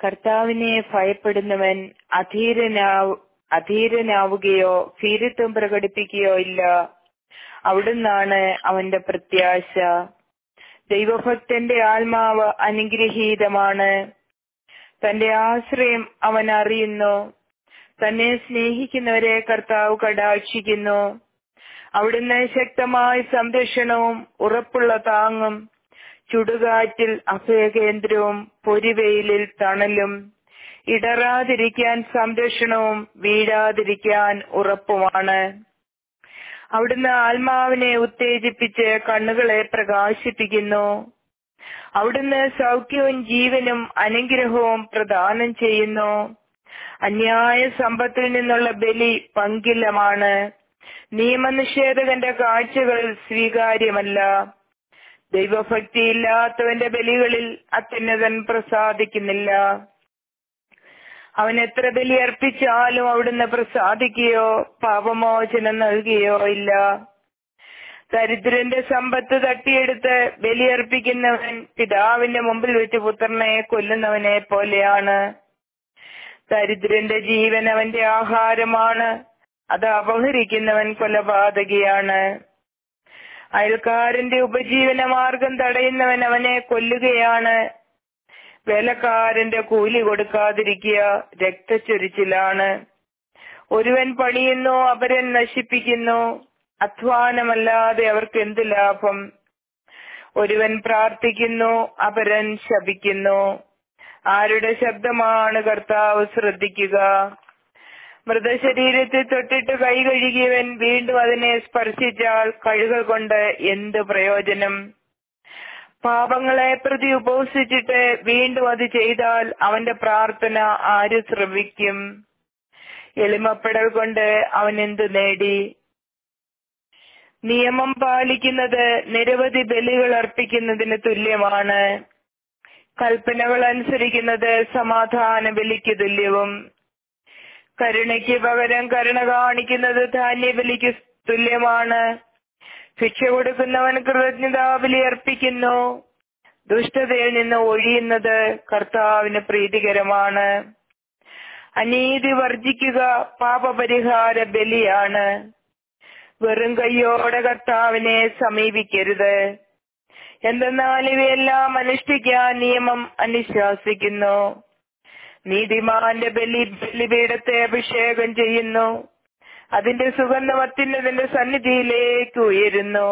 കർത്താവിനെ ഭയപ്പെടുന്നവൻ അധീരനാവ് അധീരനാവുകയോ ഭീരുത്വം പ്രകടിപ്പിക്കുകയോ ഇല്ല അവിടുന്നാണ് അവന്റെ പ്രത്യാശ ദൈവഭക്തന്റെ ആത്മാവ് അനുഗ്രഹീതമാണ് തന്റെ ആശ്രയം അവൻ അറിയുന്നു തന്നെ സ്നേഹിക്കുന്നവരെ കർത്താവ് കടാക്ഷിക്കുന്നു അവിടുന്ന് ശക്തമായ സംരക്ഷണവും ഉറപ്പുള്ള താങ്ങും ചുടുകാറ്റിൽ അഭയകേന്ദ്രവും പൊരിവെയിലിൽ തണലും ഇടറാതിരിക്കാൻ സംരക്ഷണവും വീഴാതിരിക്കാൻ ഉറപ്പുമാണ് അവിടുന്ന് ആത്മാവിനെ ഉത്തേജിപ്പിച്ച് കണ്ണുകളെ പ്രകാശിപ്പിക്കുന്നു അവിടുന്ന് സൗഖ്യവും ജീവനും അനുഗ്രഹവും പ്രദാനം ചെയ്യുന്നു അന്യായ സമ്പത്തിൽ നിന്നുള്ള ബലി പങ്കിലമാണ് നിയമനിഷേധകന്റെ കാഴ്ചകൾ സ്വീകാര്യമല്ല ദൈവഭക്തിയില്ലാത്തവന്റെ ബലികളിൽ അത്യുന്നതൻ പ്രസാദിക്കുന്നില്ല അവൻ എത്ര ബലി അർപ്പിച്ചാലും അവിടുന്ന് പ്രസാദിക്കുകയോ പാപമോചനം നൽകുകയോ ഇല്ല ദരിദ്രന്റെ സമ്പത്ത് തട്ടിയെടുത്ത് ബലിയർപ്പിക്കുന്നവൻ പിതാവിന്റെ മുമ്പിൽ വെച്ച് പുത്രനെ കൊല്ലുന്നവനെ പോലെയാണ് ദരിദ്രന്റെ ജീവൻ അവന്റെ ആഹാരമാണ് അത് അപഹരിക്കുന്നവൻ കൊലപാതകിയാണ് അയൽക്കാരന്റെ ഉപജീവന മാർഗം തടയുന്നവൻ അവനെ കൊല്ലുകയാണ് വേലക്കാരന്റെ കൂലി കൊടുക്കാതിരിക്കുക രക്തച്ചൊരിച്ചിലാണ് ഒരുവൻ പണിയുന്നു അപരൻ നശിപ്പിക്കുന്നു അധ്വാനമല്ലാതെ അവർക്ക് എന്ത് ലാഭം ഒരുവൻ പ്രാർത്ഥിക്കുന്നു അപരൻ ശപിക്കുന്നു ആരുടെ ശബ്ദമാണ് കർത്താവ് ശ്രദ്ധിക്കുക മൃതശരീരത്തിൽ തൊട്ടിട്ട് കൈ കഴുകിയവൻ വീണ്ടും അതിനെ സ്പർശിച്ചാൽ കഴുകൾ കൊണ്ട് എന്ത് പ്രയോജനം പാപങ്ങളെ പ്രതി ഉപസിച്ചിട്ട് വീണ്ടും അത് ചെയ്താൽ അവന്റെ പ്രാർത്ഥന ആര് ശ്രമിക്കും എളിമപ്പെടൽ കൊണ്ട് അവൻ എന്ത് നേടി നിയമം പാലിക്കുന്നത് നിരവധി ബലികൾ അർപ്പിക്കുന്നതിന് തുല്യമാണ് കൽപ്പനകൾ അനുസരിക്കുന്നത് സമാധാന ബലിക്ക് തുല്യവും കരുണയ്ക്ക് പകരം കരുണ കാണിക്കുന്നത് ധാന്യബലിക്ക് തുല്യമാണ് ശിക്ഷ കൊടുക്കുന്നവൻ കൃതജ്ഞതാബലി അർപ്പിക്കുന്നു ദുഷ്ടതയിൽ നിന്ന് ഒഴിയുന്നത് കർത്താവിന് പ്രീതികരമാണ് അനീതി വർജിക്കുക പാപപരിഹാര ബലിയാണ് വെറും കൈയോടെ കർത്താവിനെ സമീപിക്കരുത് എന്തെന്നാൽ ഇവയെല്ലാം അനുഷ്ഠിക്കാൻ നിയമം അനുശാസിക്കുന്നു നീതിമാന്റെ ബലി ബലിപീഠത്തെ അഭിഷേകം ചെയ്യുന്നു അതിന്റെ സുഗന്ധം അത്യുന്നതിന്റെ സന്നിധിയിലേക്ക് ഉയരുന്നു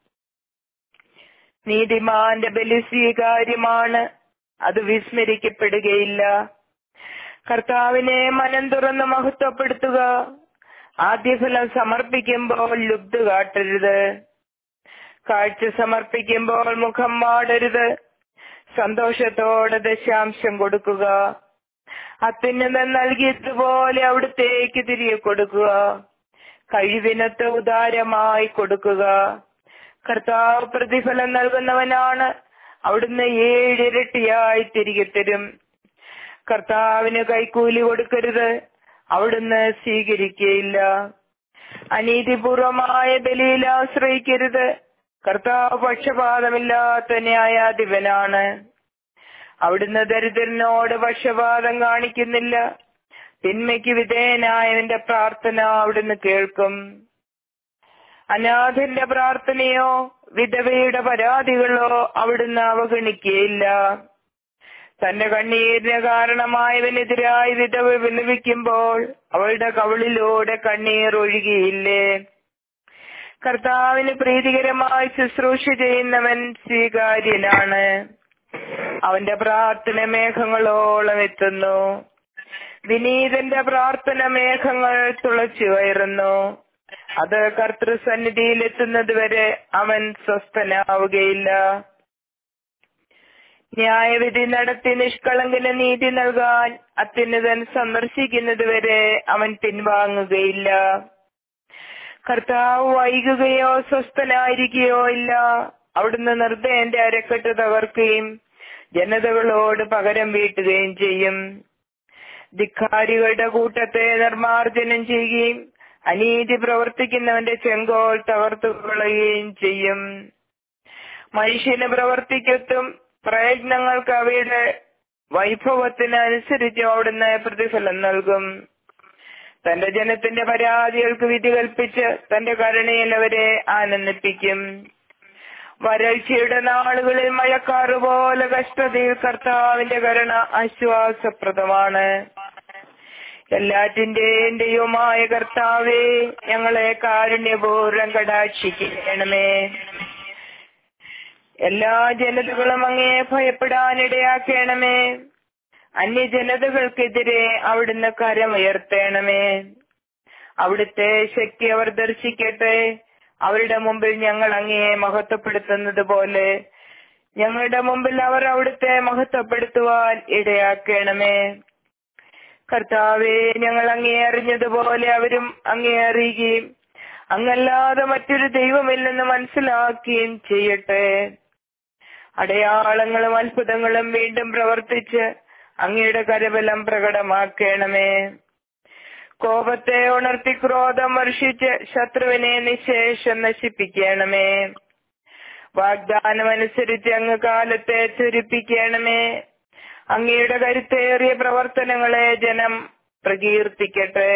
നീതിമാന്റെ ബലി സ്വീകാര്യമാണ് അത് വിസ്മരിക്കപ്പെടുകയില്ല കർത്താവിനെ മനം തുറന്ന് മഹത്വപ്പെടുത്തുക ആദ്യഫലം സമർപ്പിക്കുമ്പോൾ ലുബ്ധ കാട്ടരുത് കാഴ്ച സമർപ്പിക്കുമ്പോൾ മുഖം മാടരുത് സന്തോഷത്തോടെ ദശാംശം കൊടുക്കുക അത്യുന്നതൻ നൽകിയതുപോലെ അവിടുത്തേക്ക് തിരികെ കൊടുക്കുക കഴിവിനത്ത് ഉദാരമായി കൊടുക്കുക കർത്താവ് പ്രതിഫലം നൽകുന്നവനാണ് അവിടുന്ന് ഏഴിരട്ടിയായി തിരികെ തരും കർത്താവിന് കൈക്കൂലി കൊടുക്കരുത് അവിടുന്ന് സ്വീകരിക്കുകയില്ല അനീതിപൂർവമായ ബലിയിൽ ആശ്രയിക്കരുത് കർത്താവ് പക്ഷപാതമില്ലാത്ത ന്യായാധിപനാണ് അവിടുന്ന് ദരിദ്രനോട് പക്ഷപാതം കാണിക്കുന്നില്ല തിന്മയ്ക്ക് വിധേയനായവന്റെ പ്രാർത്ഥന അവിടുന്ന് കേൾക്കും അനാഥന്റെ പ്രാർത്ഥനയോ വിധവയുടെ പരാതികളോ അവിടുന്ന് അവഗണിക്കുകയില്ല തന്റെ കണ്ണീരിന് കാരണമായവനെതിരായി വിധവ വിലപിക്കുമ്പോൾ അവളുടെ കവിളിലൂടെ കണ്ണീർ ഒഴുകിയില്ലേ കർത്താവിന് പ്രീതികരമായി ശുശ്രൂഷ ചെയ്യുന്നവൻ സ്വീകാര്യനാണ് അവന്റെ പ്രാർത്ഥന മേഘങ്ങളോളം എത്തുന്നു വിനീതന്റെ പ്രാർത്ഥന മേഘങ്ങൾ തുളച്ചു കയറുന്നു അത് കർത്തൃസന്നിധിയിൽ എത്തുന്നത് വരെ അവൻ സ്വസ്ഥനാവുകയില്ല ന്യായവിധി നടത്തി നിഷ്കളങ്കന് നീതി നൽകാൻ അത്യുന്നതൻ സന്ദർശിക്കുന്നത് വരെ അവൻ പിൻവാങ്ങുകയില്ല കർത്താവ് വൈകുകയോ സ്വസ്ഥനായിരിക്കുകയോ ഇല്ല അവിടുന്ന് നിർദ്ദയന്റെ അരക്കെട്ട് തകർക്കുകയും ജനതകളോട് പകരം വീട്ടുകയും ചെയ്യും ധിക്കാരികളുടെ കൂട്ടത്തെ നിർമാർജനം ചെയ്യുകയും അനീതി പ്രവർത്തിക്കുന്നവന്റെ ചെങ്കോൽ തകർത്തു കളയുകയും ചെയ്യും മനുഷ്യന് പ്രവർത്തിക്കത്തും പ്രയത്നങ്ങൾക്ക് അവയുടെ വൈഭവത്തിനനുസരിച്ച് അവിടുന്ന് പ്രതിഫലം നൽകും തന്റെ ജനത്തിന്റെ പരാതികൾക്ക് വിധി കൽപ്പിച്ച് തന്റെ കരുണയിൽ അവരെ ആനന്ദിപ്പിക്കും വരൾച്ചയുടെ നാളുകളിൽ മഴക്കാറ് പോലെ കഷ്ടതയിൽ കർത്താവിന്റെ കരുണ ആശ്വാസപ്രദമാണ് എല്ലാറ്റിന്റെയും ദൈവമായ കർത്താവേ ഞങ്ങളെ കാരുണ്യപൂർവ്വം കടാക്ഷിക്കണമേ എല്ലാ ജനതകളും അങ്ങേ ഭയപ്പെടാനിടയാക്കണമേ അന്യജനതകൾക്കെതിരെ അവിടുന്ന് കരമുയർത്തണമേ അവിടുത്തെ ശക്തി അവർ ദർശിക്കട്ടെ അവരുടെ മുമ്പിൽ ഞങ്ങൾ അങ്ങയെ മഹത്വപ്പെടുത്തുന്നത് പോലെ ഞങ്ങളുടെ മുമ്പിൽ അവർ അവിടുത്തെ മഹത്വപ്പെടുത്തുവാൻ ഇടയാക്കണമേ കർത്താവെ ഞങ്ങൾ അങ്ങേ അറിഞ്ഞതുപോലെ അവരും അങ്ങേ അറിയുകയും അങ്ങല്ലാതെ മറ്റൊരു ദൈവമില്ലെന്ന് മനസ്സിലാക്കുകയും ചെയ്യട്ടെ അടയാളങ്ങളും അത്ഭുതങ്ങളും വീണ്ടും പ്രവർത്തിച്ച് അങ്ങയുടെ കരബലം പ്രകടമാക്കണമേ കോപത്തെ ഉണർത്തി ക്രോധം വർഷിച്ച് ശത്രുവിനെ നിശേഷം നശിപ്പിക്കണമേ വാഗ്ദാനമനുസരിച്ച് അങ്ങ് കാലത്തെ ചുരിപ്പിക്കണമേ അങ്ങയുടെ കരുത്തേറിയ പ്രവർത്തനങ്ങളെ ജനം പ്രകീർത്തിക്കട്ടെ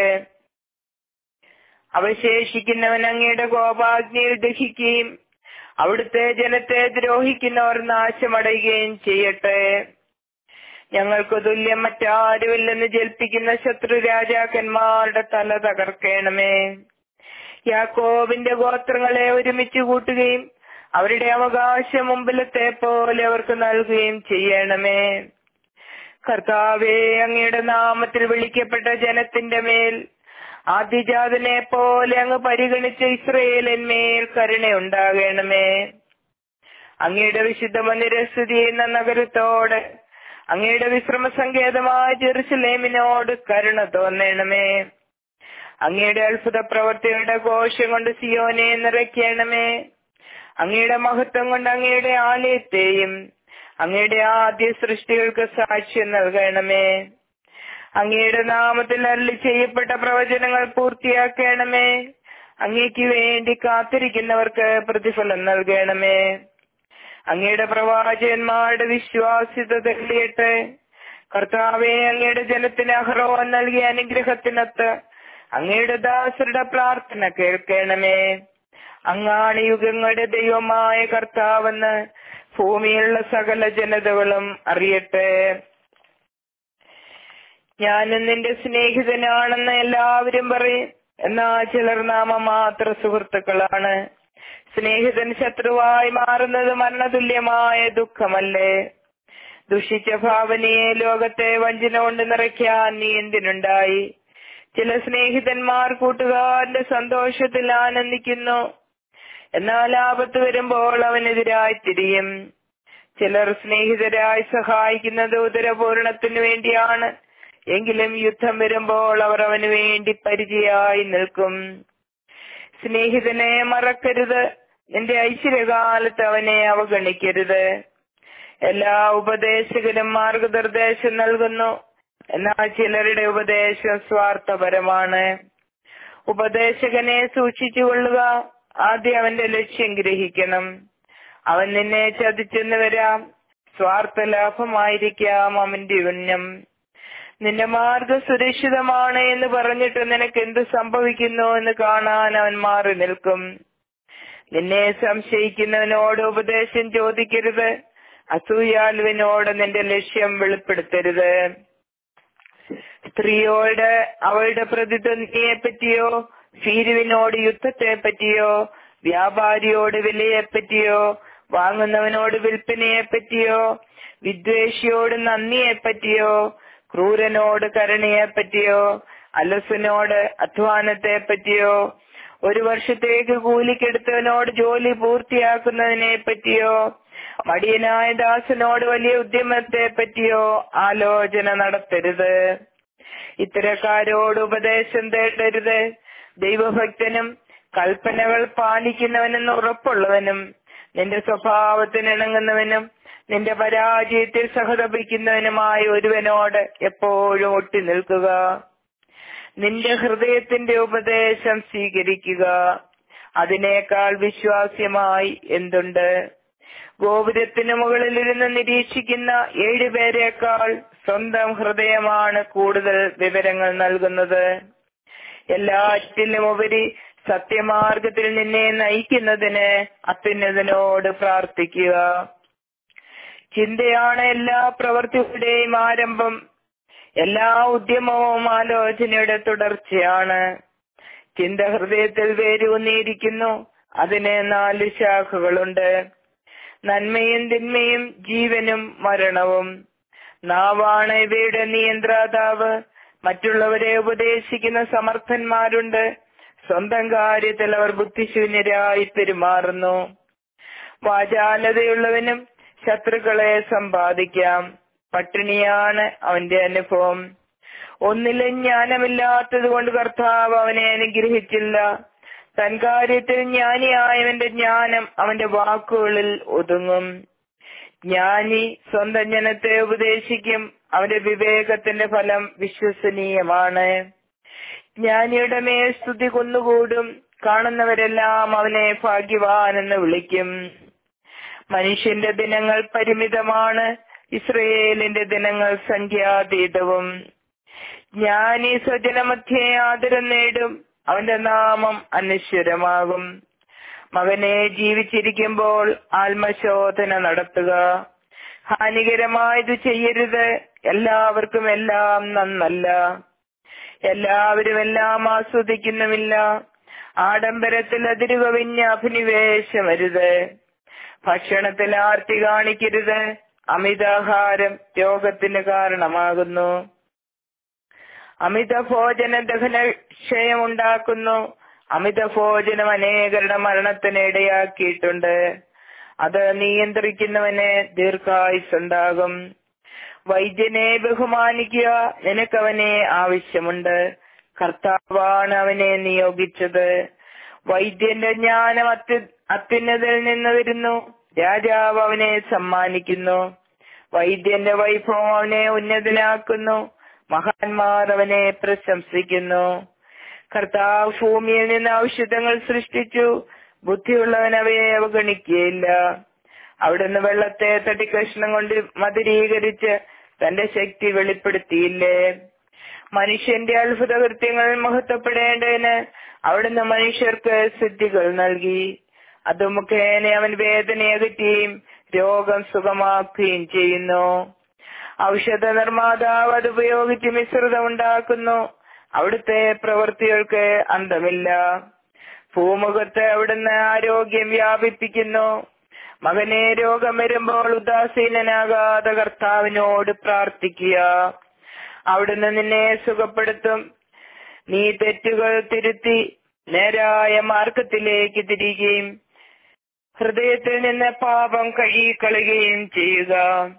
അവശേഷിക്കുന്നവൻ അങ്ങയുടെ കോപാഗ്നിയിൽ ദഹിക്കുകയും അവിടുത്തെ ജനത്തെ ദ്രോഹിക്കുന്നവർ നാശമടയുകയും ചെയ്യട്ടെ ഞങ്ങൾക്ക് തുല്യം മറ്റാരുമില്ലെന്ന് ജൽപ്പിക്കുന്ന ശത്രു രാജാക്കന്മാരുടെ തല തകർക്കണമേ യാക്കോബിന്റെ ഗോത്രങ്ങളെ ഒരുമിച്ച് കൂട്ടുകയും അവരുടെ അവകാശം മുമ്പിലത്തെ പോലെ അവർക്ക് നൽകുകയും ചെയ്യണമേ കർത്താവെ അങ്ങയുടെ നാമത്തിൽ വിളിക്കപ്പെട്ട ജനത്തിന്റെ മേൽ ആദിജാതനെ പോലെ അങ്ങ് പരിഗണിച്ച ഇസ്രയേലിന്മേൽ കരുണയുണ്ടാകണമേ അങ്ങയുടെ വിശുദ്ധ മന്ദിരസ്ഥിതി ചെയ്യുന്ന നഗരത്തോട് അങ്ങയുടെ വിശ്രമ സങ്കേതമായ ജെറുസലേമിനോട് കരുണ തോന്നണമേ അങ്ങയുടെ അത്ഭുത പ്രവർത്തിയുടെ ഘോഷം കൊണ്ട് സിയോനെ നിറയ്ക്കണമേ അങ്ങയുടെ മഹത്വം കൊണ്ട് അങ്ങയുടെ ആലയത്തെയും അങ്ങയുടെ ആദ്യ സൃഷ്ടികൾക്ക് സാക്ഷ്യം നൽകണമേ അങ്ങയുടെ നാമത്തിൽ അരളി ചെയ്യപ്പെട്ട പ്രവചനങ്ങൾ പൂർത്തിയാക്കണമേ അങ്ങയ്ക്ക് വേണ്ടി കാത്തിരിക്കുന്നവർക്ക് പ്രതിഫലം നൽകണമേ അങ്ങയുടെ പ്രവാചകന്മാരുടെ വിശ്വാസ്യത തെളിയട്ടെ കർത്താവെ അങ്ങയുടെ ജനത്തിന് അഹ്റോൻ നൽകിയ അനുഗ്രഹത്തിനൊത്ത് അങ്ങയുടെ ദാസരുടെ പ്രാർത്ഥന കേൾക്കണമേ അങ്ങാണ് യുഗങ്ങളുടെ ദൈവമായ കർത്താവെന്ന് ഭൂമിയിലുള്ള സകല ജനതകളും അറിയട്ടെ ഞാനും നിന്റെ സ്നേഹിതനാണെന്ന് എല്ലാവരും പറയും എന്നാ ചിലർ നാമമാത്ര സുഹൃത്തുക്കളാണ് സ്നേഹിതൻ ശത്രുവായി മാറുന്നത് മരണതുല്യമായ ദുഃഖമല്ലേ ദുഷിച്ച ഭാവനയെ ലോകത്തെ വഞ്ചന കൊണ്ട് നിറയ്ക്കാൻ നീ എന്തിനുണ്ടായി ചില സ്നേഹിതന്മാർ കൂട്ടുകാരന്റെ സന്തോഷത്തിൽ ആനന്ദിക്കുന്നു എന്നാൽ ആപത്ത് വരുമ്പോൾ അവനെതിരായി തിരിയും ചിലർ സ്നേഹിതരായി സഹായിക്കുന്നത് ഉദരപൂരണത്തിനു വേണ്ടിയാണ് എങ്കിലും യുദ്ധം വരുമ്പോൾ അവർ അവന് വേണ്ടി പരിചയായി നിൽക്കും സ്നേഹിതനെ മറക്കരുത് നിന്റെ ഐശ്വര്യകാലത്ത് അവനെ അവഗണിക്കരുത് എല്ലാ ഉപദേശകരും മാർഗനിർദ്ദേശം നൽകുന്നു എന്നാൽ ചിലരുടെ ഉപദേശം സ്വാർത്ഥപരമാണ് ഉപദേശകനെ സൂക്ഷിച്ചുകൊള്ളുക ആദ്യം അവന്റെ ലക്ഷ്യം ഗ്രഹിക്കണം അവൻ നിന്നെ ചതിച്ചെന്ന് വരാം സ്വാർത്ഥ ലാഭമായിരിക്കാം അവന്റെ ഉന്നം നിന്റെ മാർഗം സുരക്ഷിതമാണ് എന്ന് പറഞ്ഞിട്ട് നിനക്ക് എന്ത് സംഭവിക്കുന്നു എന്ന് കാണാൻ അവൻ മാറി നിൽക്കും നിന്നെ സംശയിക്കുന്നവനോട് ഉപദേശം ചോദിക്കരുത് അസൂയാലുവിനോട് നിന്റെ ലക്ഷ്യം വെളിപ്പെടുത്തരുത് സ്ത്രീയോട് അവളുടെ പ്രതിദ്വന്ദിയെ പറ്റിയോ ഭീരുവിനോട് യുദ്ധത്തെ പറ്റിയോ വ്യാപാരിയോട് വിലയെ പറ്റിയോ വാങ്ങുന്നവനോട് വിൽപ്പനയെ പറ്റിയോ വിദ്വേഷിയോട് നന്ദിയെ പറ്റിയോ ക്രൂരനോട് കരുണയെ പറ്റിയോ അലസനോട് അധ്വാനത്തെ പറ്റിയോ ഒരു വർഷത്തേക്ക് കൂലിക്കെടുത്തവനോട് ജോലി പൂർത്തിയാക്കുന്നതിനെ പറ്റിയോ മടിയനായ ദാസനോട് വലിയ ഉദ്യമത്തെ പറ്റിയോ ആലോചന നടത്തരുത് ഇത്തരക്കാരോട് ഉപദേശം തേടരുത് ദൈവഭക്തനും കൽപ്പനകൾ പാലിക്കുന്നവനെന്ന് ഉറപ്പുള്ളവനും നിന്റെ സ്വഭാവത്തിന് ഇണങ്ങുന്നവനും നിന്റെ പരാജയത്തിൽ സഹതപിക്കുന്നവനുമായ ഒരുവനോട് എപ്പോഴും ഒട്ടി നിൽക്കുക നിന്റെ ഹൃദയത്തിന്റെ ഉപദേശം സ്വീകരിക്കുക അതിനേക്കാൾ വിശ്വാസ്യമായി എന്തുണ്ട് ഗോപുരത്തിന് മുകളിലിരുന്ന് നിരീക്ഷിക്കുന്ന ഏഴുപേരെക്കാൾ സ്വന്തം ഹൃദയമാണ് കൂടുതൽ വിവരങ്ങൾ നൽകുന്നത് എല്ലാറ്റിലും ഉപരി സത്യമാർഗത്തിൽ നിന്നെ നയിക്കുന്നതിന് അത്യുന്നതനോട് പ്രാർത്ഥിക്കുക ചിന്തയാണ് എല്ലാ പ്രവൃത്തിയുടെയും ആരംഭം എല്ലാ ഉദ്യമവും ആലോചനയുടെ തുടർച്ചയാണ് ചിന്ത ഹൃദയത്തിൽ വേരൂന്നിയിരിക്കുന്നു അതിന് നാല് ശാഖകളുണ്ട് നന്മയും തിന്മയും ജീവനും മരണവും നാവാണ് ഇവയുടെ നിയന്ത്രാതാവ് മറ്റുള്ളവരെ ഉപദേശിക്കുന്ന സമർത്ഥന്മാരുണ്ട് സ്വന്തം കാര്യത്തിൽ അവർ ബുദ്ധിശൂന്യരായി പെരുമാറുന്നു വാചാലതയുള്ളവനും ശത്രുക്കളെ സമ്പാദിക്കാം പട്ടിണിയാണ് അവന്റെ അനുഭവം ഒന്നിലും ജ്ഞാനമില്ലാത്തത് കൊണ്ട് കർത്താവ് അവനെ അനുഗ്രഹിച്ചില്ല തൻ കാര്യത്തിൽ ജ്ഞാനിയായവന്റെ ജ്ഞാനം അവന്റെ വാക്കുകളിൽ ഒതുങ്ങും ജ്ഞാനി സ്വന്തം ജനത്തെ ഉപദേശിക്കും അവന്റെ വിവേകത്തിന്റെ ഫലം വിശ്വസനീയമാണ് ജ്ഞാനിയുടെ മേൽ സ്തുതി കൊന്നുകൂടും കാണുന്നവരെല്ലാം അവനെ ഭാഗ്യവാൻ എന്ന് വിളിക്കും മനുഷ്യന്റെ ദിനങ്ങൾ പരിമിതമാണ് ഇസ്രയേലിന്റെ ദിനങ്ങൾ സംഖ്യാതീതവും ജ്ഞാനി സ്വജനമധ്യേ ആദരം നേടും അവന്റെ നാമം അനശ്വരമാകും മകനെ ജീവിച്ചിരിക്കുമ്പോൾ ആത്മശോധന നടത്തുക ഹാനികരമായത് ചെയ്യരുത് എല്ലാവർക്കും എല്ലാം നന്നല്ല എല്ലാവരും എല്ലാം ആസ്വദിക്കുന്നുമില്ല ആഡംബരത്തിൽ അതിരുകവിഞ്ഞ അഭിനിവേശമരുത് ഭക്ഷണത്തിൽ ആർത്തി കാണിക്കരുത് അമിതാഹാരം രോഗത്തിന് കാരണമാകുന്നു അമിത ഭോജന ദഹനക്ഷയം ഉണ്ടാക്കുന്നു അമിത ഭോജനം അനേകരുടെ മരണത്തിന് ഇടയാക്കിയിട്ടുണ്ട് അത് നിയന്ത്രിക്കുന്നവന് ദീർഘായുസുണ്ടാകും വൈദ്യനെ ബഹുമാനിക്കുക നിനക്കവനെ ആവശ്യമുണ്ട് കർത്താവാണ് അവനെ നിയോഗിച്ചത് വൈദ്യന്റെ ജ്ഞാനം അത്യു അത്യുന്നതിൽ നിന്ന് വരുന്നു രാജാവ് അവനെ സമ്മാനിക്കുന്നു വൈദ്യന്റെ വൈഭവം അവനെ ഉന്നതനാക്കുന്നു മഹാന്മാർ അവനെ പ്രശംസിക്കുന്നു കർത്താവ് ഭൂമിയിൽ നിന്ന് ഔഷധങ്ങൾ സൃഷ്ടിച്ചു ബുദ്ധിയുള്ളവൻ അവയെ അവഗണിക്കുകയില്ല അവിടുന്ന് വെള്ളത്തെ തട്ടിക്കഷ്ണം കൊണ്ട് മധുരീകരിച്ച് തന്റെ ശക്തി വെളിപ്പെടുത്തിയില്ലേ മനുഷ്യന്റെ അത്ഭുത കൃത്യങ്ങൾ മഹത്വപ്പെടേണ്ടതിന് അവിടുന്ന് മനുഷ്യർക്ക് സിദ്ധികൾ നൽകി അത് മുഖേന അവൻ വേദന അകറ്റുകയും രോഗം സുഖമാക്കുകയും ചെയ്യുന്നു ഔഷധ നിർമ്മാതാവ് അത് ഉപയോഗിച്ച് മിശ്രിതം ഉണ്ടാക്കുന്നു അവിടുത്തെ പ്രവൃത്തികൾക്ക് അന്തമില്ല ഭൂമുഖത്ത് അവിടുന്ന് ആരോഗ്യം വ്യാപിപ്പിക്കുന്നു മകനെ രോഗം വരുമ്പോൾ ഉദാസീനനാകാതെ കർത്താവിനോട് പ്രാർത്ഥിക്കുക അവിടുന്ന് നിന്നെ സുഖപ്പെടുത്തും നീ തെറ്റുകൾ തിരുത്തി നേരായ മാർഗത്തിലേക്ക് തിരികുകയും ഹൃദയത്തിൽ നിന്ന് പാപം കഴുകിക്കളയുകയും ചെയ്യുക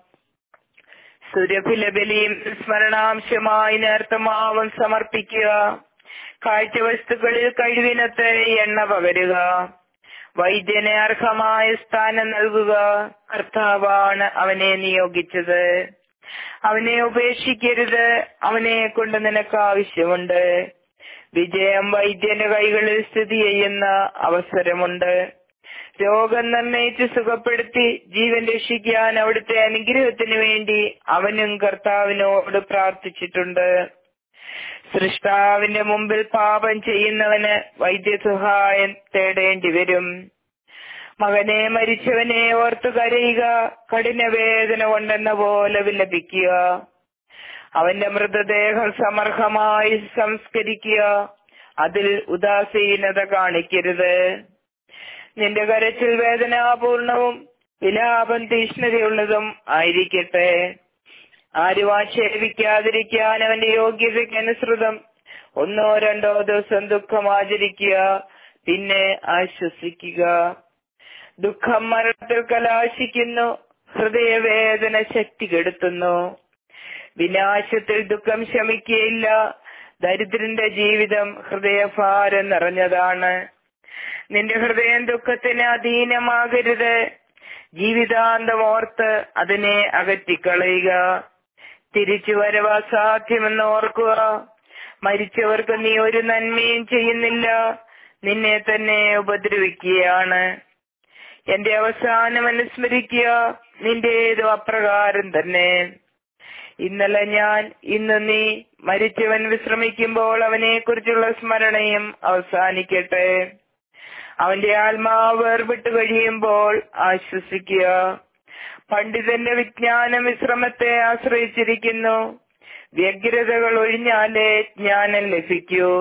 സുരഭില ബലിയും സ്മരണാംശമായി നേർത്തമാവും സമർപ്പിക്കുക കാഴ്ചവസ്തുക്കളിൽ കഴിവിനത്ത് എണ്ണ പകരുക വൈദ്യന് അർഹമായ സ്ഥാനം നൽകുക കർത്താവാണ് അവനെ നിയോഗിച്ചത് അവനെ ഉപേക്ഷിക്കരുത് അവനെ കൊണ്ട് നിനക്ക് ആവശ്യമുണ്ട് വിജയം വൈദ്യന്റെ കൈകളിൽ സ്ഥിതി ചെയ്യുന്ന അവസരമുണ്ട് രോഗം നിർണയിച്ച് സുഖപ്പെടുത്തി ജീവൻ രക്ഷിക്കാൻ അവിടുത്തെ അനുഗ്രഹത്തിന് വേണ്ടി അവനും കർത്താവിനോട് പ്രാർത്ഥിച്ചിട്ടുണ്ട് സൃഷ്ടാവിന്റെ മുമ്പിൽ പാപം ചെയ്യുന്നവന് വൈദ്യസഹായം തേടേണ്ടി വരും മകനെ മരിച്ചവനെ ഓർത്തു കരയുക കഠിന വേദന കൊണ്ടെന്ന പോലെ വിലപിക്കുക അവന്റെ മൃതദേഹം സമർഹമായി സംസ്കരിക്കുക അതിൽ ഉദാസീനത കാണിക്കരുത് നിന്റെ കരച്ചിൽ വേദനാപൂർണവും വിലാപം തീഷ്ണതയുള്ളതും ആയിരിക്കട്ടെ ആരും ആക്ഷേപിക്കാതിരിക്കാൻ അവന്റെ യോഗ്യതയ്ക്ക് അനുസൃതം ഒന്നോ രണ്ടോ ദിവസം ദുഃഖം ആചരിക്കുക പിന്നെ ആശ്വസിക്കുക ദുഃഖം മരണത്തിൽ കലാശിക്കുന്നു ഹൃദയവേദന ശക്തി കെടുത്തുന്നു വിനാശത്തിൽ ദുഃഖം ശമിക്കുകയില്ല ദരിദ്രന്റെ ജീവിതം ഹൃദയഭാരം നിറഞ്ഞതാണ് നിന്റെ ഹൃദയം ദുഃഖത്തിന് അധീനമാകരുത് ജീവിതാന്തം ഓർത്ത് അതിനെ അകറ്റിക്കളയുക തിരിച്ചു വരവ് അസാധ്യമെന്ന് ഓർക്കുക മരിച്ചവർക്ക് നീ ഒരു നന്മയും ചെയ്യുന്നില്ല നിന്നെ തന്നെ ഉപദ്രവിക്കുകയാണ് എന്റെ അവസാനം അനുസ്മരിക്കുക നിന്റേതും അപ്രകാരം തന്നെ ഇന്നലെ ഞാൻ ഇന്ന് നീ മരിച്ചവൻ വിശ്രമിക്കുമ്പോൾ അവനെ കുറിച്ചുള്ള സ്മരണയും അവസാനിക്കട്ടെ അവന്റെ ആത്മാവ് വേർപെട്ട് കഴിയുമ്പോൾ ആശ്വസിക്കുക പണ്ഡിതന്റെ വിജ്ഞാനം വിശ്രമത്തെ ആശ്രയിച്ചിരിക്കുന്നു വ്യഗ്രതകൾ ഒഴിഞ്ഞാലേ ജ്ഞാനം ലഭിക്കൂ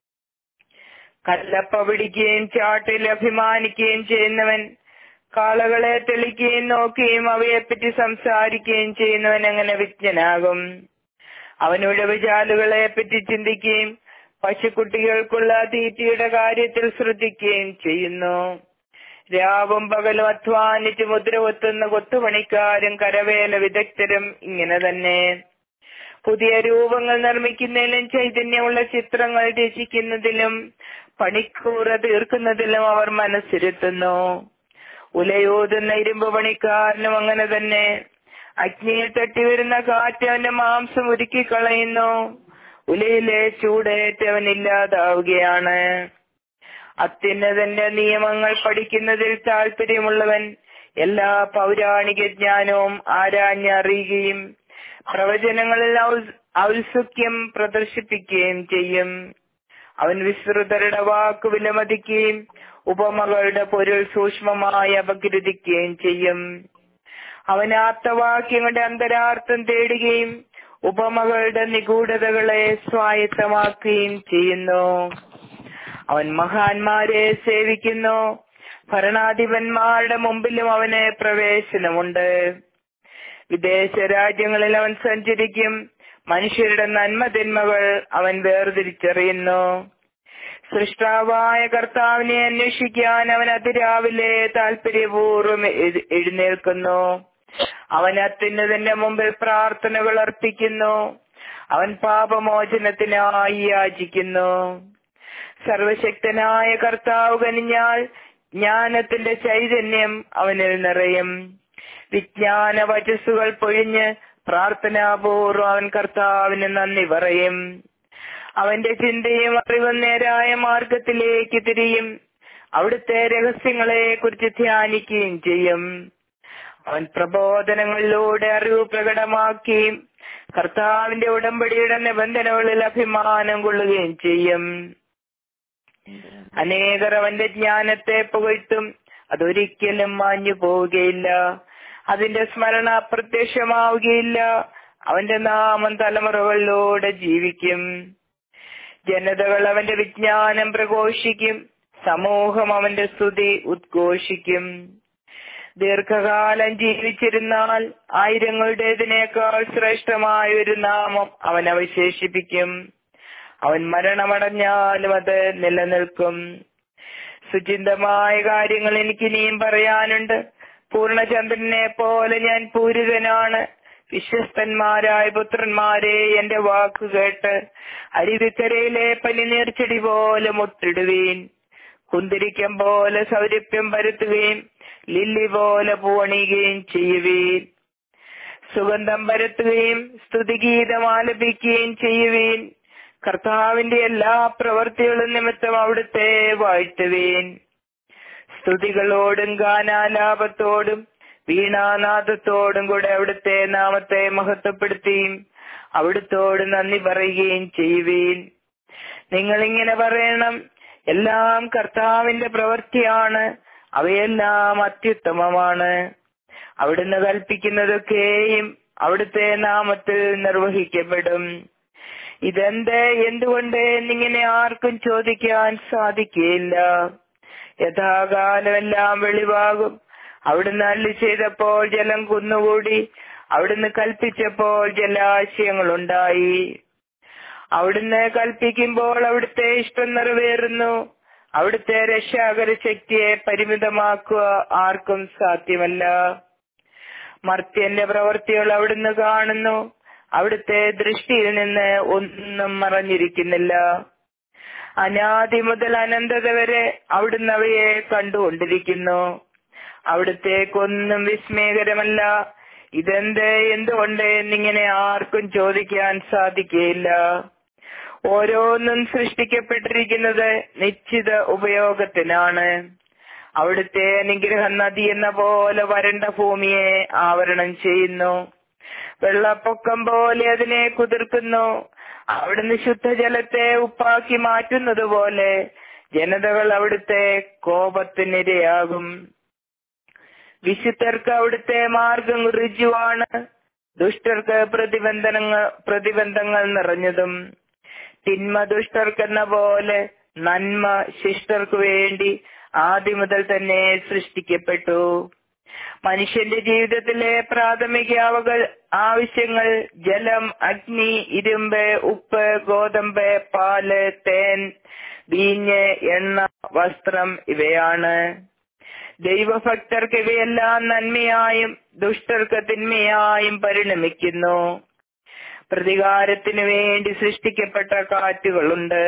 കല്ലപ്പ പിടിക്കുകയും ചാട്ടിൽ അഭിമാനിക്കുകയും ചെയ്യുന്നവൻ കാളകളെ തെളിക്കുകയും നോക്കുകയും അവയെപ്പറ്റി സംസാരിക്കുകയും ചെയ്യുന്നവൻ അങ്ങനെ വിജ്ഞനാകും അവൻ ഉഴവുചാലുകളെ പറ്റി ചിന്തിക്കുകയും പശുക്കുട്ടികൾക്കുള്ള തീറ്റയുടെ കാര്യത്തിൽ ശ്രദ്ധിക്കുകയും ചെയ്യുന്നു രാവും പകലും അധ്വാനിച്ച് മുദ്ര കൊത്തുന്ന കൊത്തുപണിക്കാരും കരവേല വിദഗ്ധരും ഇങ്ങനെ തന്നെ പുതിയ രൂപങ്ങൾ നിർമ്മിക്കുന്നതിലും ചൈതന്യമുള്ള ചിത്രങ്ങൾ രചിക്കുന്നതിലും പണിക്കൂറ തീർക്കുന്നതിലും അവർ മനസ്സിരുത്തുന്നു ഉലയൂതുന്ന ഇരുമ്പ് പണിക്കാരനും അങ്ങനെ തന്നെ അഗ്നിയിൽ തട്ടി വരുന്ന കാറ്റ് അവന്റെ മാംസം ഉരുക്കി കളയുന്നു ഉലയിലെ ചൂടേറ്റവനില്ലാതാവുകയാണ് അത്യുന്നതന്റെ നിയമങ്ങൾ പഠിക്കുന്നതിൽ താല്പര്യമുള്ളവൻ എല്ലാ പൗരാണിക ജ്ഞാനവും ആരാഞ്ഞറിയുകയും പ്രവചനങ്ങളിൽ ഔത്സുക്യം പ്രദർശിപ്പിക്കുകയും ചെയ്യും അവൻ വിസ്തൃതരുടെ വാക്ക് വിലമതിക്കുകയും ഉപമകളുടെ പൊരുൾ സൂക്ഷ്മമായി അപഗ്രഥിക്കുകയും ചെയ്യും അവൻ ആപ്തവാക്യങ്ങളുടെ അന്തരാർത്ഥം തേടുകയും ഉപമകളുടെ നിഗൂഢതകളെ സ്വായത്തമാക്കുകയും ചെയ്യുന്നു അവൻ മഹാന്മാരെ സേവിക്കുന്നു ഭരണാധിപന്മാരുടെ മുമ്പിലും അവന് പ്രവേശനമുണ്ട് വിദേശ രാജ്യങ്ങളിൽ അവൻ സഞ്ചരിക്കും മനുഷ്യരുടെ നന്മതിന്മകൾ അവൻ വേർതിരിച്ചറിയുന്നു സൃഷ്ടാവായ കർത്താവിനെ അന്വേഷിക്കാൻ അവൻ അതിരാവിലെ താല്പര്യപൂർവ്വം എഴുന്നേൽക്കുന്നു അവൻ അത്യുന്നതിന്റെ മുമ്പിൽ പ്രാർത്ഥനകൾ അർപ്പിക്കുന്നു അവൻ പാപമോചനത്തിനായി യാചിക്കുന്നു സർവശക്തനായ കർത്താവ് കനിഞ്ഞാൽ ജ്ഞാനത്തിന്റെ ചൈതന്യം അവനിൽ നിറയും വിജ്ഞാന വചസ്സുകൾ പൊഴിഞ്ഞ് പ്രാർത്ഥനാപൂർവ്വം അവൻ കർത്താവിന് നന്ദി പറയും അവന്റെ ചിന്തയും അറിവും നേരായ മാർഗത്തിലേക്ക് തിരിയും അവിടുത്തെ രഹസ്യങ്ങളെ കുറിച്ച് ധ്യാനിക്കുകയും ചെയ്യും അവൻ പ്രബോധനങ്ങളിലൂടെ അറിവ് പ്രകടമാക്കുകയും കർത്താവിന്റെ ഉടമ്പടിയുടെ നിബന്ധനകളിൽ അഭിമാനം കൊള്ളുകയും ചെയ്യും അനേകർ അവന്റെ ജ്ഞാനത്തെ പുകഴ്ത്തും അതൊരിക്കലും മാഞ്ഞു പോവുകയില്ല അതിന്റെ സ്മരണ അപ്രത്യക്ഷമാവുകയില്ല അവന്റെ നാമം തലമുറകളിലൂടെ ജീവിക്കും ജനതകൾ അവന്റെ വിജ്ഞാനം പ്രഘോഷിക്കും സമൂഹം അവന്റെ സ്തുതി ഉദ്ഘോഷിക്കും ദീർഘകാലം ജീവിച്ചിരുന്നാൽ ആയിരങ്ങളുടേതിനേക്കാൾ ശ്രേഷ്ഠമായ ഒരു നാമം അവൻ അവശേഷിപ്പിക്കും അവൻ മരണമടഞ്ഞാലും അത് നിലനിൽക്കും സുചിന്തമായ കാര്യങ്ങൾ എനിക്ക് ഇനിയും പറയാനുണ്ട് പൂർണ്ണചന്ദ്രനെ പോലെ ഞാൻ പൂരിതനാണ് വിശ്വസ്തന്മാരായ പുത്രന്മാരെ എന്റെ വാക്ക് കേട്ട് അരുവിക്കരയിലെ പനിനീർച്ചെടി പോലെ മുട്ടിടുവീൻ കുന്തിരിക്കം പോലെ സൗരഭ്യം പരത്തുകയും ലില്ലി പോലെ പൂണിയുകയും ചെയ്യുവീൻ സുഗന്ധം പരത്തുകയും സ്തുതിഗീതം ആലപിക്കുകയും ചെയ്യുവീൻ കർത്താവിന്റെ എല്ലാ പ്രവൃത്തികളും നിമിത്തം അവിടുത്തെ വാഴ്ത്തുവീൻ സ്തുതികളോടും ഗാനാലാപത്തോടും വീണാനാഥത്തോടും കൂടെ അവിടുത്തെ നാമത്തെ മഹത്വപ്പെടുത്തുകയും അവിടുത്തോട് നന്ദി പറയുകയും ചെയ്യുവീൻ നിങ്ങൾ ഇങ്ങനെ പറയണം എല്ലാം കർത്താവിന്റെ പ്രവൃത്തിയാണ് അവയെല്ലാം അത്യുത്തമമാണ് അവിടുന്ന് കൽപ്പിക്കുന്നതൊക്കെയും അവിടുത്തെ നാമത്തിൽ നിർവഹിക്കപ്പെടും ഇതെന്ത് എന്തുകൊണ്ട് എന്നിങ്ങനെ ആർക്കും ചോദിക്കാൻ സാധിക്കുകയില്ല യഥാകാലമെല്ലാം വെളിവാകും അവിടുന്ന് അള്ളി ചെയ്തപ്പോൾ ജലം കുന്നുകൂടി അവിടുന്ന് കൽപ്പിച്ചപ്പോൾ ജലാശയങ്ങൾ ഉണ്ടായി അവിടുന്ന് കൽപ്പിക്കുമ്പോൾ അവിടുത്തെ ഇഷ്ടം നിറവേറുന്നു അവിടുത്തെ രക്ഷാകര ശക്തിയെ പരിമിതമാക്കുക ആർക്കും സാധ്യമല്ല മർത്യന്റെ പ്രവൃത്തികൾ അവിടുന്ന് കാണുന്നു അവിടുത്തെ ദൃഷ്ടിയിൽ നിന്ന് ഒന്നും മറഞ്ഞിരിക്കുന്നില്ല അനാദി മുതൽ അനന്തത വരെ അവിടുന്ന് അവയെ കണ്ടുകൊണ്ടിരിക്കുന്നു അവിടുത്തേക്കൊന്നും വിസ്മയകരമല്ല ഇതെന്ത് എന്തുകൊണ്ട് എന്നിങ്ങനെ ആർക്കും ചോദിക്കാൻ സാധിക്കുകയില്ല ഓരോന്നും സൃഷ്ടിക്കപ്പെട്ടിരിക്കുന്നത് നിശ്ചിത ഉപയോഗത്തിനാണ് അവിടുത്തെ അനുഗ്രഹ നദി എന്ന പോലെ വരണ്ട ഭൂമിയെ ആവരണം ചെയ്യുന്നു വെള്ളപ്പൊക്കം പോലെ അതിനെ കുതിർക്കുന്നു അവിടുന്ന് ശുദ്ധജലത്തെ ഉപ്പാക്കി മാറ്റുന്നത് പോലെ ജനതകൾ അവിടുത്തെ കോപത്തിനിരയാകും വിശുദ്ധർക്ക് അവിടുത്തെ മാർഗം ഋജുവാണ് ദുഷ്ടർക്ക് പ്രതിബന്ധനങ്ങൾ പ്രതിബന്ധങ്ങൾ നിറഞ്ഞതും തിന്മ ദുഷ്ടർക്കെന്ന പോലെ നന്മ ശിഷ്ടർക്ക് വേണ്ടി ആദ്യം മുതൽ തന്നെ സൃഷ്ടിക്കപ്പെട്ടു മനുഷ്യന്റെ ജീവിതത്തിലെ പ്രാഥമിക അവകൾ ആവശ്യങ്ങൾ ജലം അഗ്നി ഇരുമ്പ് ഉപ്പ് ഗോതമ്പ് പാല് തേൻ വീഞ്ഞ് എണ്ണ വസ്ത്രം ഇവയാണ് ദൈവഭക്തർക്ക് ഇവയെല്ലാം നന്മയായും ദുഷ്ടർക്ക് തിന്മയായും പരിണമിക്കുന്നു പ്രതികാരത്തിനു വേണ്ടി സൃഷ്ടിക്കപ്പെട്ട കാറ്റുകളുണ്ട്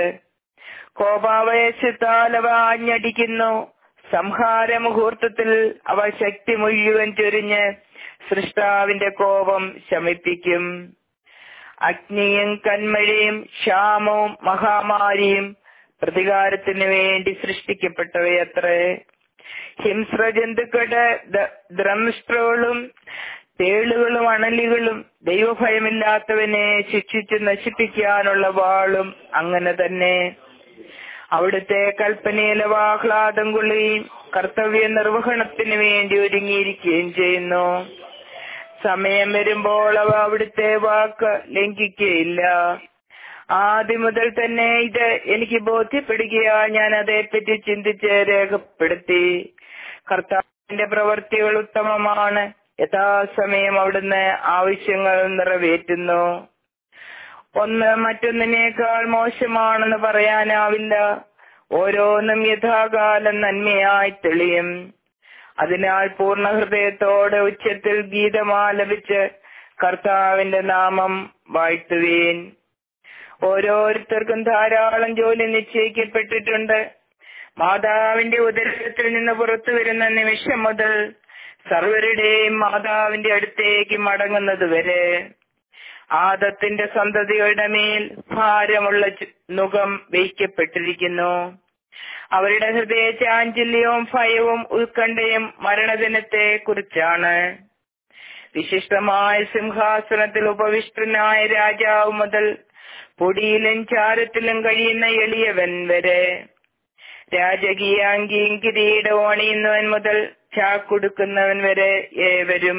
കോപാവേശത്താൽ അവ ആഞ്ഞടിക്കുന്നു സംഹാര മുഹൂർത്തത്തിൽ അവ ശക്തി മുഴുവൻ ചൊരിഞ്ഞ് സൃഷ്ടാവിന്റെ കോപം ശമിപ്പിക്കും അഗ്നിയും കന്മഴയും ക്ഷാമവും മഹാമാരിയും പ്രതികാരത്തിന് വേണ്ടി സൃഷ്ടിക്കപ്പെട്ടവയത്രേ ഹിംസ്ര ജന്തുക്കളുടെ ദ്രംഷ്ട്രകളും തേളുകളും അണലികളും ദൈവഭയമില്ലാത്തവനെ ശിക്ഷിച്ച് നശിപ്പിക്കാനുള്ള വാളും അങ്ങനെ തന്നെ അവിടുത്തെ കൽപ്പനയിലെ ആഹ്ലാദം കൊള്ളുകയും കർത്തവ്യ നിർവഹണത്തിന് വേണ്ടി ഒരുങ്ങിയിരിക്കുകയും ചെയ്യുന്നു സമയം വരുമ്പോൾ അവ അവിടുത്തെ വാക്ക് ലംഘിക്കുകയില്ല ആദ്യം മുതൽ തന്നെ ഇത് എനിക്ക് ബോധ്യപ്പെടുകയാ ഞാൻ അതേപ്പറ്റി ചിന്തിച്ച് രേഖപ്പെടുത്തി കർത്താവിന്റെ പ്രവൃത്തികൾ ഉത്തമമാണ് യഥാസമയം അവിടുന്ന് ആവശ്യങ്ങൾ നിറവേറ്റുന്നു ഒന്ന് മറ്റൊന്നിനേക്കാൾ മോശമാണെന്ന് പറയാനാവില്ല ഓരോന്നും യഥാകാലം നന്മയായി തെളിയും അതിനാൽ പൂർണ്ണ ഹൃദയത്തോടെ ഉച്ചത്തിൽ ഗീതമാലപിച്ച് കർത്താവിന്റെ നാമം വാഴ്ത്തുവീൻ ഓരോരുത്തർക്കും ധാരാളം ജോലി നിശ്ചയിക്കപ്പെട്ടിട്ടുണ്ട് മാതാവിന്റെ ഉദരത്തിൽ നിന്ന് പുറത്തു വരുന്ന നിമിഷം മുതൽ സർവരുടെയും മാതാവിന്റെ അടുത്തേക്ക് മടങ്ങുന്നത് വരെ ആദത്തിന്റെ സന്തതികളുടെ മേൽ ഭാരമുള്ള നുഖം വയ്ക്കപ്പെട്ടിരിക്കുന്നു അവരുടെ ഹൃദയ ചാഞ്ചല്യവും ഭയവും ഉത്കണ്ഠയും മരണദിനത്തെ കുറിച്ചാണ് വിശിഷ്ടമായ സിംഹാസനത്തിൽ ഉപവിഷ്ടനായ രാജാവ് മുതൽ പൊടിയിലും ചാരത്തിലും കഴിയുന്ന എളിയവൻ വരെ രാജകീയാങ്കിയും കിരീടവും അണിയുന്നവൻ മുതൽ ചാക്കുടുക്കുന്നവൻ വരെ ഏവരും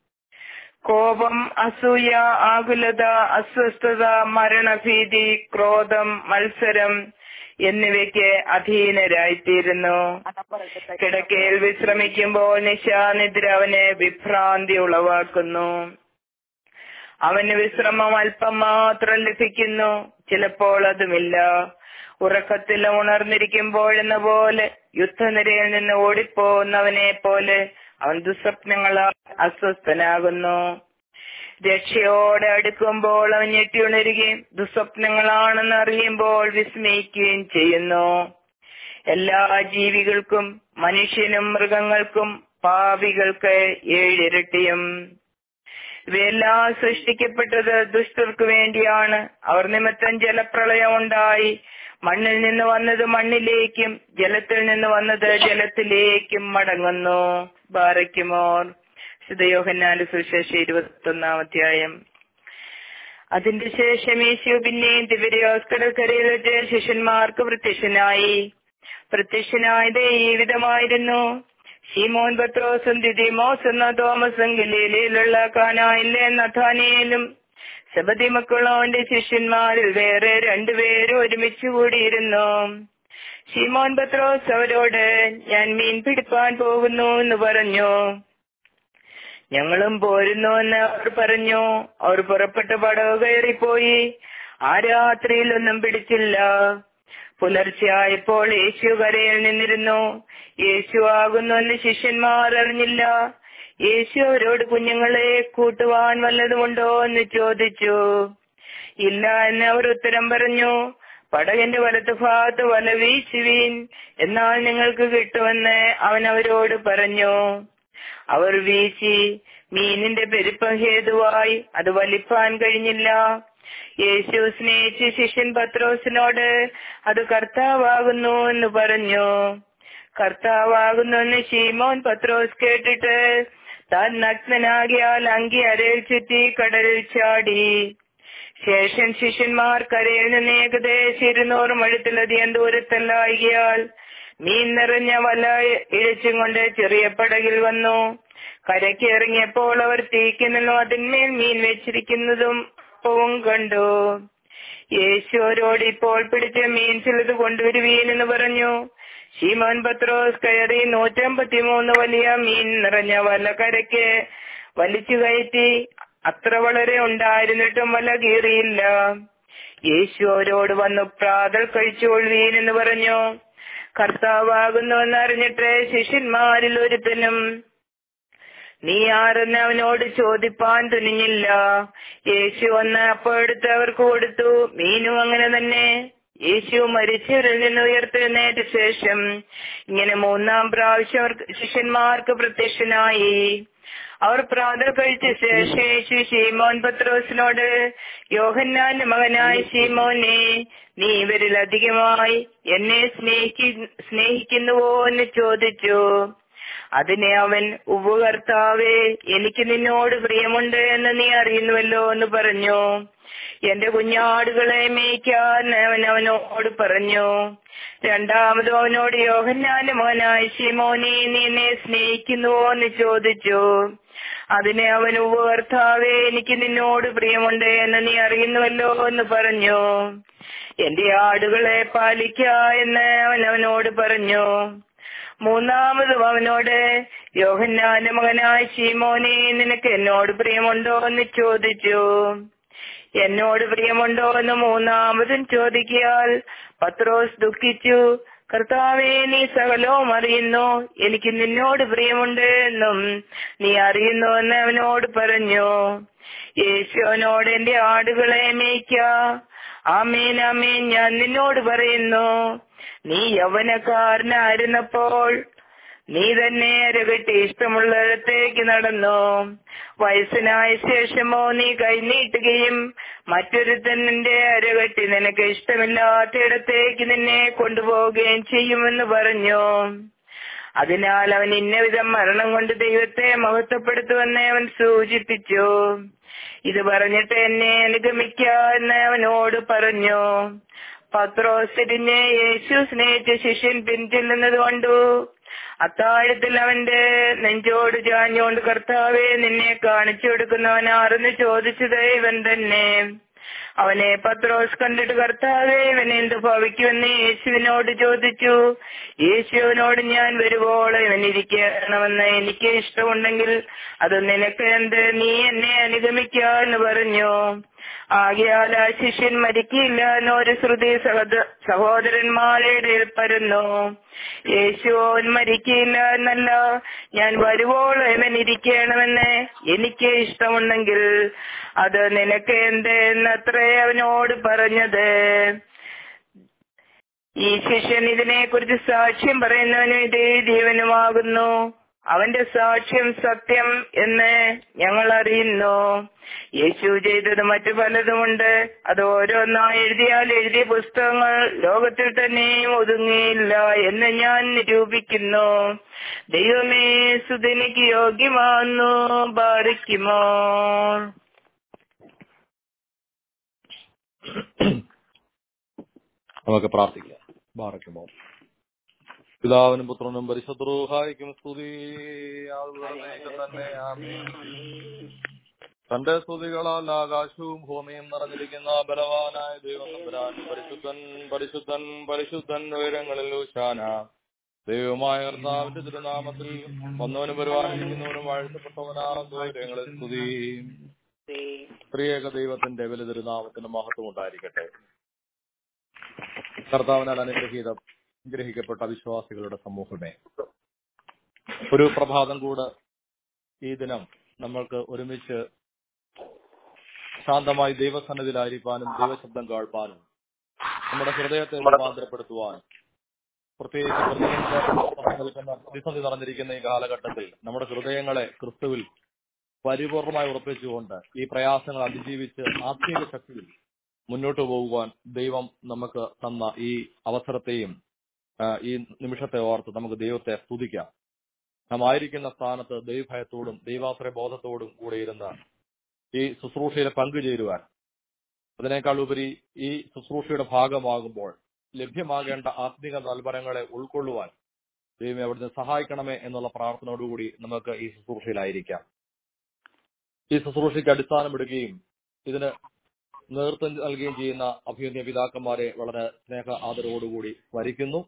കോപം അസൂയ ആകുലത അസ്വസ്ഥത മരണഭീതി ക്രോധം മത്സരം എന്നിവയ്ക്ക് അധീനരായിത്തീരുന്നു കിടക്കയിൽ വിശ്രമിക്കുമ്പോൾ നിശാനിദ്ര അവന് വിഭ്രാന്തി ഉളവാക്കുന്നു അവന് വിശ്രമം അല്പം മാത്രം ലഭിക്കുന്നു ചിലപ്പോൾ അതുമില്ല ഉറക്കത്തിൽ ഉണർന്നിരിക്കുമ്പോഴെന്ന പോലെ യുദ്ധനിരയിൽ നിന്ന് ഓടിപ്പോകുന്നവനെ പോലെ അവൻ ദുസ്വപ്നങ്ങളാൽ അസ്വസ്ഥനാകുന്നു രക്ഷയോടെ അടുക്കുമ്പോൾ അവൻ ഞെട്ടിയുണരുകയും ദുസ്വപ്നങ്ങളാണെന്ന് അറിയുമ്പോൾ വിസ്മയിക്കുകയും ചെയ്യുന്നു എല്ലാ ജീവികൾക്കും മനുഷ്യനും മൃഗങ്ങൾക്കും പാപികൾക്ക് ഏഴിരട്ടിയും ഇവയെല്ലാം സൃഷ്ടിക്കപ്പെട്ടത് ദുഷ്ടർക്ക് വേണ്ടിയാണ് അവർ നിമിത്തം ജലപ്രളയം ഉണ്ടായി മണ്ണിൽ നിന്ന് വന്നത് മണ്ണിലേക്കും ജലത്തിൽ നിന്ന് വന്നത് ജലത്തിലേക്കും മടങ്ങുന്നു ബാറയ്ക്കുമോർ ശുദ്ധയോഹന്നാന്റെ സുശേഷ ഇരുപത്തി ഒന്നാം അധ്യായം അതിന്റെ ശേഷം യേശു പിന്നെയും ദിവര്യോസ്കടക്കരയിൽ വെച്ച് ശിഷ്യന്മാർക്ക് പ്രത്യക്ഷനായി പ്രത്യക്ഷനായത് ഈ വിധമായിരുന്നു ഷീമോൻ പത്രോസും ദിദിമോസ് എന്ന തോമസും ഗലീലയിലുള്ള കാനായിലെ നഥാനിയലും ശബതി മക്കളോന്റെ ശിഷ്യന്മാരിൽ വേറെ രണ്ടുപേരും ഒരുമിച്ച് കൂടിയിരുന്നു ഷീമോൻ പത്രോസ് അവരോട് ഞാൻ മീൻ പിടിപ്പാൻ പോകുന്നു എന്ന് പറഞ്ഞു ഞങ്ങളും പോരുന്നു എന്ന് അവർ പറഞ്ഞു അവർ പുറപ്പെട്ട് പടവ് കയറിപ്പോയി ആ രാത്രിയിലൊന്നും പിടിച്ചില്ല പുലർച്ചെയായപ്പോൾ യേശു കരയിൽ നിന്നിരുന്നു യേശു ആകുന്നു എന്ന് ശിഷ്യന്മാർ അറിഞ്ഞില്ല യേശു അവരോട് കുഞ്ഞുങ്ങളെ കൂട്ടുവാൻ വല്ലതുമുണ്ടോ എന്ന് ചോദിച്ചു ഇല്ല എന്ന് അവർ ഉത്തരം പറഞ്ഞു പടകന്റെ വലത്ത് ഭാഗത്ത് വല വീശുവീൻ എന്നാൽ നിങ്ങൾക്ക് കിട്ടുമെന്ന് അവൻ അവരോട് പറഞ്ഞു അവർ വീശി മീനിന്റെ പെരുപ്പം ഹേതുവായി അത് വലിപ്പാൻ കഴിഞ്ഞില്ല യേശു സ്നേഹിച്ച് ശിഷ്യൻ പത്രോസിനോട് അത് കർത്താവാകുന്നു എന്ന് പറഞ്ഞു കർത്താവാകുന്നെന്ന് ശീമോൻ പത്രോസ് കേട്ടിട്ട് താൻ നഗ്നനാകിയാൽ അങ്കി അരയിൽ ചുറ്റി കടലിൽ ചാടി ശേഷം ശിഷ്യന്മാർ കരയിൽ നിന്ന് ഏകദേശം ഇരുന്നൂറ് മഴുത്തിലധികം ദൂരത്തല്ലായികയാൽ മീൻ നിറഞ്ഞ വല ഇഴച്ചും കൊണ്ട് ചെറിയ പടകിൽ വന്നു കരയ്ക്ക് ഇറങ്ങിയപ്പോൾ അവർ തീക്കുന്നിലും അതിന്മേൽ മീൻ വെച്ചിരിക്കുന്നതും അപ്പവും കണ്ടു യേശു അവരോട് ഇപ്പോൾ പിടിച്ച മീൻ ചിലത് കൊണ്ടുവരുവീൻ എന്ന് പറഞ്ഞു ശീമോൻ പത്രോസ് കയറി നൂറ്റമ്പത്തിമൂന്ന് വലിയ മീൻ നിറഞ്ഞ വല കരയ്ക്ക് വലിച്ചു കയറ്റി അത്ര വളരെ ഉണ്ടായിരുന്നിട്ടും വല കീറിയില്ല യേശു അവരോട് വന്നു പ്രാതൽ കഴിച്ചുകൊള്ളുവീൻ എന്ന് പറഞ്ഞു കർത്താവാകുന്നു എന്നറിഞ്ഞിട്ട് ശിഷ്യന്മാരിൽ ഒരുത്തനും നീ ആരെന്ന് അവനോട് ചോദിപ്പാൻ തുനിഞ്ഞില്ല യേശു വന്ന് അപ്പോൾ എടുത്ത് അവർക്ക് കൊടുത്തു മീനും അങ്ങനെ തന്നെ യേശു മരിച്ചവരിൽ നിന്ന് ഉയർത്തെഴുന്നേറ്റ ശേഷം ഇങ്ങനെ മൂന്നാം പ്രാവശ്യം അവർക്ക് ശിഷ്യന്മാർക്ക് പ്രത്യക്ഷനായി അവർ പ്രാതൽ കഴിച്ച ശേഷം യേശു ശീമോൻ പത്രോസിനോട് യോഹന്നാന്റെ മകനായ ശീമോനെ നീ ഇവരിൽ അധികമായി എന്നെ സ്നേഹിക്കു സ്നേഹിക്കുന്നുവോ എന്ന് ചോദിച്ചു അതിനെ അവൻ ഉപകർത്താവേ എനിക്ക് നിന്നോട് പ്രിയമുണ്ട് എന്ന് നീ അറിയുന്നുവല്ലോ എന്ന് പറഞ്ഞു എന്റെ കുഞ്ഞാടുകളെ മേയ്ക്കാൻ അവൻ അവനോട് പറഞ്ഞു രണ്ടാമതും അവനോട് യോഹന്നാന്റെ മകനായ ശിമോനെ നീ എന്നെ സ്നേഹിക്കുന്നുവോ എന്ന് ചോദിച്ചു അതിനെ അവൻ ഉപകർത്താവേ എനിക്ക് നിന്നോട് പ്രിയമുണ്ട് എന്ന് നീ അറിയുന്നുവല്ലോ എന്ന് പറഞ്ഞു എന്റെ ആടുകളെ പാലിക്ക എന്ന് അവൻ അവനോട് പറഞ്ഞു മൂന്നാമതും അവനോട് യോഹന്നാന്റെ മകനായ ശീമോനെ നിനക്ക് എന്നോട് പ്രിയമുണ്ടോ എന്ന് ചോദിച്ചു എന്നോട് പ്രിയമുണ്ടോ എന്ന് മൂന്നാമതും ചോദിക്കിയാൽ പത്രോസ് ദുഃഖിച്ചു കർത്താവെ നീ സകലവും അറിയുന്നു എനിക്ക് നിന്നോട് പ്രിയമുണ്ട് എന്നും നീ അറിയുന്നു എന്ന് അവനോട് പറഞ്ഞു യേശു അവനോട് എന്റെ ആടുകളെ മേയ്ക്ക ആമേൻ ആമേൻ ഞാൻ നിന്നോട് പറയുന്നു നീ യൗവനക്കാരനായിരുന്നപ്പോൾ നീ തന്നെ അരകെട്ടി ഇഷ്ടമുള്ളിടത്തേക്ക് നടന്നു വയസ്സനായ ശേഷമോ നീ കൈനീട്ടുകയും മറ്റൊരുത്തൻ നിന്റെ അരകെട്ടി നിനക്ക് ഇഷ്ടമില്ലാത്തയിടത്തേക്ക് നിന്നെ കൊണ്ടുപോവുകയും ചെയ്യുമെന്ന് പറഞ്ഞു അതിനാൽ അവൻ ഇന്നവിധം മരണം കൊണ്ട് ദൈവത്തെ മഹത്വപ്പെടുത്തുമെന്ന് അവൻ സൂചിപ്പിച്ചു ഇത് പറഞ്ഞിട്ട് എന്നെ അനുഗമിക്ക എന്ന് അവനോട് പറഞ്ഞു പത്രോസ് തിരിഞ്ഞ് യേശു സ്നേഹിച്ച ശിഷ്യൻ പിന്തില്ലുന്നത് കൊണ്ടു അത്താഴത്തിൽ അവന്റെ നെഞ്ചോട് ചാഞ്ഞുകൊണ്ട് കർത്താവെ നിന്നെ കാണിച്ചു കൊടുക്കുന്നവനാരെന്ന് ചോദിച്ചത് ഇവൻ തന്നെ അവനെ പത്രോസ് കണ്ടിട്ട് കർത്താവെ ഇവൻ എന്ത് ഭവിക്കുമെന്ന് യേശുവിനോട് ചോദിച്ചു യേശുവിനോട് ഞാൻ വരുവോളം ഇവൻ ഇരിക്കണമെന്ന് എനിക്ക് ഇഷ്ടമുണ്ടെങ്കിൽ അത് നിനക്ക് എന്ത് നീ എന്നെ അനുഗമിക്ക എന്ന് പറഞ്ഞു ആകയാൽ ആ ശിഷ്യൻ മരിക്കില്ല എന്നൊരു ശ്രുതി സഹോദ സഹോദരന്മാരുടെ ഇടയിൽ പരന്നു യേശു അവൻ മരിക്കില്ല എന്നല്ല ഞാൻ വരുവോളം ഇവൻ ഇരിക്കണമെന്ന് എനിക്ക് ഇഷ്ടമുണ്ടെങ്കിൽ അത് നിനക്ക് എന്ത് എന്നത്രേ അവനോട് പറഞ്ഞത് ഈ ശിഷ്യൻ ഇതിനെ കുറിച്ച് സാക്ഷ്യം പറയുന്നവനും ഇതേ ജീവനുമാകുന്നു അവന്റെ സാക്ഷ്യം സത്യം എന്ന് ഞങ്ങൾ അറിയുന്നു യേശു ചെയ്തത് മറ്റു പലതുമുണ്ട് അത് ഓരോന്നായി എഴുതിയാൽ എഴുതിയ പുസ്തകങ്ങൾ ലോകത്തിൽ തന്നെയും ഒതുങ്ങിയില്ല എന്ന് ഞാൻ നിരൂപിക്കുന്നു ദൈവമേ സുധനിക്ക് യോഗ്യമാകുന്നു ബാധിക്കുമോ നമുക്ക് പ്രാർത്ഥിക്കാം ബാറയ്ക്കുമോ പിതാവിനും പുത്രനും പരിശുദ്രൂഹായിക്കും സ്തുതി ആളുകളേക്ക് തന്നെ ആമേൻ. തന്റെ സ്തുതികളാൽ ആകാശവും ഭൂമിയും നിറഞ്ഞിരിക്കുന്ന ബലവാനായ ദൈവം തമ്പുരാൻ പരിശുദ്ധൻ പരിശുദ്ധൻ പരിശുദ്ധൻ ഉയരങ്ങളിൽ ഊശാന ദൈവമായ കർത്താവിന്റെ തിരുനാമത്തിൽ വന്നവനും വരുവാനിരിക്കുന്നവനും വാഴ്ത്തപ്പെട്ടവനാകുന്ന ഉയരങ്ങളിൽ സ്തുതി സ്ത്രീയേക ദൈവത്തിന്റെ വില തിരുനാമത്തിന് മഹത്വം ഉണ്ടായിരിക്കട്ടെ കർത്താവിനാൽ അനുഗ്രഹീത അനുഗ്രഹിക്കപ്പെട്ട വിശ്വാസികളുടെ സമൂഹമേ ഒരു പ്രഭാതം കൂടെ ഈ ദിനം നമ്മൾക്ക് ഒരുമിച്ച് ശാന്തമായി ദൈവസന്നിധിയിലായിരിക്കാനും ദൈവശബ്ദം കേൾപ്പാനും നമ്മുടെ ഹൃദയത്തെ രൂപാന്തരപ്പെടുത്തുവാനും പ്രത്യേകിച്ച് പ്രതിസന്ധി നിൽക്കുന്ന പ്രതിസന്ധി നിറഞ്ഞിരിക്കുന്ന ഈ കാലഘട്ടത്തിൽ നമ്മുടെ ഹൃദയങ്ങളെ ക്രിസ്തുവിൽ പരിപൂർണമായി ഉറപ്പിച്ചുകൊണ്ട് ഈ പ്രയാസങ്ങൾ അതിജീവിച്ച് ആത്മീയ ശക്തിയിൽ മുന്നോട്ട് പോകുവാൻ ദൈവം നമുക്ക് തന്ന ഈ അവസരത്തെയും ആ, ഈ നിമിഷത്തെ ഓർത്ത് നമുക്ക് ദൈവത്തെ സ്തുതിക്കാം നാം ആയിരിക്കുന്ന സ്ഥാനത്ത് ദൈവഭയത്തോടും ദൈവാശ്രയ ബോധത്തോടും കൂടെ ഇരുന്ന് ഈ ശുശ്രൂഷയിൽ പങ്കുചേരുവാൻ അതിനേക്കാൾ ഉപരി ഈ ശുശ്രൂഷയുടെ ഭാഗമാകുമ്പോൾ ലഭ്യമാകേണ്ട ആത്മിക നൽപരങ്ങളെ ഉൾക്കൊള്ളുവാൻ ദൈവം അവിടുന്ന് സഹായിക്കണമേ എന്നുള്ള പ്രാർത്ഥനയോടുകൂടി നമുക്ക് ഈ ശുശ്രൂഷയിലായിരിക്കാം ഈ ശുശ്രൂഷയ്ക്ക് അടിസ്ഥാനമിടുകയും ഇതിന് നേതൃത്വം നൽകുകയും ചെയ്യുന്ന അഭിനന്ദ പിതാക്കന്മാരെ വളരെ സ്നേഹ ആദരവോടുകൂടി വരിക്കുന്നു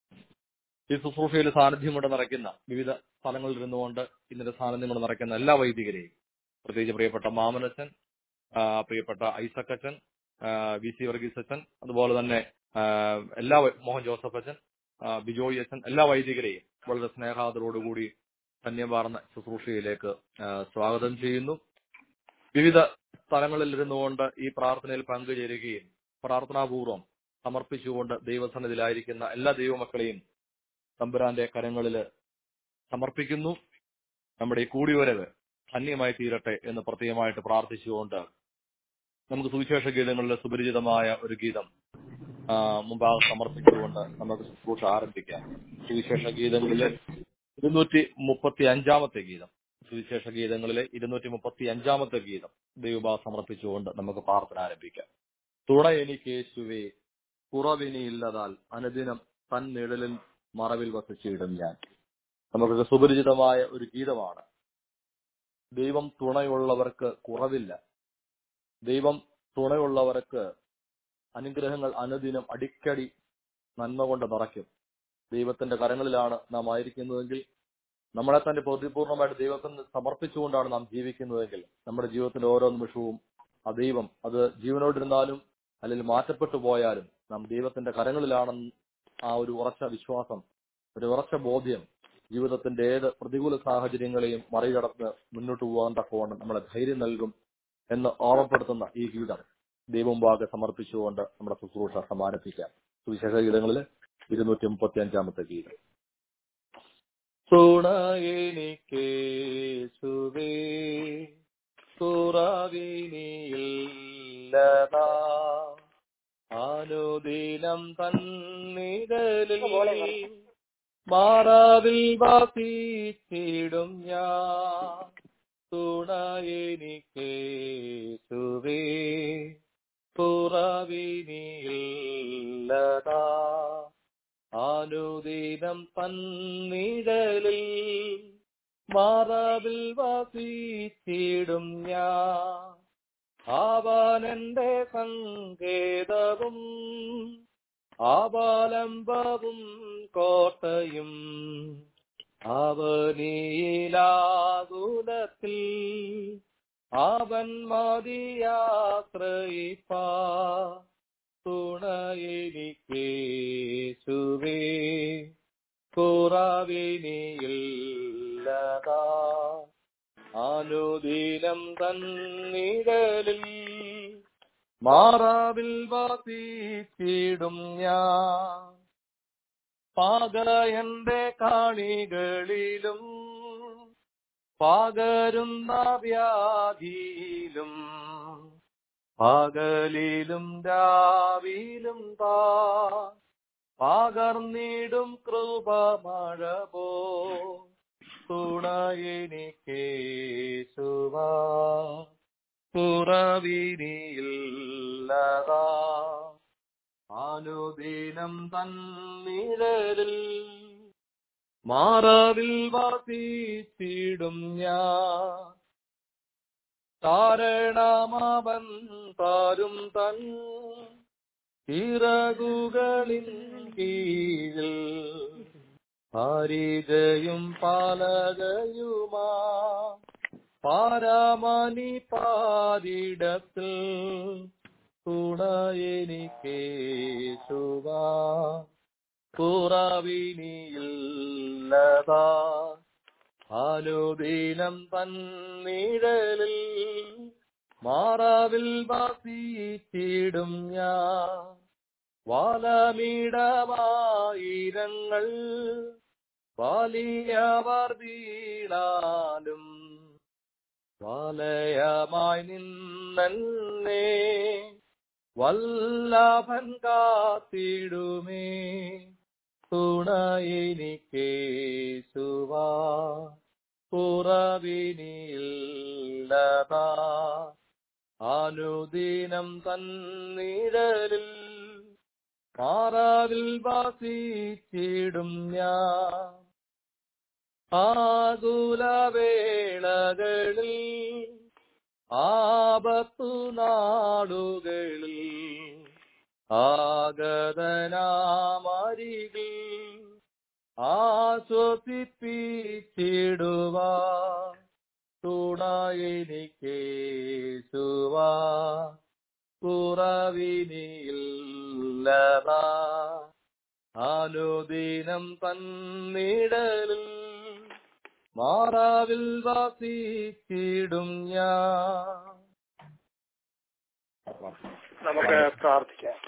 ഈ ശുശ്രൂഷയിൽ സാന്നിധ്യം കൊണ്ട് നിറയ്ക്കുന്ന വിവിധ സ്ഥലങ്ങളിൽ ഇരുന്നുകൊണ്ട് ഇതിന്റെ സാന്നിധ്യം കൊണ്ട് നിറയ്ക്കുന്ന എല്ലാ വൈദികരെയും പ്രത്യേകിച്ച് പ്രിയപ്പെട്ട മാമനച്ചൻ ആ, പ്രിയപ്പെട്ട ഐസക്കച്ചൻ ആ, വി സി വർഗീസ് അച്ഛൻ അതുപോലെ തന്നെ ആ, എല്ലാ വൈ- മോഹൻ ജോസഫ് അച്ഛൻ ആ, ബിജോയ് അച്ഛൻ എല്ലാ വൈദികരെയും വളരെ സ്നേഹാദരോടുകൂടി ധന്യമാർന്ന ശുശ്രൂഷയിലേക്ക് ആ, സ്വാഗതം ചെയ്യുന്നു വിവിധ സ്ഥലങ്ങളിൽ ഇരുന്നുകൊണ്ട് ഈ പ്രാർത്ഥനയിൽ പങ്കുചേരുകയും പ്രാർത്ഥനാപൂർവം സമർപ്പിച്ചുകൊണ്ട് ദൈവസന്നിധിയിലായിരിക്കുന്ന എല്ലാ ദൈവമക്കളെയും തമ്പുരാന്റെ കരങ്ങളിൽ സമർപ്പിക്കുന്നു നമ്മുടെ ഈ കൂടിവരവ് ധന്യമായി തീരട്ടെ എന്ന് പ്രത്യേകമായിട്ട് പ്രാർത്ഥിച്ചുകൊണ്ട് നമുക്ക് സുവിശേഷ ഗീതങ്ങളിലെ സുപരിചിതമായ ഒരു ഗീതം ആ, മുമ്പാകെ സമർപ്പിച്ചുകൊണ്ട് നമുക്ക് ശുശ്രൂഷ ആരംഭിക്കാം സുവിശേഷ ഗീതങ്ങളിലെ ഇരുന്നൂറ്റി മുപ്പത്തി അഞ്ചാമത്തെ ഗീതം സുവിശേഷ ഗീതങ്ങളിലെ ഇരുന്നൂറ്റി മുപ്പത്തി അഞ്ചാമത്തെ ഗീതം ദൈവഭാ സമർപ്പിച്ചുകൊണ്ട് നമുക്ക് പ്രാർത്ഥന ആരംഭിക്കാം തുണ എനിക്ക് യേശുവേ കുറവിനിയില്ലതാൽ അനുദിനം തൻ നിഴലിൽ മറവിൽ വസിച്ചിടും ഞാൻ നമുക്ക് സുപരിചിതമായ ഒരു ഗീതമാണ് ദൈവം തുണയുള്ളവർക്ക് കുറവില്ല ദൈവം തുണയുള്ളവർക്ക് അനുഗ്രഹങ്ങൾ അനുദിനം അടിക്കടി നന്മ കൊണ്ട് നിറയ്ക്കും ദൈവത്തിന്റെ കരങ്ങളിലാണ് നാം ആയിരിക്കുന്നതെങ്കിൽ നമ്മളെ തന്നെ പരിപൂർണമായിട്ട് ദൈവത്തിന് സമർപ്പിച്ചുകൊണ്ടാണ് നാം ജീവിക്കുന്നതെങ്കിൽ നമ്മുടെ ജീവിതത്തിന്റെ ഓരോ നിമിഷവും ആ ദൈവം അത് ജീവനോടിരുന്നാലും അല്ലെങ്കിൽ മാറ്റപ്പെട്ടു പോയാലും നാം ദൈവത്തിന്റെ കരങ്ങളിലാണെന്ന് ആ ഒരു ഉറച്ച വിശ്വാസം ഒരു ഉറച്ച ബോധ്യം ജീവിതത്തിന്റെ ഏത് പ്രതികൂല സാഹചര്യങ്ങളെയും മറികടന്ന് മുന്നോട്ട് പോകാൻ തക്കവണ്ണം നമ്മളെ ധൈര്യം നൽകും എന്ന് ഓർമ്മപ്പെടുത്തുന്ന ഈ ഗീതം ദൈവമുമ്പാകെ സമർപ്പിച്ചുകൊണ്ട് നമ്മുടെ ശുശ്രൂഷ സമാരംഭിക്കാം സുവിശേഷ ഗീതങ്ങളിൽ ഇരുന്നൂറ്റി മുപ്പത്തി അഞ്ചാമത്തെ ഗീതം തുണയെനിക്കേശുവേ തുറവിനിയില്ലതാ അനുദിനം തന്നിടലിൽ മാറാവിൽ വാസിച്ചിടും ഞാൻ തുണയെനിക്കേശുവേ തുറവിനിയില്ലതാ അനുദിനം തന്നിടലിൽ മാറാവിൽ വാസിച്ചിടും ഞാൻ ആവാനെന്റെ സങ്കേതവും ആവാലംബവും കോട്ടയും അവനീലാകുലത്തിൽ അവൻ മതിയാശ്രയിപ്പാ തുണയെനിക്കേശുവേ കുറവിനിയില്ലതാ അനുദിനം തന്നിടലിൽ മാറാവിൽ വാസിച്ചിടും ഞാൻ പാകയന്റെ കാണികളിലും പകരുന്ന വ്യാധിയിലും പകലിലും രാവിലും താ പകർന്നിടും കൃപ മഴ പോ തുണയെനിക്കേശുവാ കുറവിനിയില്ലതാ അനുദിനം തന്നിഴലിൽ മാറാവിൽ വാസിച്ചിടും ഞാൻ കാരണമവൻ താരും തൻ ഇറകുകളിൻ കീഴിൽ പാരിജയും പാലകയുമാ പാരാമണി പാരിടത്തിൽ തുണയെനിക്കേശുവാ കുറവിനിയില്ലതാ അനുദിനം തന്നിഴലിൽ മാറാവിൽ വാസിച്ചിടും ഞാൻ വാലമിടമായിരങ്ങൾ വലിയവർ വീണാലും വലയമായി നിന്നെ വല്ലഭൻ കാത്തിടുമേ തുണ എനിക്കേശുവാ കുറവിനില്ലതാ അനുദിനം തന്നിഴലിൽ മാറാവിൽ വാസിച്ചിടും ഞാൻ ആകുലവേളകളിൽ ആപത്തു നാടുകളിൽ ആഗതനാമരികിൽ ആശ്വസിപ്പിച്ചിടുവാ തുണ എനിക്കേശുവാ കുറവിനില്ലതാ അനുദിനം തന്നിടലിൽ മാറാവിൽ വാസിച്ചിടും ഞാൻ നമുക്ക് പ്രാർത്ഥിക്കാം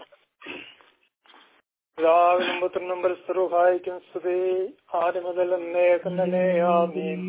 പിതാവിനും പുത്രനും പരസ്പരഹായിക്കും സ്തുതി ആദ്യം മുതൽ എന്നേക്കും തന്നെ ആമീൻ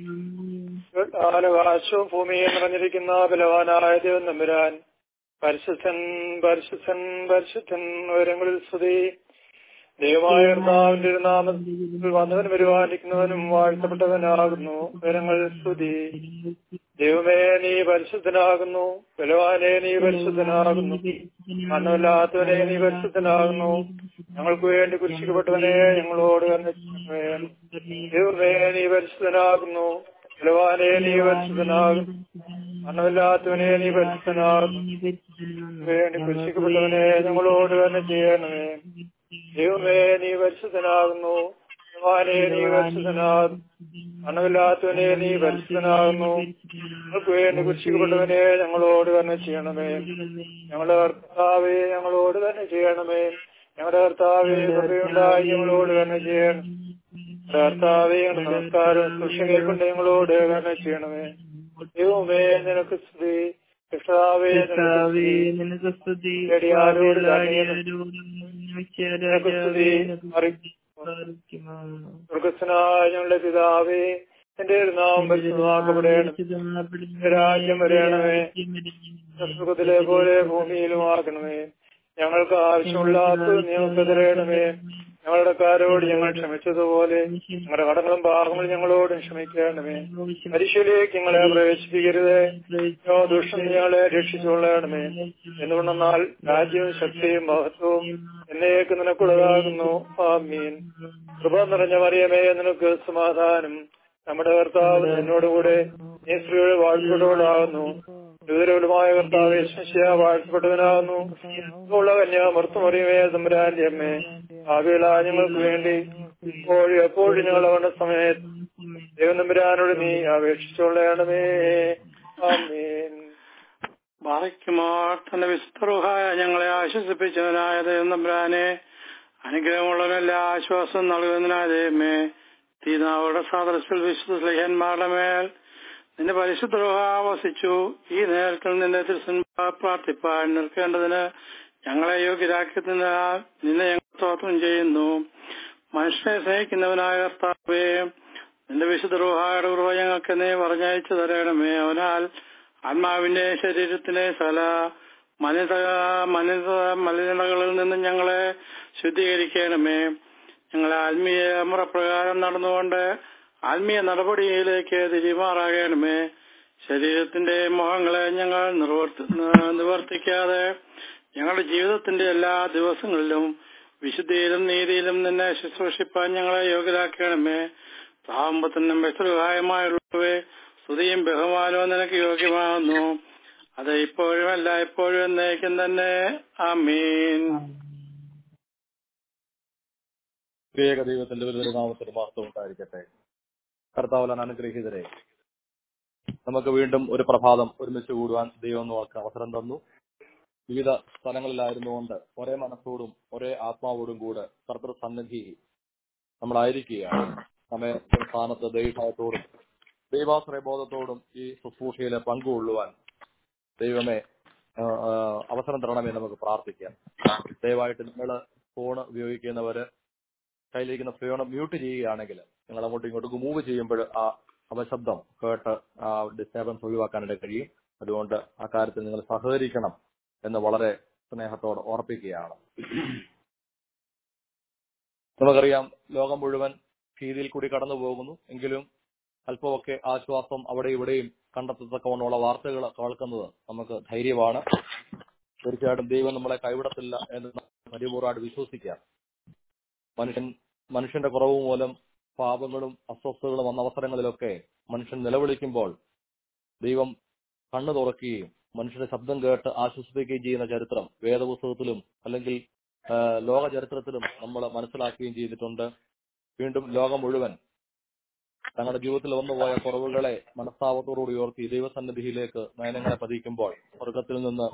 ആകാശവും ഭൂമിയും നിറഞ്ഞിരിക്കുന്ന ബലവാനായ ദൈവം നമ്പുരാൻ പരിശുദ്ധൻ പരിശുദ്ധൻ പരിശുദ്ധൻ ഉയരങ്ങളിൽ സ്തുതി ദൈവമായ കർത്താവിന്റെ ഒരു നാമത്തിൽ വന്നവനും പരിപാലിക്കുന്നവനും വാഴ്ത്തപ്പെട്ടവനാകുന്നു ഉയരങ്ങൾ സ്തുതി ദൈവമേ നീ പരിശുദ്ധനാകുന്നു ബലവാനെ നീ പരിശുദ്ധനാകുന്നു മണ്ണമില്ലാത്തവനെ നീ പരിശുദ്ധനാകുന്നു ഞങ്ങൾക്ക് വേണ്ടി കുരിശിക്കപ്പെട്ടവനെ ഞങ്ങളോട് കരുണയ്ക്കണമേ. ദൈവമേ നീ പരിശുദ്ധനാകുന്നു ബലവാനെ നീ പരിശുദ്ധനാകുന്നു മണ്ണമില്ലാത്തവനെ നീ പരിശുദ്ധനാകുന്നു വേണ്ടി കുരിശിക്കപ്പെട്ടവനെ ഞങ്ങളോട് തന്നെ ചെയ്യണമേ ദൈവമേ നീ പരിശുദ്ധനാകുന്നു ബലവാനെ നീ പരിശുദ്ധനാകുന്നു മണ്ണമില്ലാത്തവനെ നീ പരിശുദ്ധനാകുന്നു ഞങ്ങൾക്ക് വേണ്ടി കുരിശിക്കപ്പെട്ടവനെ ഞങ്ങളോട് തന്നെ ചെയ്യണമേ ഞങ്ങളുടെ കർത്താവെ ഞങ്ങളോട് തന്നെ ചെയ്യണമേ ഞങ്ങളുടെ കർത്താവെ കൃപയുണ്ടായി ഞങ്ങളോട് തന്നെ ചെയ്യണം ഞങ്ങളുടെ കർത്താവെ ഞങ്ങളുടെ നമസ്കാരം സുഷകരെ കൊണ്ട് ഞങ്ങളോട് തന്നെ ചെയ്യണമേ ദൈവമേ നിനക്ക് സ്തുതി കർത്താവേ നിനക്ക് സ്തുതി അടിയാരോട് നിനക്ക് സ്തുതി സ്വർഗസ്നായ ഞങ്ങളുടെ പിതാവേ എന്റെ ഒരു നാമം പരിശുദ്ധമാക്കപ്പെടണം രാജ്യം വരയണമേ സുഖത്തിലെ പോലെ ഭൂമിയിലും ആക്കണമേ ഞങ്ങൾക്ക് ആവശ്യമുള്ള ഞങ്ങൾക്ക് തരയണമേ ഞങ്ങളുടെ കാരോട് ഞങ്ങൾ ക്ഷമിച്ചതുപോലെ ഞങ്ങളുടെ കടങ്ങളും പാപങ്ങളും ഞങ്ങളോടും ക്ഷമിക്കണമേ മനുഷ്യരിലേക്ക് ഞങ്ങളെ പ്രവേശിപ്പിക്കരുത് യോ ദുഷ്ടം ഞങ്ങളെ രക്ഷിച്ചുകൊള്ളണമേ എന്തുകൊണ്ടെന്നാൽ രാജ്യവും ശക്തിയും മഹത്വവും എന്നേക്ക് നിനക്കുള്ളതാകുന്നു ആമീൻ കൃപ നിറഞ്ഞ മറിയമേ നിനക്ക് സമാധാനം നമ്മുടെ കർത്താവ് എന്നോടുകൂടെ നീ സ്ത്രീയുടെ വാഴ്ചയോടാകുന്നു ദുരിതരവുമായ കർത്താവ് ശിഷ്യ വാഴ്ചപ്പെട്ടവനാകുന്നു ഉള്ള കന്യാമർത്തുമറിയമേ തമ്പുരാന്റെ അമ്മേ ഭാവികളാ ഞങ്ങൾക്ക് വേണ്ടി ഇപ്പോഴും എപ്പോഴും ഞങ്ങൾ അവന്റെ സമയത്ത് ദൈവം തമ്പുരാനോട് നീ അപേക്ഷിച്ചുകൊള്ളണമേ ആമീൻ ബാറയ്ക്കുമാർ തന്റെ വിസ്തൃഹായ ഞങ്ങളെ ആശ്വസിപ്പിച്ചവനായ ദൈവം തമ്പുരാനെ അനുഗ്രഹമുള്ളവരെല്ലാ ആശ്വാസം നൽകുന്നതിനായ ദൈവമേ തീനാവുടെ സാദൃശ്യത്തിൽ വിശുദ്ധ സ്ലേഹന്മാരുടെ മേൽ നിന്റെ പരിശുദ്ധ വസിച്ചു ഈ നേരത്തിൽ നിന്റെ തിരുസൻപ പ്രാർത്ഥിപ്പാൻ നിൽക്കേണ്ടതിന് ഞങ്ങളെ യോഗ്യരാക്കുന്നതിനാൽ നിന്നെ ഞങ്ങൾ സ്തോത്രം ചെയ്യുന്നു മനുഷ്യനെ സ്നേഹിക്കുന്നവനായ കർത്താവേ നിന്റെ വിശുദ്ധ റൂഹായുടെ ഉറവ ഞങ്ങൾക്ക് നീ പറഞ്ഞയച്ചു തരണമേ അവനാൽ ആത്മാവിന്റെ ശരീരത്തിലെ സല മനിത മനിത മലിനതകളിൽ നിന്നും ഞങ്ങളെ ശുദ്ധീകരിക്കണമേ ഞങ്ങളെ ആത്മീയ മുറപ്രകാരം നടന്നുകൊണ്ട് ആത്മീയ നടപടിയിലേക്ക് തിരിമാറാകണമേ ശരീരത്തിന്റെ മോഹങ്ങളെ ഞങ്ങൾ നിർവർത്തി- നിവർത്തിക്കാതെ ഞങ്ങളുടെ ജീവിതത്തിന്റെ എല്ലാ ദിവസങ്ങളിലും വിശുദ്ധിയിലും നീതിയിലും നിന്നെ ശുശ്രൂഷിപ്പാൻ ഞങ്ങളെ യോഗ്യരാക്കണമേ പാമ്പത്തിനും വ്യക്തകായമായുള്ളവേ സ്തുതിയും ബഹുമാനവും നിനക്ക് യോഗ്യമാകുന്നു അത് ഇപ്പോഴും അല്ല ഇപ്പോഴും എന്നേക്കും തന്നെ ആമീൻ ഏക ദൈവത്തിന്റെ ഒരു നാമത്തിന് മഹത്വം ഉണ്ടായിരിക്കട്ടെ കർത്താവലാൻ അനുഗ്രഹീതരെ നമുക്ക് വീണ്ടും ഒരു പ്രഭാതം ഒരുമിച്ച് കൂടുവാൻ ദൈവം നമുക്ക് അവസരം തന്നു വിവിധ സ്ഥലങ്ങളിലായിരുന്നുകൊണ്ട് ഒരേ മനസ്സോടും ഒരേ ആത്മാവോടും കൂടെ കർത്തൃ സന്നിധി നമ്മളായിരിക്കുകയാണ് നമ്മെ ഒരു സ്ഥാനത്ത് ദൈവത്തോടും ദൈവാശ്രയ ബോധത്തോടും ഈ ശുശ്രൂഷയിലെ പങ്കുകൊള്ളുവാൻ ദൈവമേ ആ, ആ, അവസരം തരണമേ നമുക്ക് പ്രാർത്ഥിക്കാം ദയവായിട്ട് നിങ്ങൾ ഫോൺ ഉപയോഗിക്കുന്നവര് കയ്യിലിരിക്കുന്ന ഫോൺ മ്യൂട്ട് ചെയ്യുകയാണെങ്കിൽ നിങ്ങൾ അങ്ങോട്ടും ഇങ്ങോട്ടും മൂവ് ചെയ്യുമ്പോൾ ആ അപശബ്ദം കേട്ട് ആ ഡിസ്റ്റർബൻസ് ഒഴിവാക്കാനായിട്ട് കഴിയും അതുകൊണ്ട് ആ കാര്യത്തിൽ നിങ്ങൾ സഹകരിക്കണം എന്ന് വളരെ സ്നേഹത്തോടെ ഓർപ്പിക്കുകയാണ് നമുക്കറിയാം ലോകം മുഴുവൻ ഭീതിയിൽ കൂടി കടന്നു പോകുന്നു എങ്കിലും അല്പമൊക്കെ ആശ്വാസം അവിടെ ഇവിടെയും കണ്ടെത്തത്തക്കവണ്ണമുള്ള വാർത്തകൾ കേൾക്കുന്നത് നമുക്ക് ധൈര്യമാണ് തീർച്ചയായിട്ടും ദൈവം നമ്മളെ കൈവിടത്തില്ല എന്ന് പരിപൂർവ്വമായിട്ട് വിശ്വസിക്കാം മനുഷ്യൻ മനുഷ്യന്റെ കുറവ് മൂലം പാപങ്ങളും അസ്വസ്ഥതകളും വന്ന അവസരങ്ങളിലൊക്കെ മനുഷ്യൻ നിലവിളിക്കുമ്പോൾ ദൈവം കണ്ണു തുറക്കുകയും മനുഷ്യന്റെ ശബ്ദം കേട്ട് ആശ്വസിപ്പിക്കുകയും ചെയ്യുന്ന ചരിത്രം വേദപുസ്തകത്തിലും അല്ലെങ്കിൽ ആ, ലോക ചരിത്രത്തിലും നമ്മൾ മനസ്സിലാക്കുകയും ചെയ്തിട്ടുണ്ട് വീണ്ടും ലോകം മുഴുവൻ തങ്ങളുടെ ജീവിതത്തിൽ വന്നുപോയ കുറവുകളെ മനസ്താപത്തോടുകൂടി ഉയർത്തി ദൈവസന്നിധിയിലേക്ക് നയനങ്ങളെ പതിക്കുമ്പോൾ സ്വർഗത്തിൽ നിന്ന്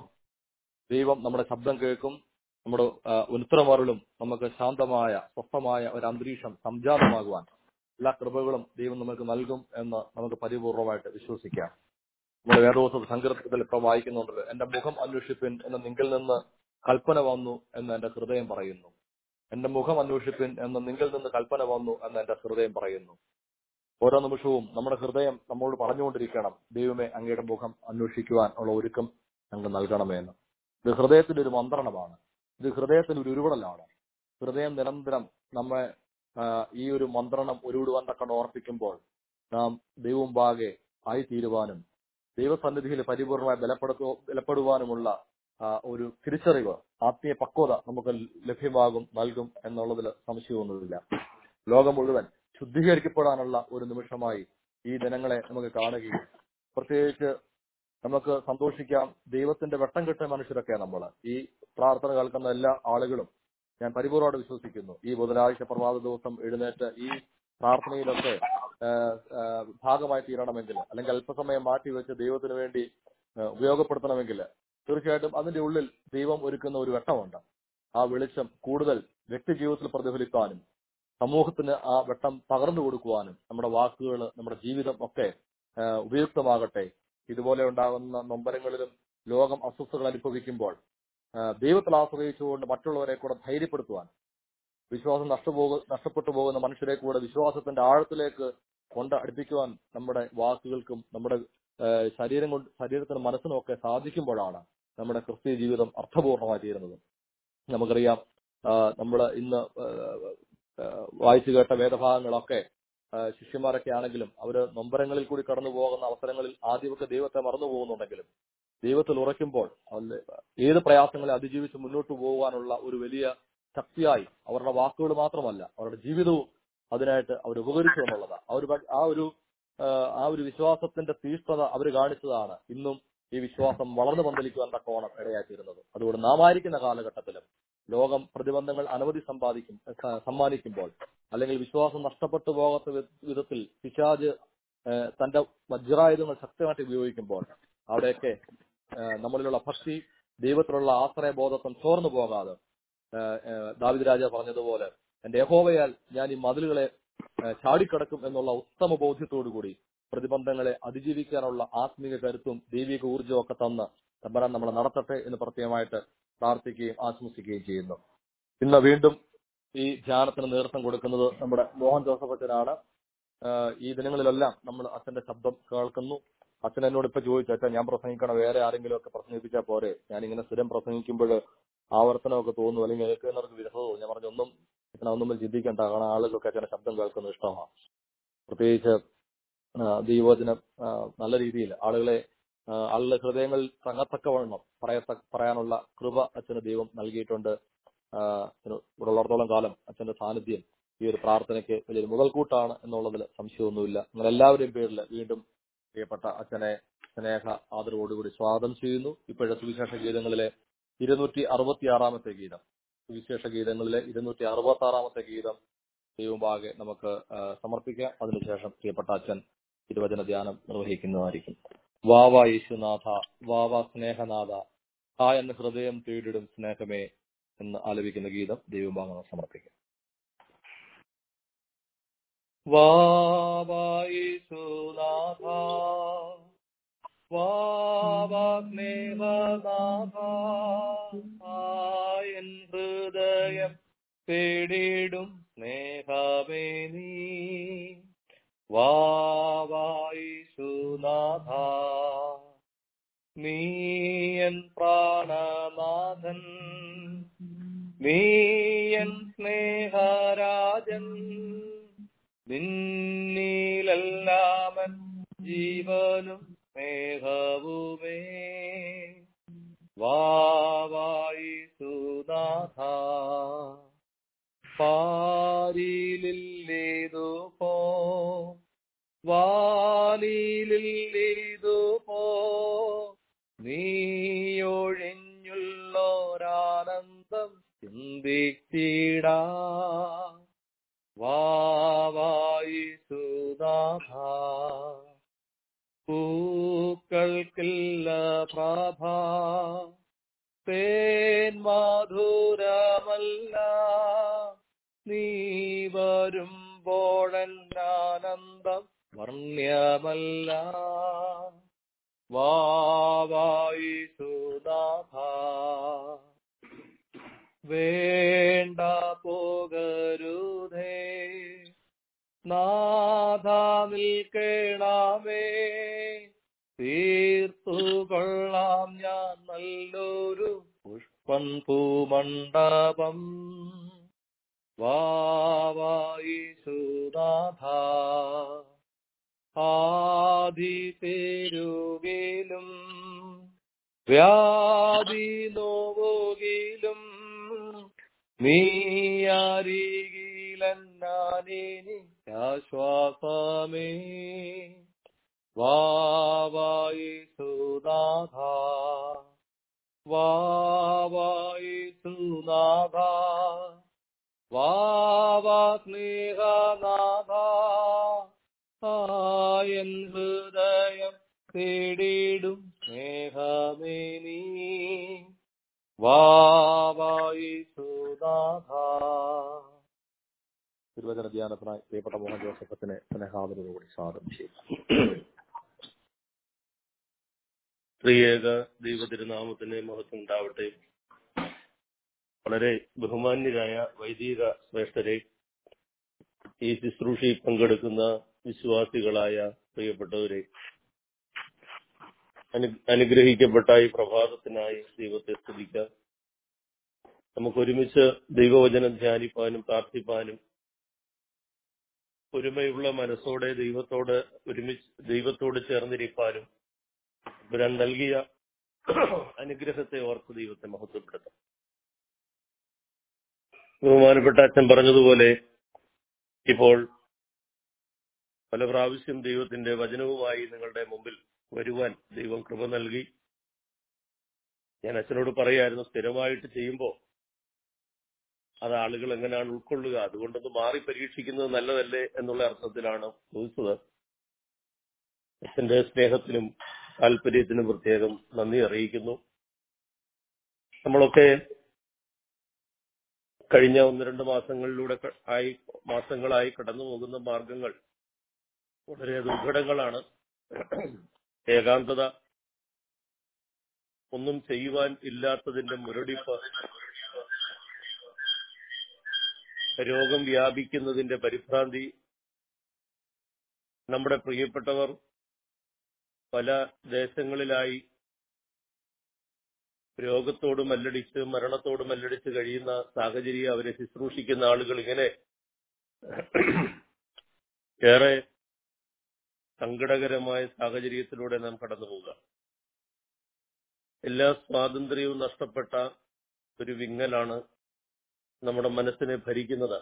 ദൈവം നമ്മുടെ ശബ്ദം കേൾക്കും നമ്മുടെ ആ, ഉത്തരമരുളും നമുക്ക് ശാന്തമായ സ്വസ്ഥമായ ഒരു അന്തരീക്ഷം സംജാതമാകുവാൻ എല്ലാ കൃപകളും ദൈവം നമുക്ക് നൽകും എന്ന് നമുക്ക് പരിപൂർണമായിട്ട് വിശ്വസിക്കാം നമ്മുടെ വേദോത്സവ സങ്കീർത്തനത്തിൽ ഇപ്പൊ വായിക്കുന്നുണ്ടല്ലോ എന്റെ മുഖം അന്വേഷിപ്പിൻ എന്ന് നിങ്കിൽ നിന്ന് കൽപ്പന വന്നു എന്ന് എന്റെ ഹൃദയം പറയുന്നു എന്റെ മുഖം അന്വേഷിപ്പിൻ എന്ന് നിങ്കിൽ നിന്ന് കൽപ്പന വന്നു എന്ന് എന്റെ ഹൃദയം പറയുന്നു ഓരോ നിമിഷവും നമ്മുടെ ഹൃദയം നമ്മോട് പറഞ്ഞുകൊണ്ടിരിക്കണം ദൈവമേ അങ്ങയുടെ മുഖം അന്വേഷിക്കുവാൻ ഉള്ള ഒരുക്കം ഞങ്ങൾക്ക് നൽകണമേ എന്ന് ഇത് ഹൃദയത്തിന്റെ ഒരു മന്ത്രണമാണ് ഇത് ഹൃദയത്തിന്റെ ഒരു ഉരുവിടലാണ് ഹൃദയം നിരന്തരം നമ്മെ ആ, ഈ ഒരു മന്ത്രണം ഉരുവിടുവാൻ തക്കൊണ്ട് ഓർപ്പിക്കുമ്പോൾ നാം ദൈവമുമ്പാകെ ആയി തീരുവാനും ദൈവസന്നിധിയിൽ പരിപൂർണമായി ബലപ്പെടുത്തു ബലപ്പെടുവാനുമുള്ള ആ, ഒരു തിരിച്ചറിവ് ആത്മീയ പക്വത നമുക്ക് ലഭ്യമാകും നൽകും എന്നുള്ളതിൽ സംശയമൊന്നുമില്ല ലോകം മുഴുവൻ ശുദ്ധീകരിക്കപ്പെടാനുള്ള ഒരു നിമിഷമായി ഈ ദിനങ്ങളെ നമുക്ക് കാണുകയും പ്രത്യേകിച്ച് നമുക്ക് സന്തോഷിക്കാം ദൈവത്തിന്റെ വെട്ടം കിട്ടിയ മനുഷ്യരൊക്കെ നമ്മൾ ഈ പ്രാർത്ഥന കേൾക്കുന്ന എല്ലാ ആളുകളും ഞാൻ പരിപൂർവ്വമായിട്ട് വിശ്വസിക്കുന്നു ഈ ബുധനാഴ്ച പ്രഭാത ദിവസം എഴുന്നേറ്റ് ഈ പ്രാർത്ഥനയിലൊക്കെ ആ, ആ, ഭാഗമായി തീരണമെങ്കിൽ അല്ലെങ്കിൽ അല്പസമയം മാറ്റിവെച്ച് ദൈവത്തിന് വേണ്ടി ആ, ഉപയോഗപ്പെടുത്തണമെങ്കിൽ തീർച്ചയായിട്ടും അതിന്റെ ഉള്ളിൽ ദൈവം ഒരുക്കുന്ന ഒരു വെട്ടമുണ്ട് ആ വെളിച്ചം കൂടുതൽ വ്യക്തി ജീവിതത്തിൽ പ്രതിഫലിക്കാനും സമൂഹത്തിന് ആ വെട്ടം പകർന്നു കൊടുക്കുവാനും നമ്മുടെ വാക്കുകൾ നമ്മുടെ ജീവിതം ഒക്കെ ആ, ഉപയുക്തമാകട്ടെ ഇതുപോലെ ഉണ്ടാകുന്ന നൊമ്പരങ്ങളിലും ലോകം അസ്വസ്ഥതകൾ അനുഭവിക്കുമ്പോൾ ആ, ദൈവത്തിൽ ആശ്രയിച്ചുകൊണ്ട് മറ്റുള്ളവരെ കൂടെ ധൈര്യപ്പെടുത്തുവാൻ വിശ്വാസം നഷ്ടപോക നഷ്ടപ്പെട്ടു പോകുന്ന മനുഷ്യരെ കൂടെ വിശ്വാസത്തിന്റെ ആഴത്തിലേക്ക് കൊണ്ട് അടുപ്പിക്കുവാൻ നമ്മുടെ വാക്കുകൾക്കും നമ്മുടെ ആ, ശരീരം കൊണ്ട് ശരീരത്തിനും മനസ്സിനും ഒക്കെ സാധിക്കുമ്പോഴാണ് നമ്മുടെ ക്രിസ്തീയ ജീവിതം അർത്ഥപൂർണമായി തീരുന്നത് നമുക്കറിയാം നമ്മൾ ഇന്ന് ആ, ആ, വായിച്ചു കേട്ട വേദഭാഗങ്ങളൊക്കെ ആ, ശിഷ്യന്മാരൊക്കെ ആണെങ്കിലും അവര് നൊമ്പരങ്ങളിൽ കൂടി കടന്നു പോകുന്ന അവസരങ്ങളിൽ ആദ്യമൊക്കെ ദൈവത്തെ മറന്നു പോകുന്നുണ്ടെങ്കിലും ദൈവത്തിൽ ഉറയ്ക്കുമ്പോൾ അവരുടെ ഏത് പ്രയാസങ്ങളെ അതിജീവിച്ച് മുന്നോട്ട് പോകാനുള്ള ഒരു വലിയ ശക്തിയായി അവരുടെ വാക്കുകൾ മാത്രമല്ല അവരുടെ ജീവിതവും അതിനായിട്ട് അവർ ഉപകരിച്ചു എന്നുള്ളതാണ് ആ ഒരു പ- ആ ഒരു ആ, ആ ഒരു വിശ്വാസത്തിന്റെ തീഷ്ണത അവർ കാണിച്ചതാണ് ഇന്നും ഈ വിശ്വാസം വളർന്നു പന്തലിക്കുവാൻ തക്കോണം ഇടയാക്കിയിരുന്നത് അതുകൊണ്ട് നാം ആയിരിക്കുന്ന കാലഘട്ടത്തിലും ലോകം പ്രതിബന്ധങ്ങൾ അനവധി സമ്പാദിക്കും സ- സമ്മാനിക്കുമ്പോൾ അല്ലെങ്കിൽ വിശ്വാസം നഷ്ടപ്പെട്ടു പോകാത്ത വി- വിധത്തിൽ പിശാജ് ആ, തന്റെ വജ്രായുധങ്ങൾ ശക്തമായിട്ട് ഉപയോഗിക്കുമ്പോൾ അവിടെയൊക്കെ ആ, നമ്മളിലുള്ള ഭക്തി ദൈവത്തിലുള്ള ആശ്രയബോധത്വം ചോർന്നു പോകാതെ ആ, ആ, ദാവിദ് രാജ പറഞ്ഞതുപോലെ എന്റെ യഹോവയാൽ ഞാൻ ഈ മതിലുകളെ ആ, ചാടിക്കടക്കും എന്നുള്ള ഉത്തമ ബോധ്യത്തോടുകൂടി പ്രതിബന്ധങ്ങളെ അതിജീവിക്കാനുള്ള ആത്മീക കരുത്തും ദൈവിക ഊർജ്ജവും ഒക്കെ തന്ന് തമ്പരാൻ നമ്മളെ നടത്തട്ടെ എന്ന് പ്രത്യേകമായിട്ട് പ്രാർത്ഥിക്കുകയും ആശംസിക്കുകയും ചെയ്യുന്നു ഇന്ന് വീണ്ടും ഈ ധ്യാനത്തിന് നേതൃത്വം കൊടുക്കുന്നത് നമ്മുടെ മോഹൻ ജോസഫ് അച്ഛനാണ് ആഹ് ഈ ദിനങ്ങളിലെല്ലാം നമ്മൾ അച്ഛന്റെ ശബ്ദം കേൾക്കുന്നു അച്ഛൻ എന്നോട് ഇപ്പൊ ചോദിച്ചു അച്ഛൻ ഞാൻ പ്രസംഗിക്കണം വേറെ ആരെങ്കിലും ഒക്കെ പ്രസംഗിപ്പിച്ചാൽ പോരെ ഞാൻ ഇങ്ങനെ സ്ഥിരം പ്രസംഗിക്കുമ്പോൾ ആവർത്തനമൊക്കെ തോന്നുന്നു അല്ലെങ്കിൽ കേൾക്കുന്നവർക്ക് വിരസത തോന്നും ഞാൻ പറഞ്ഞു ഒന്നും അച്ഛൻ അതൊന്നും ചിന്തിക്കണ്ട കാരണം ആളുകൾക്ക് അച്ഛന്റെ ശബ്ദം കേൾക്കുന്നത് ഇഷ്ടമാണ് പ്രത്യേകിച്ച് ആ, ദൈവവചനം ആ, നല്ല രീതിയിൽ ആളുകളെ ആ, ആളുകളുടെ ഹൃദയങ്ങളിൽ തങ്ങത്തക്കവണ്ണം പറയത്ത പറയാനുള്ള കൃപ അച്ഛന് ദൈവം നൽകിയിട്ടുണ്ട് ആ, അച്ഛന് ഇവിടെ ഉള്ളിടത്തോളം കാലം അച്ഛന്റെ സാന്നിധ്യം ഈ ഒരു പ്രാർത്ഥനയ്ക്ക് വലിയൊരു മുതൽക്കൂട്ടാണ് എന്നുള്ളതിൽ സംശയമൊന്നുമില്ല നിങ്ങൾ എല്ലാവരുടെയും പേരിൽ വീണ്ടും പ്രിയപ്പെട്ട അച്ഛനെ സ്നേഹ ആദരവോടുകൂടി സ്വാഗതം ചെയ്യുന്നു ഇപ്പോഴത്തെ സുവിശേഷ ഗീതങ്ങളിലെ ഇരുന്നൂറ്റി അറുപത്തി ആറാമത്തെ ഗീതം സുവിശേഷ ഗീതങ്ങളിലെ ഇരുന്നൂറ്റി അറുപത്തി ആറാമത്തെ ഗീതം ദൈവമാകെ നമുക്ക് ആ, സമർപ്പിക്കാം അതിനുശേഷം പ്രിയപ്പെട്ട അച്ഛൻ തിരുവചന ധ്യാനം നിർവഹിക്കുന്നതായിരിക്കും വാവ യേശുനാഥ വാവ സ്നേഹനാഥ ആ എന്ന ഹൃദയം തേടിടും സ്നേഹമേ എന്ന് ആലപിക്കുന്ന ഗീതം ദൈവമാകെ സമർപ്പിക്കാം വാവ യേശുനാഥ വാവ സ്നേഹനാഥ ആ എൻ ഹൃദയം തേടിടും സ്നേഹമേ നീ വാവായിസുനാഥ നീയൻ പ്രാണനാഥൻ നീയൻ സ്നേഹരാജൻ രാജൻ നിന്നിലെല്ലാമൻ ജീവനും മേഘവുമേ വാവായി സുനാഥ പാരിലില്ലേതു പോ വാലിലില്ലേതു പോ നീയൊഴിഞ്ഞുള്ളോരാനന്ദം ചിന്തിച്ചിടാ വാവായി സുനാഥ പൂക്കൾക്കില്ല പ്രഭ തേൻ മധുരമല്ല നീ വരുമ്പോഴാനന്ദം വർണ്ണ്യമല്ല വാവായി സുനാഥ വേണ്ട പോകരുതേ നാഥ നിൽക്കണമേ തീർത്തുകൊള്ളാം ഞാൻ നല്ലൊരു പുഷ്പം പൂമണ്ഡപം വാവായി സുനാഥ ആദി പേരുകിലും വ്യാധി നോവുകിലും നീ അരികിലെന്നാനിനി ആശ്വാസമേ വാവായി സുനാഥ വാവായി സുനാഥ വാവാ സ്നേഹനാഥ ആയൻ ഹൃദയം തേടിടും സ്നേഹമേനീ വാവായി സുനാഥ തിരുവചന ധ്യാനത്തിനായി പ്രിയപ്പെട്ട മോഹൻ ജോസഫത്തിനെ സ്നേഹാദരോടുകൂടി സ്വാഗതം ചെയ്തു ത്രിയേക ദൈവതിരുനാമത്തിന് മഹത്വം ഉണ്ടാവട്ടെ വളരെ ബഹുമാന്യരായ വൈദിക ശ്രേഷ്ഠരെ ഈ ശുശ്രൂഷയിൽ പങ്കെടുക്കുന്ന വിശ്വാസികളായ പ്രിയപ്പെട്ടവരെ അനു- അനുഗ്രഹിക്കപ്പെട്ട ഈ പ്രഭാതത്തിനായി ദൈവത്തെ സ്തുതിക്കാം നമുക്ക് ഒരുമിച്ച് ദൈവവചനം ധ്യാനിപ്പാനും പ്രാർത്ഥിപ്പാനും ഒരുമയുള്ള മനസ്സോടെ ദൈവത്തോട് ഒരുമിച്ച് ദൈവത്തോട് ചേർന്നിരിപ്പാനും ഇവരാൻ നൽകിയ അനുഗ്രഹത്തെ ഓർത്ത് ദൈവത്തെ മഹത്വപ്പെടുത്താം ബഹുമാനപ്പെട്ട അച്ഛൻ പറഞ്ഞതുപോലെ ഇപ്പോൾ പല പ്രാവശ്യം ദൈവത്തിന്റെ വചനവുമായി നിങ്ങളുടെ മുമ്പിൽ വരുവാൻ ദൈവം കൃപ നൽകി ഞാൻ അച്ഛനോട് പറയായിരുന്നു സ്ഥിരമായിട്ട് ചെയ്യുമ്പോൾ അത് ആളുകൾ എങ്ങനെയാണ് ഉൾക്കൊള്ളുക അതുകൊണ്ടൊന്ന് മാറി പരീക്ഷിക്കുന്നത് നല്ലതല്ലേ എന്നുള്ള അർത്ഥത്തിലാണ് ചോദിച്ചത് അച്ഛന്റെ സ്നേഹത്തിനും താല്പര്യത്തിനും പ്രത്യേകം നന്ദി അറിയിക്കുന്നു നമ്മളൊക്കെ കഴിഞ്ഞ ഒന്ന് രണ്ട് മാസങ്ങളിലൂടെ ക- ആയി മാസങ്ങളായി കടന്നു പോകുന്ന മാർഗങ്ങൾ വളരെ ദുർഘടങ്ങളാണ് ഏകാന്തത ഒന്നും ചെയ്യുവാൻ ഇല്ലാത്തതിന്റെ മുരടിപ്പ് രോഗം വ്യാപിക്കുന്നതിന്റെ പരിഭ്രാന്തി നമ്മുടെ പ്രിയപ്പെട്ടവർ പല ദേശങ്ങളിലായി രോഗത്തോട് മല്ലടിച്ച് മരണത്തോട് മല്ലടിച്ച് കഴിയുന്ന സാഹചര്യം അവരെ ശുശ്രൂഷിക്കുന്ന ആളുകൾ ഇങ്ങനെ ഏറെ സങ്കടകരമായ സാഹചര്യത്തിലൂടെ നാം കടന്നു പോവുക എല്ലാ സ്വാതന്ത്ര്യവും നഷ്ടപ്പെട്ട ഒരു വിങ്ങലാണ് നമ്മുടെ മനസ്സിനെ ഭരിക്കുന്നത്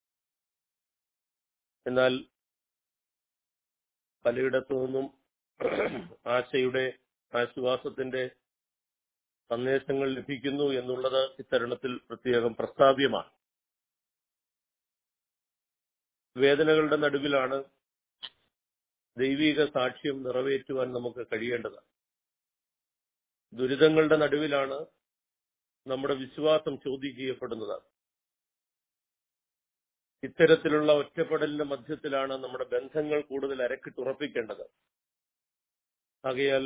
എന്നാൽ പലയിടത്തു നിന്നും ആശയുടെ ആശ്വാസത്തിന്റെ സന്ദേശങ്ങൾ ലഭിക്കുന്നു എന്നുള്ളത് ഇത്തരുണത്തിൽ പ്രത്യേകം പ്രസ്താവ്യമാണ് വേദനകളുടെ നടുവിലാണ് ദൈവിക സാക്ഷ്യം നിറവേറ്റുവാൻ നമുക്ക് കഴിയേണ്ടത് ദുരിതങ്ങളുടെ നടുവിലാണ് നമ്മുടെ വിശ്വാസം ചോദ്യം ചെയ്യപ്പെടുന്നത് ഇത്തരത്തിലുള്ള ഒറ്റപ്പെടലിന്റെ മധ്യത്തിലാണ് നമ്മുടെ ബന്ധങ്ങൾ കൂടുതൽ അരക്കിട്ടുറപ്പിക്കേണ്ടത് ആകയാൽ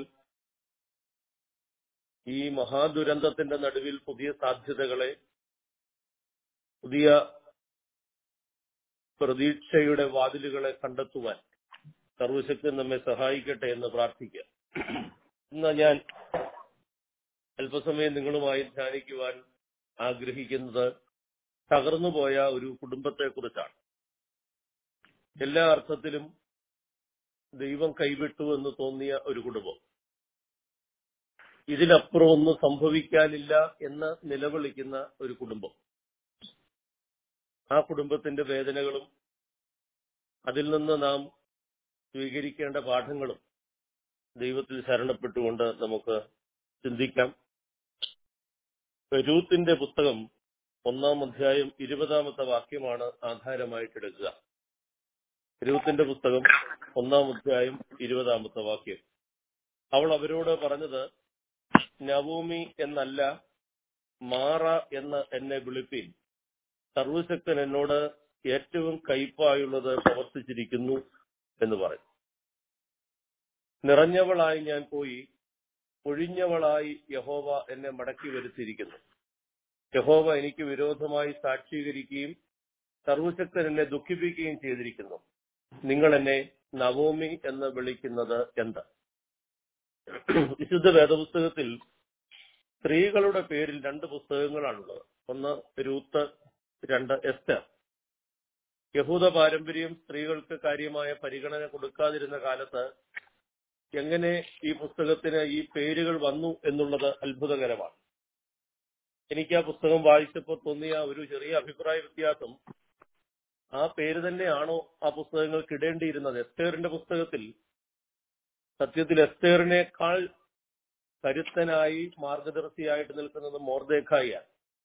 ഈ മഹാദുരന്തത്തിന്റെ നടുവിൽ പുതിയ സാധ്യതകളെ പുതിയ പ്രതീക്ഷയുടെ വാതിലുകളെ കണ്ടെത്തുവാൻ സർവശക്തി നമ്മെ സഹായിക്കട്ടെ എന്ന് പ്രാർത്ഥിക്കുക ഇന്ന് ഞാൻ അല്പസമയം നിങ്ങളുമായി ധ്യാനിക്കുവാൻ ആഗ്രഹിക്കുന്നത് തകർന്നുപോയ ഒരു കുടുംബത്തെ കുറിച്ചാണ് എല്ലാ അർത്ഥത്തിലും ദൈവം കൈവിട്ടു എന്ന് തോന്നിയ ഒരു കുടുംബം ഇതിലപ്പുറം ഒന്നും സംഭവിക്കാനില്ല എന്ന് നിലവിളിക്കുന്ന ഒരു കുടുംബം ആ കുടുംബത്തിന്റെ വേദനകളും അതിൽ നിന്ന് നാം സ്വീകരിക്കേണ്ട പാഠങ്ങളും ദൈവത്തിൽ ശരണപ്പെട്ടുകൊണ്ട് നമുക്ക് ചിന്തിക്കാം രൂത്തിന്റെ പുസ്തകം ഒന്നാം അധ്യായം ഇരുപതാമത്തെ വാക്യമാണ് ആധാരമായിട്ടെടുക്കുക രൂത്തിന്റെ പുസ്തകം ഒന്നാം അധ്യായം ഇരുപതാമത്തെ വാക്യം അവൾ അവരോട് പറഞ്ഞത് നവോമി എന്നല്ല മാറ എന്ന് എന്നെ വിളിപ്പീൻ സർവശക്തൻ എന്നോട് ഏറ്റവും കയ്പായുള്ളത് പ്രവർത്തിച്ചിരിക്കുന്നു എന്ന് പറയും നിറഞ്ഞവളായി ഞാൻ പോയി ഒഴിഞ്ഞവളായി യഹോവ എന്നെ മടക്കി വരുത്തിയിരിക്കുന്നു യഹോവ എനിക്ക് വിരോധമായി സാക്ഷീകരിക്കുകയും സർവശക്തൻ എന്നെ ദുഃഖിപ്പിക്കുകയും ചെയ്തിരിക്കുന്നു നിങ്ങൾ എന്നെ നവോമി എന്ന് വിളിക്കുന്നത് എന്ത് വിശുദ്ധ വേദപുസ്തകത്തിൽ സ്ത്രീകളുടെ പേരിൽ രണ്ട് പുസ്തകങ്ങളാണുള്ളത് ഒന്ന് രൂത്ത് രണ്ട് എസ്റ്റർ യഹൂദ പാരമ്പര്യം സ്ത്രീകൾക്ക് കാര്യമായ പരിഗണന കൊടുക്കാതിരുന്ന കാലത്ത് എങ്ങനെ ഈ പുസ്തകത്തിന് ഈ പേരുകൾ വന്നു എന്നുള്ളത് അത്ഭുതകരമാണ് എനിക്ക് ആ പുസ്തകം വായിച്ചപ്പോൾ തോന്നിയ ഒരു ചെറിയ അഭിപ്രായ വ്യത്യാസം ആ പേര് തന്നെയാണോ ആ പുസ്തകങ്ങൾക്ക് ഇടേണ്ടിയിരുന്നത് എസ്തേറിന്റെ പുസ്തകത്തിൽ സത്യത്തിൽ എസ്തേറിനേക്കാൾ കരുത്തനായി മാർഗദർശിയായിട്ട് നിൽക്കുന്നത് മോർദേഖായിയാണ്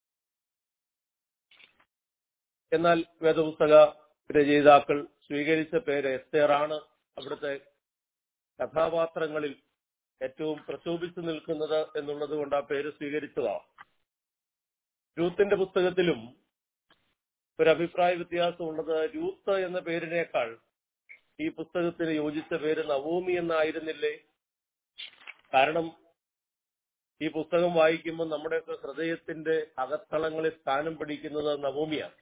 എന്നാൽ വേദപുസ്തക രചയിതാക്കൾ സ്വീകരിച്ച പേര് എസ്തേറാണ് അവിടുത്തെ കഥാപാത്രങ്ങളിൽ ഏറ്റവും പ്രശോഭിച്ചു നിൽക്കുന്നത് എന്നുള്ളത് കൊണ്ട് ആ പേര് സ്വീകരിച്ചതാണ് രൂത്തിന്റെ പുസ്തകത്തിലും ഒരു അഭിപ്രായ വ്യത്യാസമുള്ളത് രൂത്ത് എന്ന പേരിനേക്കാൾ ഈ പുസ്തകത്തിന് യോജിച്ച പേര് നവോമി എന്നായിരുന്നില്ലേ കാരണം ഈ പുസ്തകം വായിക്കുമ്പോൾ നമ്മുടെയൊക്കെ ഹൃദയത്തിന്റെ അകത്തളങ്ങളിൽ സ്ഥാനം പിടിക്കുന്നത് നവോമിയാണ്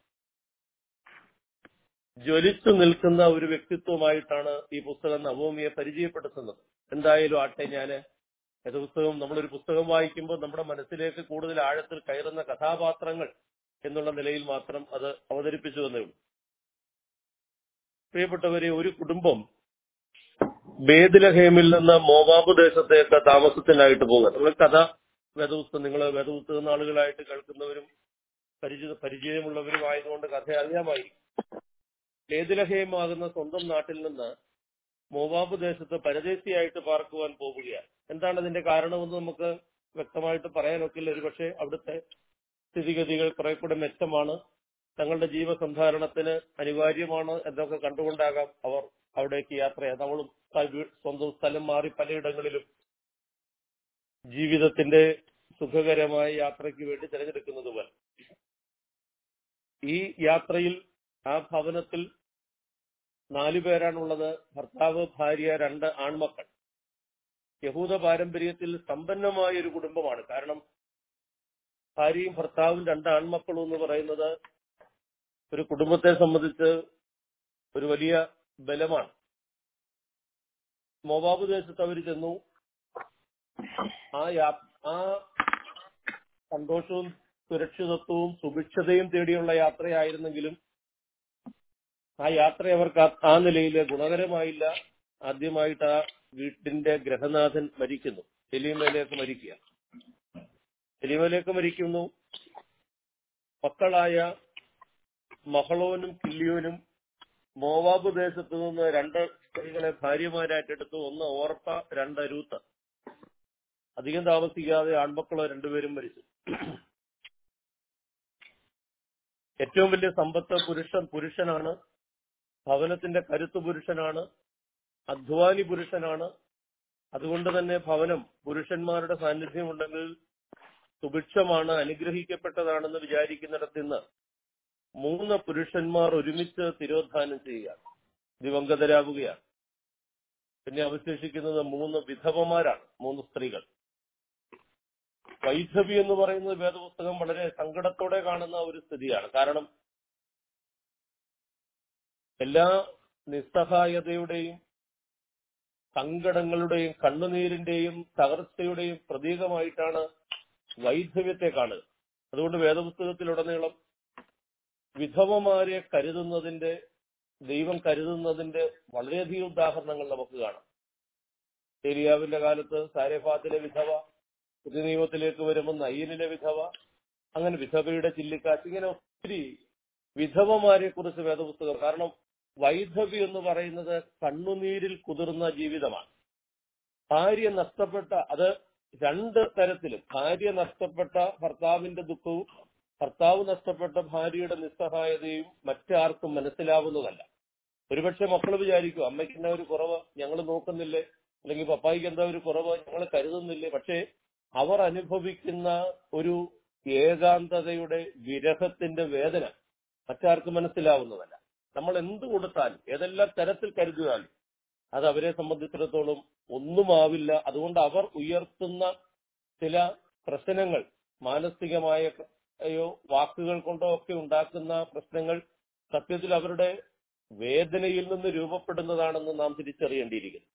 ജ്വലിച്ചു നിൽക്കുന്ന ഒരു വ്യക്തിത്വമായിട്ടാണ് ഈ പുസ്തകം നവോമിയെ പരിചയപ്പെടുത്തുന്നത് എന്തായാലും ആട്ടെ ഞാന് ഏത് പുസ്തകം നമ്മളൊരു പുസ്തകം വായിക്കുമ്പോൾ നമ്മുടെ മനസ്സിലേക്ക് കൂടുതൽ ആഴത്തിൽ കയറുന്ന കഥാപാത്രങ്ങൾ എന്നുള്ള നിലയിൽ മാത്രം അത് അവതരിപ്പിച്ചു എന്നേ ഉള്ളൂ പ്രിയപ്പെട്ടവരെ ഒരു കുടുംബം ബേദിലഹേമിൽ നിന്ന് മോവാബ് ദേശത്തേക്ക് താമസത്തിനായിട്ട് പോകുക നമ്മൾ കഥ വേദപുസ്തകം നിങ്ങൾ വേദപുസ്തകം നാളുകളായിട്ട് കേൾക്കുന്നവരും പരിചിത പരിചയമുള്ളവരും ആയതുകൊണ്ട് കഥ അറിയാമായിരിക്കും ബേദിലഹേം ആകുന്ന സ്വന്തം നാട്ടിൽ നിന്ന് മോവാബ് ദേശത്ത് പരദേശിയായിട്ട് പാർക്കുവാൻ പോവുകയാണ് എന്താണ് അതിന്റെ കാരണമെന്ന് നമുക്ക് വ്യക്തമായിട്ട് പറയാനൊക്കില്ല ഒരുപക്ഷെ അവിടുത്തെ സ്ഥിതിഗതികൾ കുറെ കൂടെ മെച്ചമാണ് തങ്ങളുടെ ജീവസന്ധാരണത്തിന് അനിവാര്യമാണ് എന്നൊക്കെ കണ്ടുകൊണ്ടാകാം അവർ അവിടേക്ക് യാത്ര ചെയ്ത് അവളും സ്വന്തം സ്ഥലം മാറി പലയിടങ്ങളിലും ജീവിതത്തിന്റെ സുഖകരമായ യാത്രയ്ക്ക് വേണ്ടി തിരഞ്ഞെടുക്കുന്നത് പോലെ ഈ യാത്രയിൽ ആ ഭവനത്തിൽ നാലു പേരാണുള്ളത് ഭർത്താവ് ഭാര്യ രണ്ട് ആൺമക്കൾ യഹൂദ പാരമ്പര്യത്തിൽ സമ്പന്നമായ ഒരു കുടുംബമാണ് കാരണം ഭാര്യയും ഭർത്താവും രണ്ട് ആൺമക്കളും എന്ന് പറയുന്നത് ഒരു കുടുംബത്തെ സംബന്ധിച്ച് ഒരു വലിയ ബലമാണ് മോവാബ് ദേശത്ത് അവർ ചെന്നു ആ യാ ആ സന്തോഷവും സുരക്ഷിതത്വവും സുഭിക്ഷതയും തേടിയുള്ള യാത്രയായിരുന്നെങ്കിലും ആ യാത്ര അവർക്ക് ആ- ആ നിലയിൽ ഗുണകരമായില്ല ആദ്യമായിട്ട് ആ വീട്ടിന്റെ ഗ്രഹനാഥൻ മരിക്കുന്നു എലിമേലേക്ക് മരിക്കുക എലിമേലേക്ക് മരിക്കുന്നു മക്കളായ മഹളോനും കില്ലിയോനും മോവാബ് ദേശത്ത് നിന്ന് രണ്ട് സ്ത്രീകളെ ഭാര്യമാരായിട്ടെടുത്തു ഒന്ന് ഓർപ്പ രണ്ട് രൂത്ത് അധികം താമസിക്കാതെ ആൺമക്കളോ രണ്ടുപേരും മരിച്ചു ഏറ്റവും വലിയ സമ്പത്ത് പുരുഷൻ പുരുഷനാണ് ഭവനത്തിന്റെ കരുത്ത് പുരുഷനാണ് അധ്വാനി പുരുഷനാണ് അതുകൊണ്ട് തന്നെ ഭവനം പുരുഷന്മാരുടെ സാന്നിധ്യം ഉണ്ടെങ്കിൽ സുഭിക്ഷമാണ് അനുഗ്രഹിക്കപ്പെട്ടതാണെന്ന് വിചാരിക്കുന്നിടത്ത് നിന്ന് മൂന്ന് പുരുഷന്മാർ ഒരുമിച്ച് തിരോധാനം ചെയ്യുകയാണ് ദിവംഗതരാകുകയാണ് പിന്നെ അവശേഷിക്കുന്നത് മൂന്ന് വിധവമാരാണ് മൂന്ന് സ്ത്രീകൾ വൈധവി എന്ന് പറയുന്നത് വേദപുസ്തകം വളരെ സങ്കടത്തോടെ കാണുന്ന ഒരു സ്ഥിതിയാണ് കാരണം എല്ലാ നിസ്സഹായതയുടെയും സങ്കടങ്ങളുടെയും കണ്ണുനീരിന്റെയും തകർച്ചയുടെയും പ്രതീകമായിട്ടാണ് വൈധവ്യത്തെ കാണുക അതുകൊണ്ട് വേദപുസ്തകത്തിലുടനീളം വിധവമാരെ കരുതുന്നതിന്റെ ദൈവം കരുതുന്നതിന്റെ വളരെയധികം ഉദാഹരണങ്ങൾ നമുക്ക് കാണാം ഏലിയാവിന്റെ കാലത്ത് സാരഫാത്തിലെ വിധവ പുതിയ നിയമത്തിലേക്ക് വരുമ്പോൾ നയ്യനിലെ വിധവ അങ്ങനെ വിധവയുടെ ചില്ലിക്കാറ്റ് ഇങ്ങനെ ഒത്തിരി വിധവമാരെ കുറിച്ച് വേദപുസ്തകം കാരണം വൈധവ്യം എന്ന് പറയുന്നത് കണ്ണുനീരിൽ കുതിർന്ന ജീവിതമാണ് ഭാര്യ നഷ്ടപ്പെട്ട അത് രണ്ട് തരത്തിലും ഭാര്യ നഷ്ടപ്പെട്ട ഭർത്താവിന്റെ ദുഃഖവും ഭർത്താവ് നഷ്ടപ്പെട്ട ഭാര്യയുടെ നിസ്സഹായതയും മറ്റാർക്കും മനസ്സിലാവുന്നതല്ല ഒരുപക്ഷെ മക്കൾ വിചാരിക്കും അമ്മയ്ക്ക് എന്താ ഒരു കുറവ് ഞങ്ങൾ നോക്കുന്നില്ലേ അല്ലെങ്കിൽ പപ്പായിക്ക് എന്താ ഒരു കുറവ് ഞങ്ങൾ കരുതുന്നില്ലേ പക്ഷേ അവർ അനുഭവിക്കുന്ന ഒരു ഏകാന്തതയുടെ വിരഹത്തിന്റെ വേദന മറ്റാർക്കും മനസ്സിലാവുന്നതല്ല നമ്മൾ എന്ത് കൊടുത്താലും ഏതെല്ലാം തരത്തിൽ കരുതിയാലും അത് അവരെ സംബന്ധിച്ചിടത്തോളം ഒന്നുമാവില്ല അതുകൊണ്ട് അവർ ഉയർത്തുന്ന ചില പ്രശ്നങ്ങൾ മാനസികമായ അയ്യോ വാക്കുകൾ കൊണ്ടോ ഒക്കെ ഉണ്ടാക്കുന്ന പ്രശ്നങ്ങൾ സത്യത്തിൽ അവരുടെ വേദനയിൽ നിന്ന് രൂപപ്പെടുന്നതാണെന്ന് നാം തിരിച്ചറിയേണ്ടിയിരിക്കുന്നു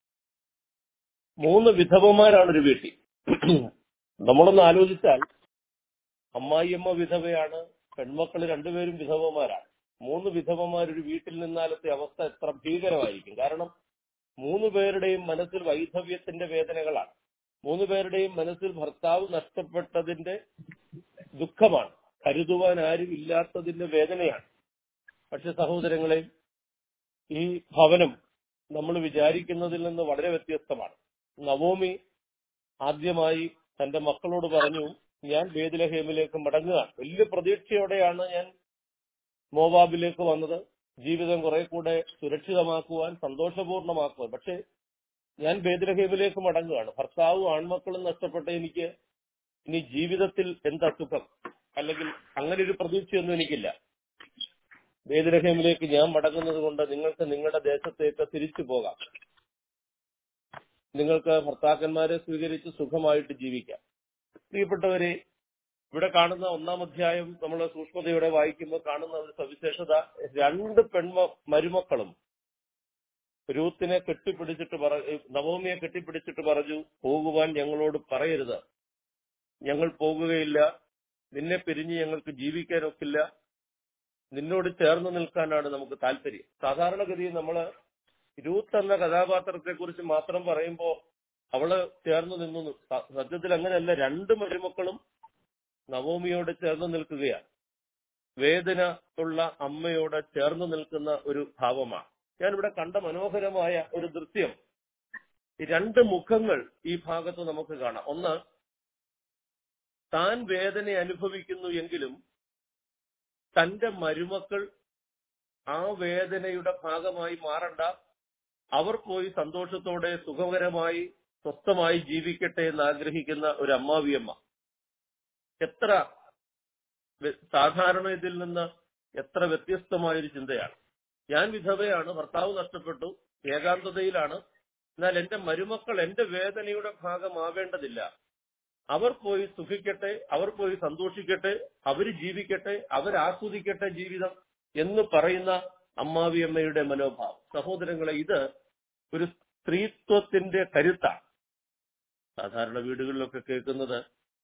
മൂന്ന് വിധവമാരാണ് ഒരു വീട്ടിൽ നമ്മളൊന്ന് ആലോചിച്ചാൽ അമ്മായിയമ്മ വിധവയാണ് പെൺമക്കൾ രണ്ടുപേരും വിധവമാരാണ് മൂന്ന് വിധവമാർ ഒരു വീട്ടിൽ നിന്നാലത്തെ അവസ്ഥ എത്ര ഭീകരമായിരിക്കും കാരണം മൂന്ന് പേരുടെയും മനസ്സിൽ വൈധവ്യത്തിന്റെ വേദനകളാണ് മൂന്ന് പേരുടെയും മനസ്സിൽ ഭർത്താവ് നഷ്ടപ്പെട്ടതിന്റെ ദുഃഖമാണ് കരുതുവാൻ ആരും ഇല്ലാത്തതിന്റെ വേദനയാണ് പക്ഷെ സഹോദരങ്ങളെ ഈ ഭവനം നമ്മൾ വിചാരിക്കുന്നതിൽ നിന്ന് വളരെ വ്യത്യസ്തമാണ് നവോമി ആദ്യമായി തന്റെ മക്കളോട് പറഞ്ഞു ഞാൻ ബേദിലഹേമിലേക്ക് മടങ്ങുകയാണ് വലിയ പ്രതീക്ഷയോടെയാണ് ഞാൻ മോവാബിലേക്ക് വന്നത് ജീവിതം കുറെ കൂടെ സുരക്ഷിതമാക്കുവാൻ സന്തോഷപൂർണ്ണമാക്കുവാൻ പക്ഷെ ഞാൻ ബേദിലഹേമിലേക്ക് മടങ്ങുകയാണ് ഭർത്താവും ആൺമക്കളും നഷ്ടപ്പെട്ട എനിക്ക് ഇനി ജീവിതത്തിൽ എന്താ സുഖം അല്ലെങ്കിൽ അങ്ങനെ ഒരു പ്രതീക്ഷയൊന്നും എനിക്കില്ല ബേദിലഹേമിലേക്ക് ഞാൻ മടങ്ങുന്നത് കൊണ്ട് നിങ്ങൾക്ക് നിങ്ങളുടെ ദേശത്തേക്ക് തിരിച്ചു പോകാം നിങ്ങൾക്ക് ഭർത്താക്കന്മാരെ സ്വീകരിച്ച് സുഖമായിട്ട് ജീവിക്കാം പ്രിയപ്പെട്ടവരെ ഇവിടെ കാണുന്ന ഒന്നാം അധ്യായം നമ്മൾ സൂക്ഷ്മതയോടെ വായിക്കുമ്പോൾ കാണുന്ന ഒരു സവിശേഷത രണ്ട് പെൺമ മരുമക്കളും രൂത്തിനെ കെട്ടിപ്പിടിച്ചിട്ട് പറ നവോമിയെ കെട്ടിപ്പിടിച്ചിട്ട് പറഞ്ഞു പോകുവാൻ ഞങ്ങളോട് പറയരുത് ഞങ്ങൾ പോകുകയില്ല നിന്നെ പിരിഞ്ഞ് ഞങ്ങൾക്ക് ജീവിക്കാനൊക്കില്ല നിന്നോട് ചേർന്ന് നിൽക്കാനാണ് നമുക്ക് താല്പര്യം സാധാരണഗതിയിൽ നമ്മള് രൂത്ത് എന്ന കഥാപാത്രത്തെ കുറിച്ച് മാത്രം പറയുമ്പോൾ അവള് ചേർന്ന് നിന്നു സ- സത്യത്തിൽ അങ്ങനെയല്ല രണ്ട് മരുമക്കളും നവോമിയോട് ചേർന്ന് നിൽക്കുകയാണ് വേദന ഉള്ള അമ്മയോട് ചേർന്ന് നിൽക്കുന്ന ഒരു ഭാവമാണ് ഞാനിവിടെ കണ്ട മനോഹരമായ ഒരു ദൃശ്യം ഈ രണ്ട് മുഖങ്ങൾ ഈ ഭാഗത്ത് നമുക്ക് കാണാം ഒന്ന് താൻ വേദന അനുഭവിക്കുന്നു എങ്കിലും തന്റെ മരുമക്കൾ ആ വേദനയുടെ ഭാഗമായി മാറണ്ട അവർ പോയി സന്തോഷത്തോടെ സുഖകരമായി സ്വസ്ഥമായി ജീവിക്കട്ടെ എന്ന് ആഗ്രഹിക്കുന്ന ഒരു അമ്മാവിയമ്മ എത്ര വ്യ- സാധാരണ ഇതിൽ നിന്ന് എത്ര വ്യത്യസ്തമായ ഒരു ചിന്തയാണ് ഞാൻ വിധവയാണ് ഭർത്താവ് നഷ്ടപ്പെട്ടു ഏകാന്തതയിലാണ് എന്നാൽ എന്റെ മരുമക്കൾ എന്റെ വേദനയുടെ ഭാഗമാവേണ്ടതില്ല അവർ പോയി സുഖിക്കട്ടെ അവർ പോയി സന്തോഷിക്കട്ടെ അവര് ജീവിക്കട്ടെ അവരാസ്വദിക്കട്ടെ ജീവിതം എന്ന് പറയുന്ന അമ്മാവിയമ്മയുടെ മനോഭാവം സഹോദരങ്ങളെ ഇത് ഒരു സ്ത്രീത്വത്തിന്റെ കരുത്താണ് സാധാരണ വീടുകളിലൊക്കെ കേൾക്കുന്നത്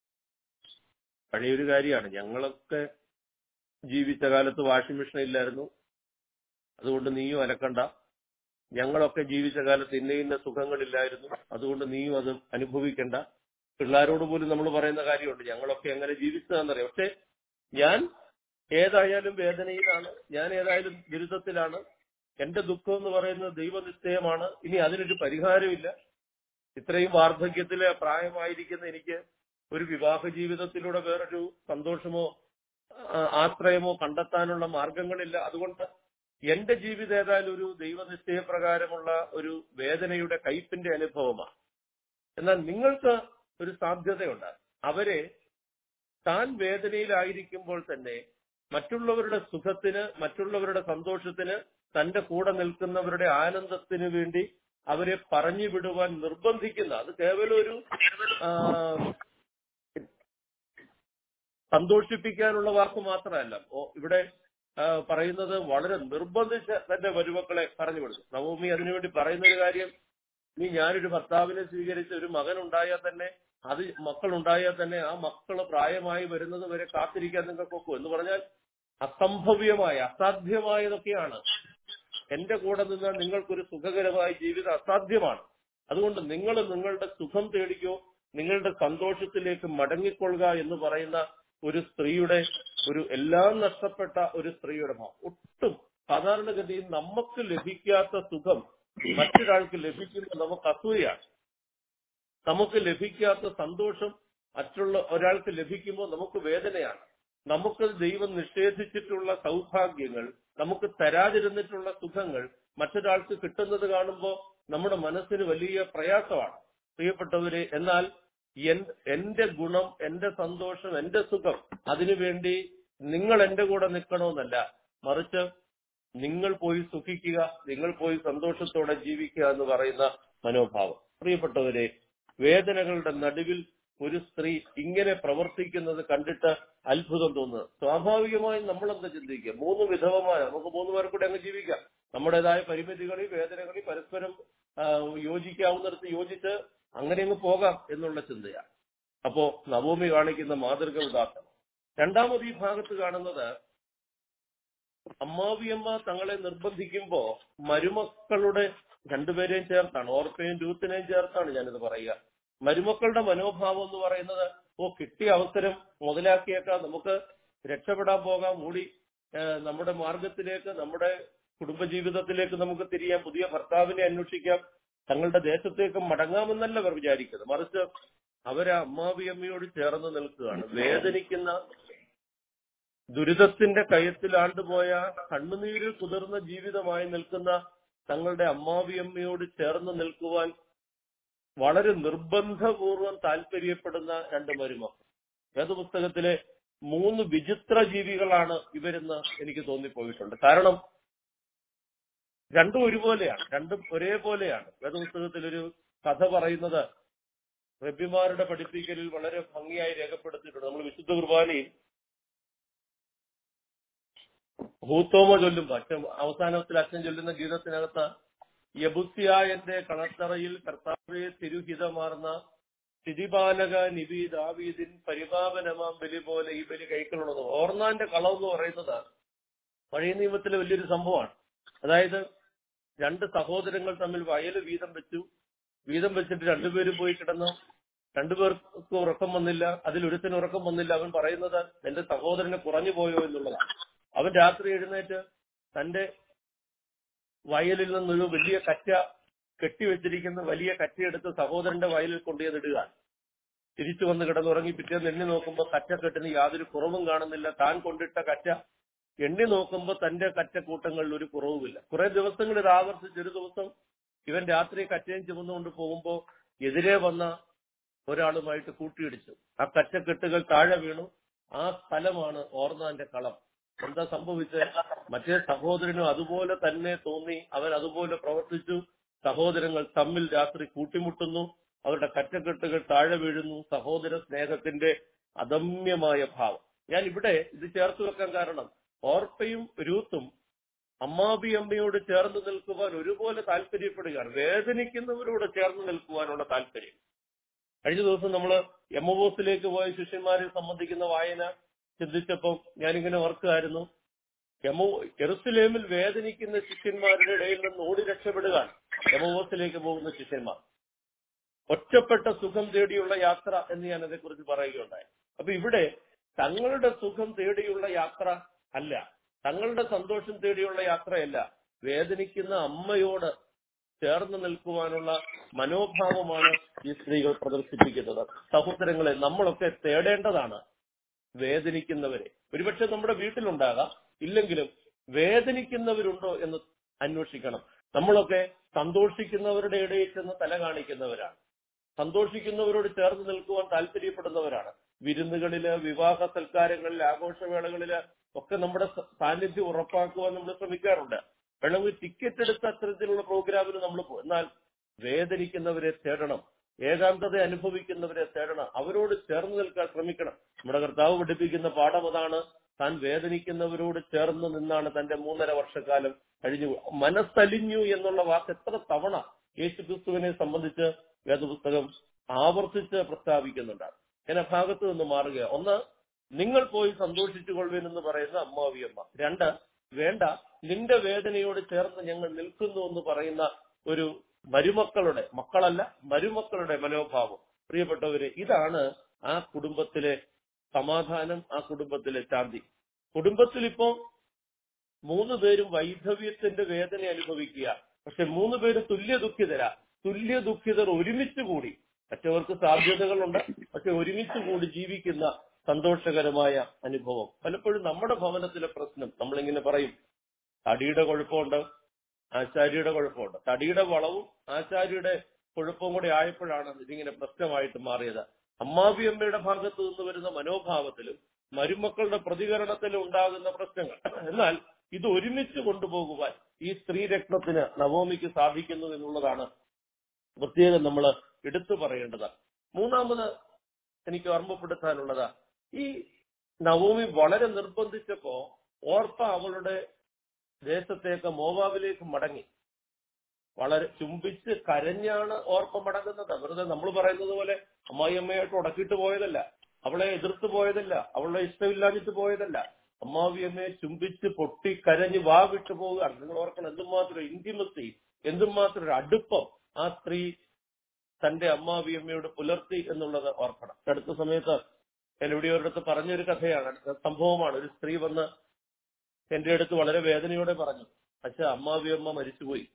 പഴയൊരു കാര്യമാണ് ഞങ്ങളൊക്കെ ജീവിച്ച കാലത്ത് വാഷിംഗ് മെഷീൻ ഇല്ലായിരുന്നു അതുകൊണ്ട് നീയും അലക്കണ്ട ഞങ്ങളൊക്കെ ജീവിച്ച കാലത്ത് ഇന്ന ഇന്ന സുഖങ്ങളില്ലായിരുന്നു അതുകൊണ്ട് നീയും അത് അനുഭവിക്കണ്ട പിള്ളേരോട് പോലും നമ്മൾ പറയുന്ന കാര്യമുണ്ട് ഞങ്ങളൊക്കെ എങ്ങനെ ജീവിച്ചതാണെന്നറിയാം പക്ഷെ ഞാൻ ഏതായാലും വേദനയിലാണ് ഞാൻ ഏതായാലും ദുരിതത്തിലാണ് എന്റെ ദുഃഖം എന്ന് പറയുന്നത് ദൈവനിശ്ചയമാണ് ഇനി അതിനൊരു പരിഹാരമില്ല ഇത്രയും വാർദ്ധക്യത്തിലെ പ്രായമായിരിക്കുന്ന എനിക്ക് ഒരു വിവാഹ ജീവിതത്തിലൂടെ വേറൊരു സന്തോഷമോ ആ, ആശ്രയമോ കണ്ടെത്താനുള്ള മാർഗങ്ങളില്ല അതുകൊണ്ട് എന്റെ ജീവിതം ഏതായാലും ഒരു ദൈവനിശ്ചയപ്രകാരമുള്ള ഒരു വേദനയുടെ കയ്പിന്റെ അനുഭവമാണ് എന്നാൽ നിങ്ങൾക്ക് ഒരു സാധ്യതയുണ്ട് അവരെ താൻ വേദനയിലായിരിക്കുമ്പോൾ തന്നെ മറ്റുള്ളവരുടെ സുഖത്തിന് മറ്റുള്ളവരുടെ സന്തോഷത്തിന് തന്റെ കൂടെ നിൽക്കുന്നവരുടെ ആനന്ദത്തിന് വേണ്ടി അവരെ പറഞ്ഞു വിടുവാൻ നിർബന്ധിക്കുന്ന അത് കേവലം ഒരു ആ, സന്തോഷിപ്പിക്കാനുള്ള വാക്ക് മാത്രമല്ല ഓ ഇവിടെ ആ, പറയുന്നത് വളരെ നിർബന്ധിച്ച് തന്റെ മരുമക്കളെ പറഞ്ഞു വിടുന്നു നവോമി അതിനുവേണ്ടി പറയുന്ന ഒരു കാര്യം ഇനി ഞാനൊരു ഭർത്താവിനെ സ്വീകരിച്ച് ഒരു മകൻ ഉണ്ടായാൽ തന്നെ അത് മക്കൾ ഉണ്ടായാൽ തന്നെ ആ മക്കള് പ്രായമായി വരുന്നത് വരെ കാത്തിരിക്കാൻ നിങ്ങൾക്ക് ഒക്കും എന്ന് പറഞ്ഞാൽ അസംഭവ്യമായ അസാധ്യമായതൊക്കെയാണ് എന്റെ കൂടെ നിന്ന് നിങ്ങൾക്കൊരു സുഖകരമായ ജീവിതം അസാധ്യമാണ് അതുകൊണ്ട് നിങ്ങൾ നിങ്ങളുടെ സുഖം തേടിക്കോ നിങ്ങളുടെ സന്തോഷത്തിലേക്ക് മടങ്ങിക്കൊള്ളുക എന്ന് പറയുന്ന ഒരു സ്ത്രീയുടെ ഒരു എല്ലാം നഷ്ടപ്പെട്ട ഒരു സ്ത്രീയുടെ ഭാവം ഒട്ടും സാധാരണഗതിയിൽ നമുക്ക് ലഭിക്കാത്ത സുഖം മറ്റൊരാൾക്ക് ലഭിക്കുമ്പോൾ നമുക്ക് അസൂയാണ് നമുക്ക് ലഭിക്കാത്ത സന്തോഷം മറ്റുള്ള ഒരാൾക്ക് ലഭിക്കുമ്പോൾ നമുക്ക് വേദനയാണ് നമുക്ക് ദൈവം നിഷേധിച്ചിട്ടുള്ള സൗഭാഗ്യങ്ങൾ നമുക്ക് തരാതിരുന്നിട്ടുള്ള സുഖങ്ങൾ മറ്റൊരാൾക്ക് കിട്ടുന്നത് കാണുമ്പോൾ നമ്മുടെ മനസ്സിന് വലിയ പ്രയാസമാണ് പ്രിയപ്പെട്ടവരെ എന്നാൽ എൻ- എന്റെ ഗുണം എന്റെ സന്തോഷം എന്റെ സുഖം അതിനുവേണ്ടി നിങ്ങൾ എന്റെ കൂടെ നിൽക്കണമെന്നല്ല മറിച്ച് നിങ്ങൾ പോയി സുഖിക്കുക നിങ്ങൾ പോയി സന്തോഷത്തോടെ ജീവിക്കുക എന്ന് പറയുന്ന മനോഭാവം പ്രിയപ്പെട്ടവരെ വേദനകളുടെ നടുവിൽ ഒരു സ്ത്രീ ഇങ്ങനെ പ്രവർത്തിക്കുന്നത് കണ്ടിട്ട് അത്ഭുതം തോന്നുന്നത് സ്വാഭാവികമായും നമ്മൾ എന്താ ചിന്തിക്കുക മൂന്ന് വിധവമായ നമുക്ക് മൂന്ന് പേർ കൂടെ അങ്ങ് ജീവിക്കാം നമ്മുടേതായ പരിമിതികളിൽ വേദനകളിൽ പരസ്പരം ആ, യോജിക്കാവുന്നിടത്ത് യോജിച്ച് അങ്ങനെ അങ്ങ് പോകാം എന്നുള്ള ചിന്തയാണ് അപ്പോ നവോമി കാണിക്കുന്ന മാതൃക ഉദാഹരണം രണ്ടാമത് ഈ ഭാഗത്ത് കാണുന്നത് അമ്മാവിയമ്മ തങ്ങളെ നിർബന്ധിക്കുമ്പോ മരുമക്കളുടെ രണ്ടുപേരെയും ചേർത്താണ് ഓർപ്പയും രൂത്തിനെയും ചേർത്താണ് ഞാനിത് പറയുക മരുമക്കളുടെ മനോഭാവം എന്ന് പറയുന്നത് ഓ കിട്ടിയ അവസരം മുതലാക്കിയേക്കാം നമുക്ക് രക്ഷപ്പെടാൻ പോകാം മൂടി ഏഹ്, നമ്മുടെ മാർഗത്തിലേക്ക് നമ്മുടെ കുടുംബജീവിതത്തിലേക്ക് നമുക്ക് തിരിയാം പുതിയ ഭർത്താവിനെ അന്വേഷിക്കാം തങ്ങളുടെ ദേശത്തേക്ക് മടങ്ങാമെന്നല്ല അവർ വിചാരിക്കുന്നത് മറിച്ച് അവരെ അമ്മാവിയമ്മയോട് ചേർന്ന് നിൽക്കുകയാണ് വേദനിക്കുന്ന ദുരിതത്തിന്റെ കയത്തിലാണ്ടുപോയ കണ്ണുനീരിൽ കുതിർന്ന ജീവിതമായി നിൽക്കുന്ന തങ്ങളുടെ അമ്മാവിയമ്മയോട് ചേർന്ന് നിൽക്കുവാൻ വളരെ നിർബന്ധപൂർവം താല്പര്യപ്പെടുന്ന രണ്ട് മരുമക്കൾ വേദപുസ്തകത്തിലെ മൂന്ന് വിചിത്ര ജീവികളാണ് ഇവരെന്ന് എനിക്ക് തോന്നിപ്പോയിട്ടുണ്ട് കാരണം രണ്ടും ഒരുപോലെയാണ് രണ്ടും ഒരേപോലെയാണ് വേദപുസ്തകത്തിൽ ഒരു കഥ പറയുന്നത് റബ്ബിമാരുടെ പഠിപ്പിക്കലിൽ വളരെ ഭംഗിയായി രേഖപ്പെടുത്തിയിട്ടുണ്ട് നമ്മൾ വിശുദ്ധ കുർബാനയിൽ ഹൂത്തോമ ചൊല്ലുമ്പോ അച്ഛൻ അവസാനത്തിൽ അച്ഛൻ ചൊല്ലുന്ന ഗീതത്തിനകത്ത് യബുസിയായന്റെ കളത്തറയിൽ കർത്താവെ തിരുഹിതമാർന്ന സ്ഥിതിപാലക നിബി ദാവീദിൻ പരിപാവനമാം ബലി പോലെ ഈ ബലി കൈക്കൊള്ളുന്നത് ഓർന്നാന്റെ കളം എന്ന് പറയുന്നത് പഴയ നിയമത്തിലെ വലിയൊരു സംഭവമാണ് അതായത് രണ്ട് സഹോദരങ്ങൾ തമ്മിൽ വയല് വീതം വെച്ചു വീതം വെച്ചിട്ട് രണ്ടുപേരും പോയി കിടന്നു രണ്ടുപേർക്ക് ഉറക്കം വന്നില്ല അതിൽ ഒരുത്തിന് ഉറക്കം വന്നില്ല അവൻ പറയുന്നത് എന്റെ സഹോദരന് കുറഞ്ഞു പോയോ എന്നുള്ളതാണ് അവൻ രാത്രി എഴുന്നേറ്റ് തന്റെ വയലിൽ നിന്നൊരു വലിയ കറ്റ കെട്ടിവെച്ചിരിക്കുന്ന വലിയ കറ്റയെടുത്ത് സഹോദരന്റെ വയലിൽ കൊണ്ടുചെന്നിടുക തിരിച്ചു വന്ന് കിടന്നുറങ്ങി പിറ്റേന്ന് എണ്ണി നോക്കുമ്പോൾ കറ്റക്കെട്ടിന് യാതൊരു കുറവും കാണുന്നില്ല താൻ കൊണ്ടിട്ട കറ്റ എണ്ണി നോക്കുമ്പോൾ തന്റെ കറ്റക്കൂട്ടങ്ങളിൽ ഒരു കുറവുമില്ല കുറെ ദിവസങ്ങൾ ഇത് ആവർത്തിച്ച് ഒരു ദിവസം ഇവൻ രാത്രി കറ്റയും ചുമന്നുകൊണ്ട് പോകുമ്പോൾ എതിരെ വന്ന ഒരാളുമായിട്ട് കൂട്ടിയിടിച്ചു ആ കറ്റക്കെട്ടുകൾ താഴെ വീണു ആ സ്ഥലമാണ് ഓർന്നാന്റെ കളം എന്താ സംഭവിച്ചത് മറ്റേ സഹോദരനും അതുപോലെ തന്നെ തോന്നി അവൻ അതുപോലെ പ്രവർത്തിച്ചു സഹോദരങ്ങൾ തമ്മിൽ രാത്രി കൂട്ടിമുട്ടുന്നു അവരുടെ കറ്റക്കെട്ടുകൾ താഴെ വീഴുന്നു സഹോദര സ്നേഹത്തിന്റെ അദമ്യമായ ഭാവം ഞാൻ ഇവിടെ ഇത് ചേർത്ത് വെക്കാൻ കാരണം ഓർപ്പയും രൂത്തും അമ്മാബി അമ്മയോട് ചേർന്ന് നിൽക്കുവാൻ ഒരുപോലെ താല്പര്യപ്പെടുകയാണ് വേദനിക്കുന്നവരോട് ചേർന്ന് നിൽക്കുവാനുള്ള താല്പര്യം കഴിഞ്ഞ ദിവസം നമ്മൾ എമ്മബോസിലേക്ക് പോയ ശിഷ്യന്മാരെ സംബന്ധിക്കുന്ന വായന ചിന്തിച്ചപ്പോൾ ഞാനിങ്ങനെ ഓർക്കുകയായിരുന്നു എമോ എറുസലേമിൽ വേദനിക്കുന്ന ശിഷ്യന്മാരുടെ ഇടയിൽ നിന്ന് ഓടി രക്ഷപ്പെടുകയാണ് എമോസിലേക്ക് പോകുന്ന ശിഷ്യന്മാർ ഒറ്റപ്പെട്ട സുഖം തേടിയുള്ള യാത്ര എന്ന് ഞാൻ അതേക്കുറിച്ച് പറയുകയുണ്ടായി അപ്പൊ ഇവിടെ തങ്ങളുടെ സുഖം തേടിയുള്ള യാത്ര അല്ല തങ്ങളുടെ സന്തോഷം തേടിയുള്ള യാത്രയല്ല വേദനിക്കുന്ന അമ്മയോട് ചേർന്ന് നിൽക്കുവാനുള്ള മനോഭാവമാണ് ഈ സ്ത്രീകൾ പ്രദർശിപ്പിക്കുന്നത് സഹോദരങ്ങളെ നമ്മളൊക്കെ തേടേണ്ടതാണ് വേദനിക്കുന്നവരെ ഒരുപക്ഷെ നമ്മുടെ വീട്ടിലുണ്ടാകാം ഇല്ലെങ്കിലും വേദനിക്കുന്നവരുണ്ടോ എന്ന് അന്വേഷിക്കണം നമ്മളൊക്കെ സന്തോഷിക്കുന്നവരുടെ ഇടയിൽ ചെന്ന് തല കാണിക്കുന്നവരാണ് സന്തോഷിക്കുന്നവരോട് ചേർന്ന് നിൽക്കുവാൻ താല്പര്യപ്പെടുന്നവരാണ് വിരുന്നുകളില് വിവാഹ സൽക്കാരങ്ങളിൽ ആഘോഷവേളകളില് ഒക്കെ നമ്മുടെ സ- സാന്നിധ്യം ഉറപ്പാക്കുവാൻ നമ്മൾ ശ്രമിക്കാറുണ്ട് വേണമെങ്കിൽ ടിക്കറ്റ് എടുത്ത അത്തരത്തിലുള്ള പ്രോഗ്രാമിന് നമ്മൾ പോകും എന്നാൽ വേദനിക്കുന്നവരെ തേടണം ഏകാന്തത അനുഭവിക്കുന്നവരെ തേടണം അവരോട് ചേർന്ന് നിൽക്കാൻ ശ്രമിക്കണം നമ്മുടെ കർത്താവ് പഠിപ്പിക്കുന്ന പാഠം അതാണ് താൻ വേദനിക്കുന്നവരോട് ചേർന്ന് നിന്നാണ് തന്റെ മൂന്നര വർഷക്കാലം കഴിഞ്ഞു മനസ്സലിഞ്ഞു എന്നുള്ള വാക്ക് എത്ര തവണ യേശു ക്രിസ്തുവിനെ സംബന്ധിച്ച് വേദപുസ്തകം ആവർത്തിച്ച് പ്രസ്താവിക്കുന്നുണ്ട് ഞാൻ ആ ഭാഗത്ത് നിന്ന് മാറുക ഒന്ന് നിങ്ങൾ പോയി സന്തോഷിച്ചു കൊള്ളുവിൻ എന്ന് പറയുന്ന അമ്മാവിയമ്മ രണ്ട് വേണ്ട നിന്റെ വേദനയോട് ചേർന്ന് ഞങ്ങൾ നിൽക്കുന്നു എന്ന് പറയുന്ന ഒരു മരുമക്കളുടെ മക്കളല്ല മരുമക്കളുടെ മനോഭാവം പ്രിയപ്പെട്ടവര് ഇതാണ് ആ കുടുംബത്തിലെ സമാധാനം ആ കുടുംബത്തിലെ ശാന്തി കുടുംബത്തിൽ ഇപ്പോ മൂന്ന് പേരും വൈധവ്യത്തിന്റെ വേദന അനുഭവിക്കുക പക്ഷെ മൂന്ന് പേര് തുല്യ ദുഃഖിതരാ തുല്യ ദുഃഖിതർ ഒരുമിച്ച് കൂടി മറ്റവർക്ക് സാധ്യതകളുണ്ട് പക്ഷെ ഒരുമിച്ച് കൂടി ജീവിക്കുന്ന സന്തോഷകരമായ അനുഭവം പലപ്പോഴും നമ്മുടെ ഭവനത്തിലെ പ്രശ്നം നമ്മളിങ്ങനെ പറയും തടിയുടെ കുഴപ്പമുണ്ട് ആശാരിയുടെ കുഴപ്പമുണ്ട് തടിയുടെ വളവും ആശാരിയുടെ കുഴപ്പവും കൂടി ആയപ്പോഴാണ് ഇതിങ്ങനെ പ്രശ്നമായിട്ട് മാറിയത് അമ്മാവിയമ്മയുടെ ഭാഗത്തു നിന്ന് വരുന്ന മനോഭാവത്തിലും മരുമക്കളുടെ പ്രതികരണത്തിലും ഉണ്ടാകുന്ന പ്രശ്നങ്ങൾ എന്നാൽ ഇത് ഒരുമിച്ച് കൊണ്ടുപോകുവാൻ ഈ സ്ത്രീരത്നത്തിന് നവോമിക്ക് സാധിക്കുന്നു എന്നുള്ളതാണ് പ്രത്യേകം നമ്മൾ എടുത്തു പറയേണ്ടത് മൂന്നാമത് എനിക്ക് ഓർമ്മപ്പെടുത്താനുള്ളത് ഈ നവോമി വളരെ നിർബന്ധിച്ചപ്പോ ഓർപ്പ അവളുടെ ദേശത്തേക്ക് മോവാബിലേക്ക് മടങ്ങി വളരെ ചുംബിച്ച് കരഞ്ഞാണ് ഓർപ്പ മടങ്ങുന്നത് വെറുതെ നമ്മൾ പറയുന്നത് പോലെ അമ്മായിയമ്മയായിട്ട് ഉടക്കിയിട്ട് പോയതല്ല അവളെ എതിർത്ത് പോയതല്ല അവളുടെ ഇഷ്ടമില്ലാഞ്ഞിട്ട് പോയതല്ല അമ്മാവിയമ്മയെ ചുംബിച്ച് പൊട്ടി കരഞ്ഞ് വാ വിട്ടു പോവുകയാണ് നിങ്ങൾ ഓർക്കണം എന്തുമാത്രം ഇന്റിമസി എന്തുമാത്രം ഒരു അടുപ്പം ആ സ്ത്രീ തന്റെ അമ്മാവിയമ്മയോട് പുലർത്തി എന്നുള്ളത് ഓർക്കണം അടുത്ത സമയത്ത് ഞാൻ ഇവിടെ ഒരിടത്ത് പറഞ്ഞൊരു കഥയാണ് സംഭവമാണ് ഒരു സ്ത്രീ വന്ന് എന്റെ അടുത്ത് വളരെ വേദനയോടെ പറഞ്ഞു അച്ഛ അമ്മാവിയമ്മ മരിച്ചുപോയി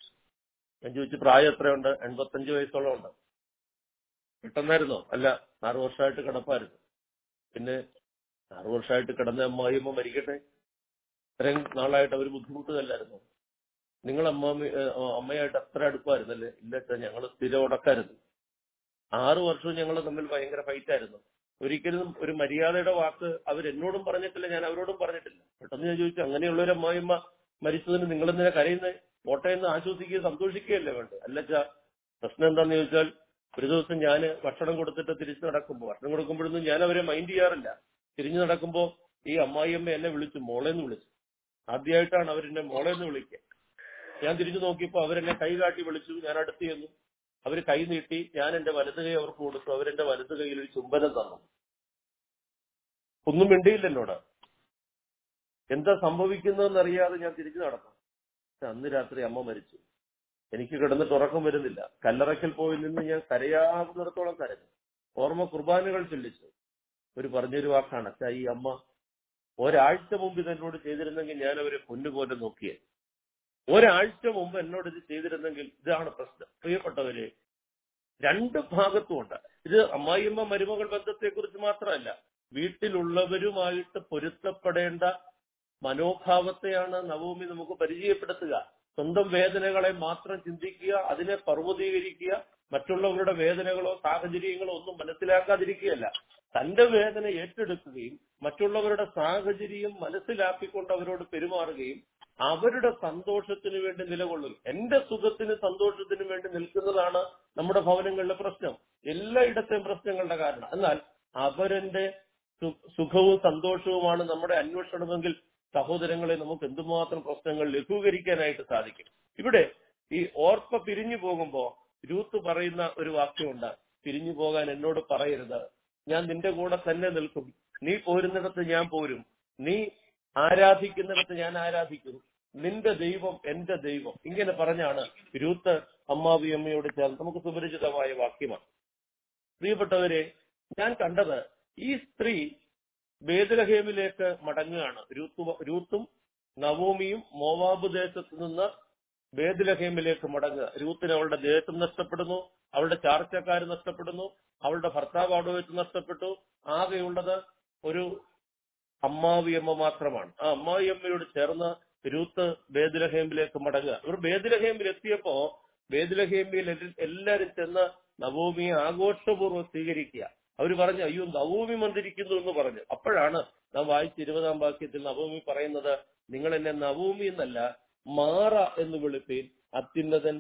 ഞാൻ ചോദിച്ചു പ്രായം എത്രയുണ്ട് എൺപത്തഞ്ച് വയസ്സോളം ഉണ്ട് പെട്ടെന്നായിരുന്നോ അല്ല ആറു വർഷമായിട്ട് കിടപ്പായിരുന്നു പിന്നെ ആറു വർഷമായിട്ട് കിടന്ന അമ്മായിയമ്മ മരിക്കട്ടെ ഇത്രയും നാളായിട്ട് അവർ ബുദ്ധിമുട്ടുകല്ലായിരുന്നു നിങ്ങൾ അമ്മാമി അമ്മയായിട്ട് അത്ര അടുപ്പായിരുന്നല്ലേ ഇല്ല അച്ഛാ ഞങ്ങൾ സ്ഥിരം ഉടക്കായിരുന്നു ആറു വർഷവും ഞങ്ങൾ തമ്മിൽ ഭയങ്കര ഫൈറ്റ് ആയിരുന്നു ഒരിക്കലും ഒരു മര്യാദയുടെ വാക്ക് അവരെന്നോടും പറഞ്ഞിട്ടില്ല ഞാൻ അവരോടും പറഞ്ഞിട്ടില്ല പെട്ടെന്ന് ഞാൻ ചോദിച്ചു അങ്ങനെയുള്ള ഒരു അമ്മായിമ്മ മരിച്ചതിന് നിങ്ങൾ എന്തിനാ കരയുന്നത് കോട്ടയെന്ന് ആശ്വസിക്കുകയും സന്തോഷിക്കുകയല്ലേ വേണ്ടത് അല്ലച്ചാ പ്രശ്നം എന്താന്ന് ചോദിച്ചാൽ ഒരു ദിവസം ഞാൻ ഭക്ഷണം കൊടുത്തിട്ട് തിരിച്ചു നടക്കുമ്പോൾ ഭക്ഷണം കൊടുക്കുമ്പോഴൊന്നും ഞാൻ അവരെ മൈൻഡ് ചെയ്യാറില്ല തിരിഞ്ഞു നടക്കുമ്പോൾ ഈ അമ്മായിയമ്മ എന്നെ വിളിച്ചു മോളെന്ന് വിളിച്ചു ആദ്യമായിട്ടാണ് അവരെന്നെ മോളെന്ന് വിളിക്കുക ഞാൻ തിരിഞ്ഞു നോക്കിയപ്പോൾ അവരെന്നെ കൈ കാട്ടി വിളിച്ചു ഞാൻ അടുത്ത് ചെന്നു അവർ കൈ നീട്ടി ഞാൻ എന്റെ വലത് കൈ അവർക്ക് കൊടുത്തു അവരെന്റെ വലത് കൈയിൽ ഒരു ചുംബനം തന്നു ഒന്നും മിണ്ടിയില്ല എന്നോട് എന്താ സംഭവിക്കുന്നതെന്ന് അറിയാതെ ഞാൻ തിരിഞ്ഞു നടന്നു അന്ന് രാത്രി അമ്മ മരിച്ചു എനിക്ക് കിടന്നിട്ട് ഉറക്കം വരുന്നില്ല കല്ലറയ്ക്കൽ പോയി നിന്ന് ഞാൻ കരയാവുന്നിടത്തോളം കരഞ്ഞു ഓർമ്മ കുർബാനകൾ ചൊല്ലിച്ചു ഒരു പറഞ്ഞൊരു വാക്കാണ് അച്ഛാ ഈ അമ്മ ഒരാഴ്ച മുമ്പ് ഇത് എന്നോട് ചെയ്തിരുന്നെങ്കിൽ ഞാൻ അവരെ പൊന്നുപോലെ നോക്കിയേ ഒരാഴ്ച മുമ്പ് എന്നോട് ഇത് ചെയ്തിരുന്നെങ്കിൽ ഇതാണ് പ്രശ്നം പ്രിയപ്പെട്ടവരെ രണ്ട് ഭാഗത്തുമുണ്ട് ഇത് അമ്മായിയമ്മ മരുമകൾ ബന്ധത്തെക്കുറിച്ച് മാത്രമല്ല വീട്ടിലുള്ളവരുമായിട്ട് പൊരുത്തപ്പെടേണ്ട മനോഭാവത്തെയാണ് നവോമി നമുക്ക് പരിചയപ്പെടുത്തുക സ്വന്തം വേദനകളെ മാത്രം ചിന്തിക്കുക അതിനെ പർവ്വതീകരിക്കുക മറ്റുള്ളവരുടെ വേദനകളോ സാഹചര്യങ്ങളോ ഒന്നും മനസ്സിലാക്കാതിരിക്കുകയല്ല തന്റെ വേദന ഏറ്റെടുക്കുകയും മറ്റുള്ളവരുടെ സാഹചര്യം മനസ്സിലാക്കിക്കൊണ്ട് അവരോട് പെരുമാറുകയും അവരുടെ സന്തോഷത്തിന് വേണ്ടി നിലകൊള്ളും എന്റെ സുഖത്തിന് സന്തോഷത്തിന് വേണ്ടി നിൽക്കുന്നതാണ് നമ്മുടെ ഭവനങ്ങളിലെ പ്രശ്നം എല്ലായിടത്തെയും പ്രശ്നങ്ങളുടെ കാരണം എന്നാൽ അവരെന്റെ സുഖവും സന്തോഷവുമാണ് നമ്മുടെ അന്വേഷണമെങ്കിൽ സഹോദരങ്ങളെ നമുക്ക് എന്തുമാത്രം പ്രശ്നങ്ങൾ ലഘൂകരിക്കാനായിട്ട് സാധിക്കും ഇവിടെ ഈ ഓർപ്പ പിരിഞ്ഞു പോകുമ്പോ രൂത്ത് പറയുന്ന ഒരു വാക്യമുണ്ട് പിരിഞ്ഞു പോകാൻ എന്നോട് പറയരുത് ഞാൻ നിന്റെ കൂടെ തന്നെ നിൽക്കും നീ പോരുന്നിടത്ത് ഞാൻ പോരും നീ ആരാധിക്കുന്നിടത്ത് ഞാൻ ആരാധിക്കും നിന്റെ ദൈവം എന്റെ ദൈവം ഇങ്ങനെ പറഞ്ഞാണ് രൂത്ത് അമ്മാവി അമ്മയോട് ചേർന്ന് നമുക്ക് സുപരിചിതമായ വാക്യമാണ് പ്രിയപ്പെട്ടവരെ ഞാൻ കണ്ടത് ഈ സ്ത്രീ ബേദലഹേമിലേക്ക് മടങ്ങുകയാണ് രൂത്ത് രൂത്തും നവോമിയും മോവാബ് ദേശത്ത് നിന്ന് ബേദലഹേമിലേക്ക് മടങ്ങുക രൂത്തിന് അവളുടെ ദേശം നഷ്ടപ്പെടുന്നു അവളുടെ ചാർച്ചക്കാർ നഷ്ടപ്പെടുന്നു അവളുടെ ഭർത്താവ് അവിടെ വെച്ച് നഷ്ടപ്പെട്ടു ആകെയുള്ളത് ഒരു അമ്മാവിയമ്മ മാത്രമാണ് ആ അമ്മാവിയമ്മയോട് ചേർന്ന് രൂത്ത് ബേദലഹേമിലേക്ക് മടങ്ങുക ഇവർ ബേദലഹേമിൽ എത്തിയപ്പോ ബേദലഹേമിൽ എല്ലാരും ചെന്ന് നവോമിയെ ആഘോഷപൂർവ്വം സ്വീകരിക്കുക അവർ പറഞ്ഞു അയ്യോ നവോമി വന്നിരിക്കുന്നു എന്ന് പറഞ്ഞു അപ്പോഴാണ് നാം വായിച്ച ഇരുപതാം വാക്യത്തിൽ നവോമി പറയുന്നത് നിങ്ങൾ എന്നെ നവോമി എന്നല്ല മാറ എന്ന് വിളിപ്പീൻ അത്യുന്നതൻ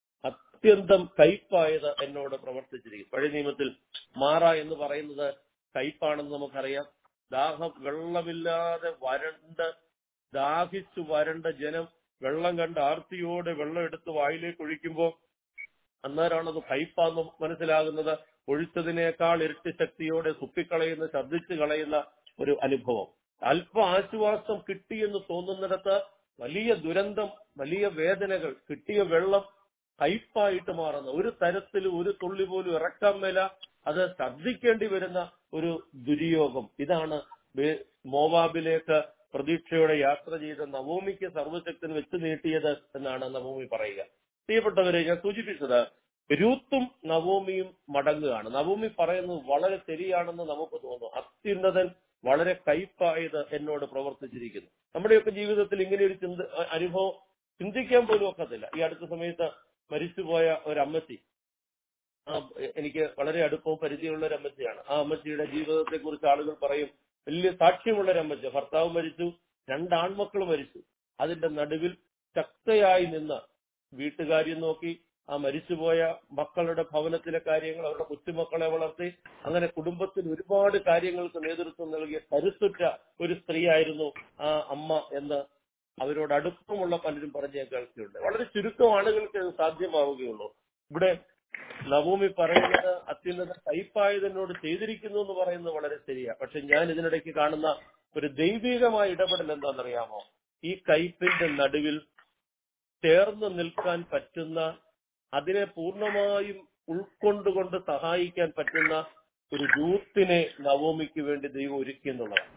അത്യന്തം കയ്പായത് എന്നോട് പ്രവർത്തിച്ചിരിക്കും പഴയ നിയമത്തിൽ മാറ എന്ന് പറയുന്നത് കയ്പാണെന്ന് നമുക്കറിയാം ദാഹം വെള്ളമില്ലാതെ വരണ്ട് ദാഹിച്ചു വരണ്ട ജനം വെള്ളം കണ്ട് ആർത്തിയോടെ വെള്ളം എടുത്ത് വായിലേക്ക് ഒഴിക്കുമ്പോൾ അന്നേരമാണ് അത് കയ്പാന്ന് മനസ്സിലാകുന്നത് ഒഴിച്ചതിനേക്കാൾ ഇരട്ടി ശക്തിയോടെ തുപ്പിക്കളയുന്ന ഛർദ്ദിച്ചു കളയുന്ന ഒരു അനുഭവം അല്പ ആശ്വാസം കിട്ടിയെന്ന് തോന്നുന്നിടത്ത് വലിയ ദുരന്തം വലിയ വേദനകൾ കിട്ടിയ വെള്ളം കയ്പായിട്ട് മാറുന്ന ഒരു തരത്തിൽ ഒരു തുള്ളി പോലും ഇറക്കാൻ മേല അത് ഛർദ്ദിക്കേണ്ടി വരുന്ന ഒരു ദുര്യോഗം ഇതാണ് ബേ- മോവാബിലേക്ക് പ്രതീക്ഷയോടെ യാത്ര ചെയ്ത നവോമിക്ക് സർവശക്തൻ വെച്ച് നീട്ടിയത് എന്നാണ് നവോമി പറയുക പ്രിയപ്പെട്ടവരെ ഞാൻ സൂചിപ്പിച്ചത് രൂത്തും നവോമിയും മടങ്ങുകയാണ് നവോമി പറയുന്നത് വളരെ ശരിയാണെന്ന് നമുക്ക് തോന്നുന്നു അത്യുന്നതൻ വളരെ കയ്പായത് എന്നോട് പ്രവർത്തിച്ചിരിക്കുന്നു നമ്മുടെയൊക്കെ ജീവിതത്തിൽ ഇങ്ങനെ ഒരു ചിന്ത അനുഭവം ചിന്തിക്കാൻ പോലും ഒക്കത്തില്ല ഈ അടുത്ത സമയത്ത് മരിച്ചുപോയ ഒരു അമ്മച്ചി ആ എനിക്ക് വളരെ അടുപ്പവും പരിചയമുള്ള ഒരു അമ്മച്ചിയാണ് ആ അമ്മച്ചിയുടെ ജീവിതത്തെ കുറിച്ച് ആളുകൾ പറയും വലിയ സാക്ഷ്യമുള്ള ഒരു അമ്മച്ചി ഭർത്താവ് മരിച്ചു രണ്ട് ആൺമക്കൾ മരിച്ചു അതിന്റെ നടുവിൽ ശക്തയായി നിന്ന് വീട്ടുകാര്യം നോക്കി ആ മരിച്ചുപോയ മക്കളുടെ ഭവനത്തിലെ കാര്യങ്ങൾ അവരുടെ കൊച്ചുമക്കളെ വളർത്തി അങ്ങനെ കുടുംബത്തിൽ ഒരുപാട് കാര്യങ്ങൾക്ക് നേതൃത്വം നൽകിയ കരുത്തുറ്റ ഒരു സ്ത്രീയായിരുന്നു ആ അമ്മ എന്ന് അവരോട് അടുപ്പമുള്ള പലരും പറഞ്ഞ ഞാൻ കേൾക്കുന്നുണ്ട് വളരെ ചുരുക്കം ആളുകൾക്ക് ഇത് സാധ്യമാവുകയുള്ളൂ ഇവിടെ നവോമി പറയുന്നത് അത്യുന്നത കയ്പായതിനോട് ചെയ്തിരിക്കുന്നു എന്ന് പറയുന്നത് വളരെ ശരിയാ പക്ഷെ ഞാൻ ഇതിനിടയ്ക്ക് കാണുന്ന ഒരു ദൈവികമായ ഇടപെടൽ എന്താണെന്നറിയാമോ ഈ കയ്പിന്റെ നടുവിൽ ചേർന്ന് നിൽക്കാൻ പറ്റുന്ന അതിനെ പൂർണ്ണമായും ഉൾക്കൊണ്ടുകൊണ്ട് സഹായിക്കാൻ പറ്റുന്ന ഒരു യൂത്തിനെ നവോമിക്ക് വേണ്ടി ദൈവം ഒരുക്കി എന്നുള്ളതാണ്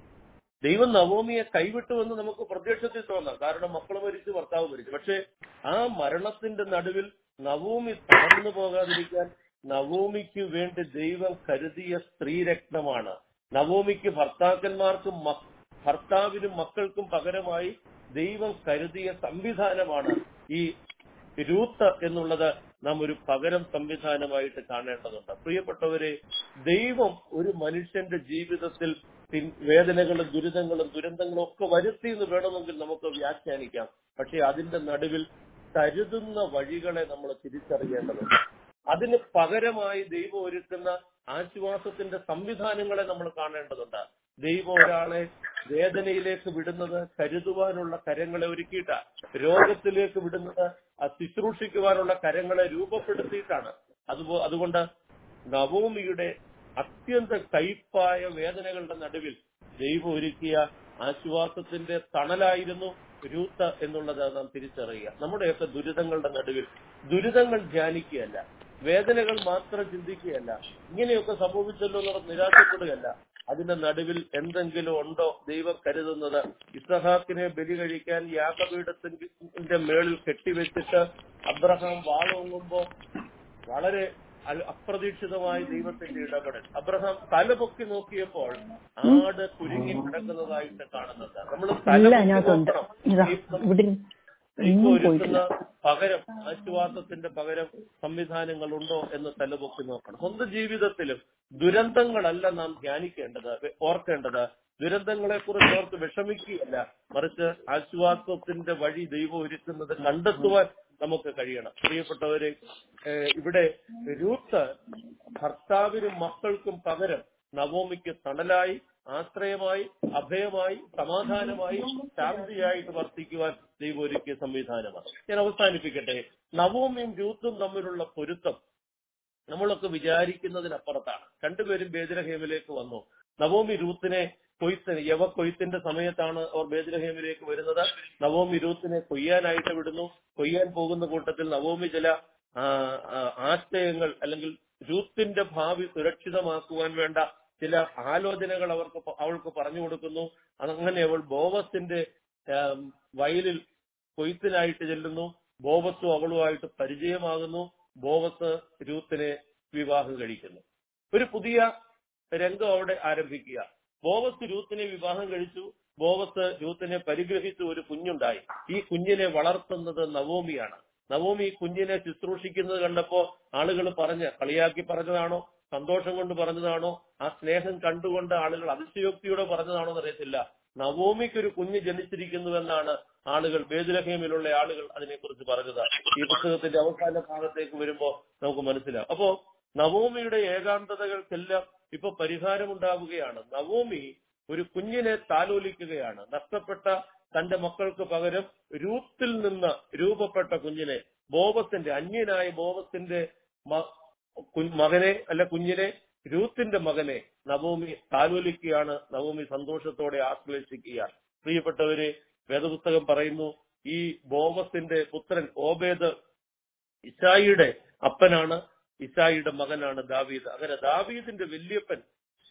ദൈവം നവോമിയെ കൈവിട്ടുവെന്ന് നമുക്ക് പ്രത്യക്ഷത്തിൽ തോന്നാം കാരണം മക്കൾ മരിച്ചു ഭർത്താവ് മരിച്ചു പക്ഷെ ആ മരണത്തിന്റെ നടുവിൽ നവോമി തളർന്നു പോകാതിരിക്കാൻ നവോമിക്ക് വേണ്ടി ദൈവം കരുതിയ സ്ത്രീരത്നമാണ് നവോമിക്ക് ഭർത്താക്കന്മാർക്കും മ- ഭർത്താവിനും മക്കൾക്കും പകരമായി ദൈവം കരുതിയ സംവിധാനമാണ് ഈ രൂത്ത് എന്നുള്ളത് നാം ഒരു പകരം സംവിധാനമായിട്ട് കാണേണ്ടതുണ്ട് പ്രിയപ്പെട്ടവരെ ദൈവം ഒരു മനുഷ്യന്റെ ജീവിതത്തിൽ പിൻ- വേദനകളും ദുരിതങ്ങളും ദുരന്തങ്ങളും ഒക്കെ വരുത്തി എന്ന് വേണമെങ്കിൽ നമുക്ക് വ്യാഖ്യാനിക്കാം പക്ഷെ അതിന്റെ നടുവിൽ കരുതുന്ന വഴികളെ നമ്മൾ തിരിച്ചറിയേണ്ടതുണ്ട് അതിന് പകരമായി ദൈവം ഒരുക്കുന്ന ആശ്വാസത്തിന്റെ സംവിധാനങ്ങളെ നമ്മൾ കാണേണ്ടതുണ്ട് ദൈവം ഒരാളെ വേദനയിലേക്ക് വിടുന്നത് കരുതുവാനുള്ള കരങ്ങളെ ഒരുക്കിയിട്ട രോഗത്തിലേക്ക് വിടുന്നത് ആ ശുശ്രൂഷിക്കുവാനുള്ള കരങ്ങളെ രൂപപ്പെടുത്തിയിട്ടാണ് അതുപോ അതുകൊണ്ട് നവോമിയുടെ അത്യന്ത കയ്പായ വേദനകളുടെ നടുവിൽ ദൈവം ഒരുക്കിയ ആശ്വാസത്തിന്റെ തണലായിരുന്നു രൂത്ത എന്നുള്ളത് നാം തിരിച്ചറിയുക നമ്മുടെയൊക്കെ ദുരിതങ്ങളുടെ നടുവിൽ ദുരിതങ്ങൾ ധ്യാനിക്കുകയല്ല വേദനകൾ മാത്രം ചിന്തിക്കുകയല്ല ഇങ്ങനെയൊക്കെ സംഭവിച്ചല്ലോ എന്നുള്ള നിരാശപ്പെടുകയല്ല അതിന്റെ നടുവിൽ എന്തെങ്കിലും ഉണ്ടോ ദൈവം കരുതുന്നത് ഇസഹാക്കിനെ ബലി കഴിക്കാൻ യാഗപീഠത്തിന്റെ മേളിൽ കെട്ടിവെച്ചിട്ട് അബ്രഹാം വാളോങ്ങുമ്പോ വളരെ അ- അപ്രതീക്ഷിതമായി ദൈവത്തിന്റെ ഇടപെടൽ അബ്രഹാം തലപൊക്കി നോക്കിയപ്പോൾ ആട് കുരുങ്ങി കിടക്കുന്നതായിട്ട് കാണുന്നുണ്ട് നമ്മൾ ഇല്ല തലപൊക്കി അതിനകത്തുണ്ട് നോക്കണം ഇതാ ദൈവം ഇവിടെ ദൈവം എങ്ങും ഒരുക്കുന്ന പോയിട്ടില്ല പകരം ആശ്വാസത്തിന്റെ പകരം സംവിധാനങ്ങൾ ഉണ്ടോ എന്ന് തലപൊക്കി നോക്കണം സ്വന്തം ജീവിതത്തിലും ദുരന്തങ്ങളല്ല നാം ധ്യാനിക്കേണ്ടത് ഓർക്കേണ്ടത് ദുരന്തങ്ങളെ കുറിച്ച് ഓർത്ത് വിഷമിക്കുകയല്ല മറിച്ച് ആശ്വാസത്തിന്റെ വഴി ദൈവം ഒരുക്കുന്നത് കണ്ടെത്തുവാൻ നമുക്ക് കഴിയണം പ്രിയപ്പെട്ടവരെ ഏഹ് ഇവിടെ രൂത്ത് ഭർത്താവിനും മക്കൾക്കും പകരം നവോമിക്ക് തണലായി ആശ്രയമായി അഭയമായി സമാധാനമായി ശാന്തിയായിട്ട് വർത്തിക്കുവാൻ ദൈവം ഒരുക്കിയ സംവിധാനമാണ് ഞാൻ അവസാനിപ്പിക്കട്ടെ നവോമിയും രൂത്തും തമ്മിലുള്ള പൊരുത്തം നമ്മളൊക്കെ വിചാരിക്കുന്നതിനപ്പുറത്താണ് രണ്ടുപേരും ബേദരഹേമിലേക്ക് വന്നു നവോമി രൂത്തിനെ കൊയ്ത്തിന് യവ കൊയ്ത്തിന്റെ സമയത്താണ് അവർ ബേദരഹേമിലേക്ക് വരുന്നത് നവോമി രൂത്തിനെ കൊയ്യാനായിട്ട് വിടുന്നു കൊയ്യാൻ പോകുന്ന കൂട്ടത്തിൽ നവോമി ചില ആ, ആ, ആശയങ്ങൾ അല്ലെങ്കിൽ രൂത്തിന്റെ ഭാവി സുരക്ഷിതമാക്കുവാൻ വേണ്ട ചില ആലോചനകൾ അവർക്ക് പ- അവൾക്ക് പറഞ്ഞു കൊടുക്കുന്നു അങ്ങനെ അവൾ ബോവസിന്റെ ആം, വയലിൽ കൊയ്ത്തിനായിട്ട് ചെല്ലുന്നു ബോവസും അവളുമായിട്ട് പരിചയമാകുന്നു ബോവസ് രൂത്തിനെ വിവാഹം കഴിക്കുന്നു ഒരു പുതിയ രംഗം അവിടെ ആരംഭിക്കുക ബോവസ് രൂത്തിനെ വിവാഹം കഴിച്ചു ബോവസ് രൂത്തിനെ പരിഗ്രഹിച്ചു ഒരു കുഞ്ഞുണ്ടായി ഈ കുഞ്ഞിനെ വളർത്തുന്നത് നവോമിയാണ് നവോമി ഈ കുഞ്ഞിനെ ശുശ്രൂഷിക്കുന്നത് കണ്ടപ്പോ ആളുകൾ പറഞ്ഞ് കളിയാക്കി പറഞ്ഞതാണോ സന്തോഷം കൊണ്ട് പറഞ്ഞതാണോ ആ സ്നേഹം കണ്ടുകൊണ്ട് ആളുകൾ അതിശയോക്തിയോടെ പറഞ്ഞതാണോ എന്നറിയത്തില്ല നവോമിക്ക് ഒരു കുഞ്ഞ് ജനിച്ചിരിക്കുന്നുവെന്നാണ് ആളുകൾ ബേദുലഹേമിലുള്ള ആളുകൾ അതിനെക്കുറിച്ച് പറഞ്ഞത് ഈ പുസ്തകത്തിന്റെ അവസാന ഭാഗത്തേക്ക് വരുമ്പോ നമുക്ക് മനസ്സിലാവും അപ്പോ നവോമിയുടെ ഏകാന്തതകൾക്കെല്ലാം ഇപ്പൊ പരിഹാരമുണ്ടാവുകയാണ് നവോമി ഒരു കുഞ്ഞിനെ താലോലിക്കുകയാണ് നഷ്ടപ്പെട്ട തന്റെ മക്കൾക്ക് പകരം രൂത്തിൽ നിന്ന് രൂപപ്പെട്ട കുഞ്ഞിനെ ബോബത്തിന്റെ അന്യനായ ബോബത്തിന്റെ മ- കു- മകനെ അല്ല കുഞ്ഞിനെ രൂത്തിന്റെ മകനെ നവോമി താലോലിക്കുകയാണ് നവോമി സന്തോഷത്തോടെ ആശ്ലേഷിക്കുക പ്രിയപ്പെട്ടവരെ വേദപുസ്തകം പറയുന്നു ഈ ബോവസിന്റെ പുത്രൻ ഓബേദ് ഇസായിയുടെ അപ്പനാണ് ഇസായിയുടെ മകനാണ് ദാവീദ് അങ്ങനെ ദാവീദിന്റെ വല്യപ്പൻ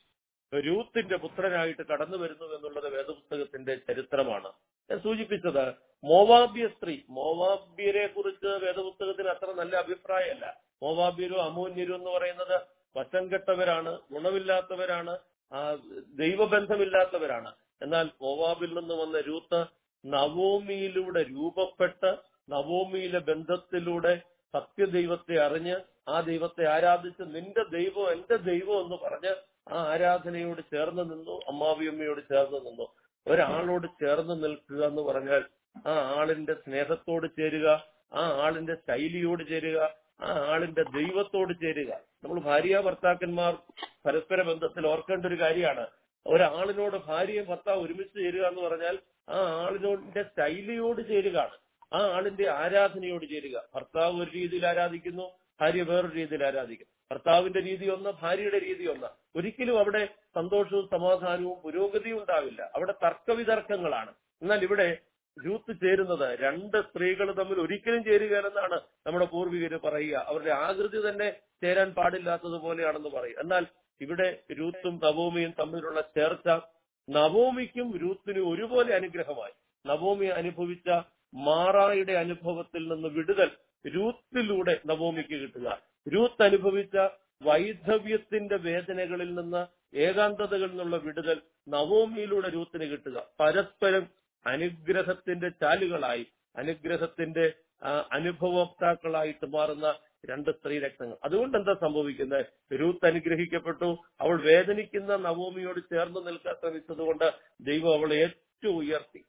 രൂത്തിന്റെ പുത്രനായിട്ട് കടന്നു വരുന്നു എന്നുള്ളത് വേദപുസ്തകത്തിന്റെ ചരിത്രമാണ് ഞാൻ സൂചിപ്പിച്ചത് മോവാബ്യ സ്ത്രീ മോവാബ്യരെ കുറിച്ച് വേദപുസ്തകത്തിന് അത്ര നല്ല അഭിപ്രായമല്ല മോവാബ്യരും അമൂന്യരും എന്ന് പറയുന്നത് വശം കെട്ടവരാണ് ഗുണമില്ലാത്തവരാണ് ആ, ദൈവബന്ധമില്ലാത്തവരാണ് എന്നാൽ മോവാബിൽ നിന്ന് വന്ന രൂത്ത് നവോമിയിലൂടെ രൂപപ്പെട്ട് നവോമിയിലെ ബന്ധത്തിലൂടെ സത്യദൈവത്തെ അറിഞ്ഞ് ആ ദൈവത്തെ ആരാധിച്ച് നിന്റെ ദൈവം എന്റെ ദൈവം എന്ന് പറഞ്ഞ് ആ ആരാധനയോട് ചേർന്ന് നിന്നു അമ്മാവിയമ്മയോട് ചേർന്ന് നിന്നു ഒരാളോട് ചേർന്ന് നിൽക്കുക എന്ന് പറഞ്ഞാൽ ആ ആളിന്റെ സ്നേഹത്തോട് ചേരുക ആ ആളിന്റെ ശൈലിയോട് ചേരുക ആ ആളിന്റെ ദൈവത്തോട് ചേരുക നമ്മൾ ഭാര്യ ഭർത്താക്കന്മാർ പരസ്പര ബന്ധത്തിൽ ഓർക്കേണ്ട ഒരു കാര്യമാണ് ഒരാളിനോട് ഭാര്യയും ഭർത്താവ് ഒരുമിച്ച് ചേരുക എന്ന് പറഞ്ഞാൽ ആ ആളിനോടിന്റെ ശൈലിയോട് ചേരുകയാണ് ആ ആളിന്റെ ആരാധനയോട് ചേരുക ഭർത്താവ് ഒരു രീതിയിൽ ആരാധിക്കുന്നു ഭാര്യ വേറൊരു രീതിയിൽ ആരാധിക്കും ഭർത്താവിന്റെ രീതി ഒന്ന് ഭാര്യയുടെ രീതി ഒന്ന് ഒരിക്കലും അവിടെ സന്തോഷവും സമാധാനവും പുരോഗതിയും ഉണ്ടാവില്ല അവിടെ തർക്കവിതർക്കങ്ങളാണ് എന്നാൽ ഇവിടെ രൂത്ത് ചേരുന്നത് രണ്ട് സ്ത്രീകൾ തമ്മിൽ ഒരിക്കലും ചേരുകയെന്നാണ് നമ്മുടെ പൂർവികര് പറയുക അവരുടെ ആകൃതി തന്നെ ചേരാൻ പാടില്ലാത്തതുപോലെയാണെന്ന് പറയും എന്നാൽ ഇവിടെ രൂത്തും നവോമിയും തമ്മിലുള്ള ചേർച്ച നവോമിക്കും രൂത്തിനും ഒരുപോലെ അനുഗ്രഹമായി നവോമി അനുഭവിച്ച മാറായുടെ അനുഭവത്തിൽ നിന്ന് വിടുതൽ രൂത്തിലൂടെ നവോമിക്ക് കിട്ടുക രൂത്ത് അനുഭവിച്ച വൈധവ്യത്തിന്റെ വേദനകളിൽ നിന്ന് ഏകാന്തതകളിൽ നിന്നുള്ള വിടുതൽ നവോമിയിലൂടെ രൂത്തിന് കിട്ടുക പരസ്പരം അനുഗ്രഹത്തിന്റെ ചാലുകളായി അനുഗ്രഹത്തിന്റെ ആ, അനുഭവോക്താക്കളായിട്ട് മാറുന്ന രണ്ട് സ്ത്രീ രക്തങ്ങൾ അതുകൊണ്ട് എന്താ സംഭവിക്കുന്നത് രൂത്ത് അനുഗ്രഹിക്കപ്പെട്ടു അവൾ വേദനിക്കുന്ന നവോമിയോട് ചേർന്ന് നിൽക്കാൻ ശ്രമിച്ചതുകൊണ്ട് ദൈവം അവളെ ഏറ്റവും ഉയർത്തി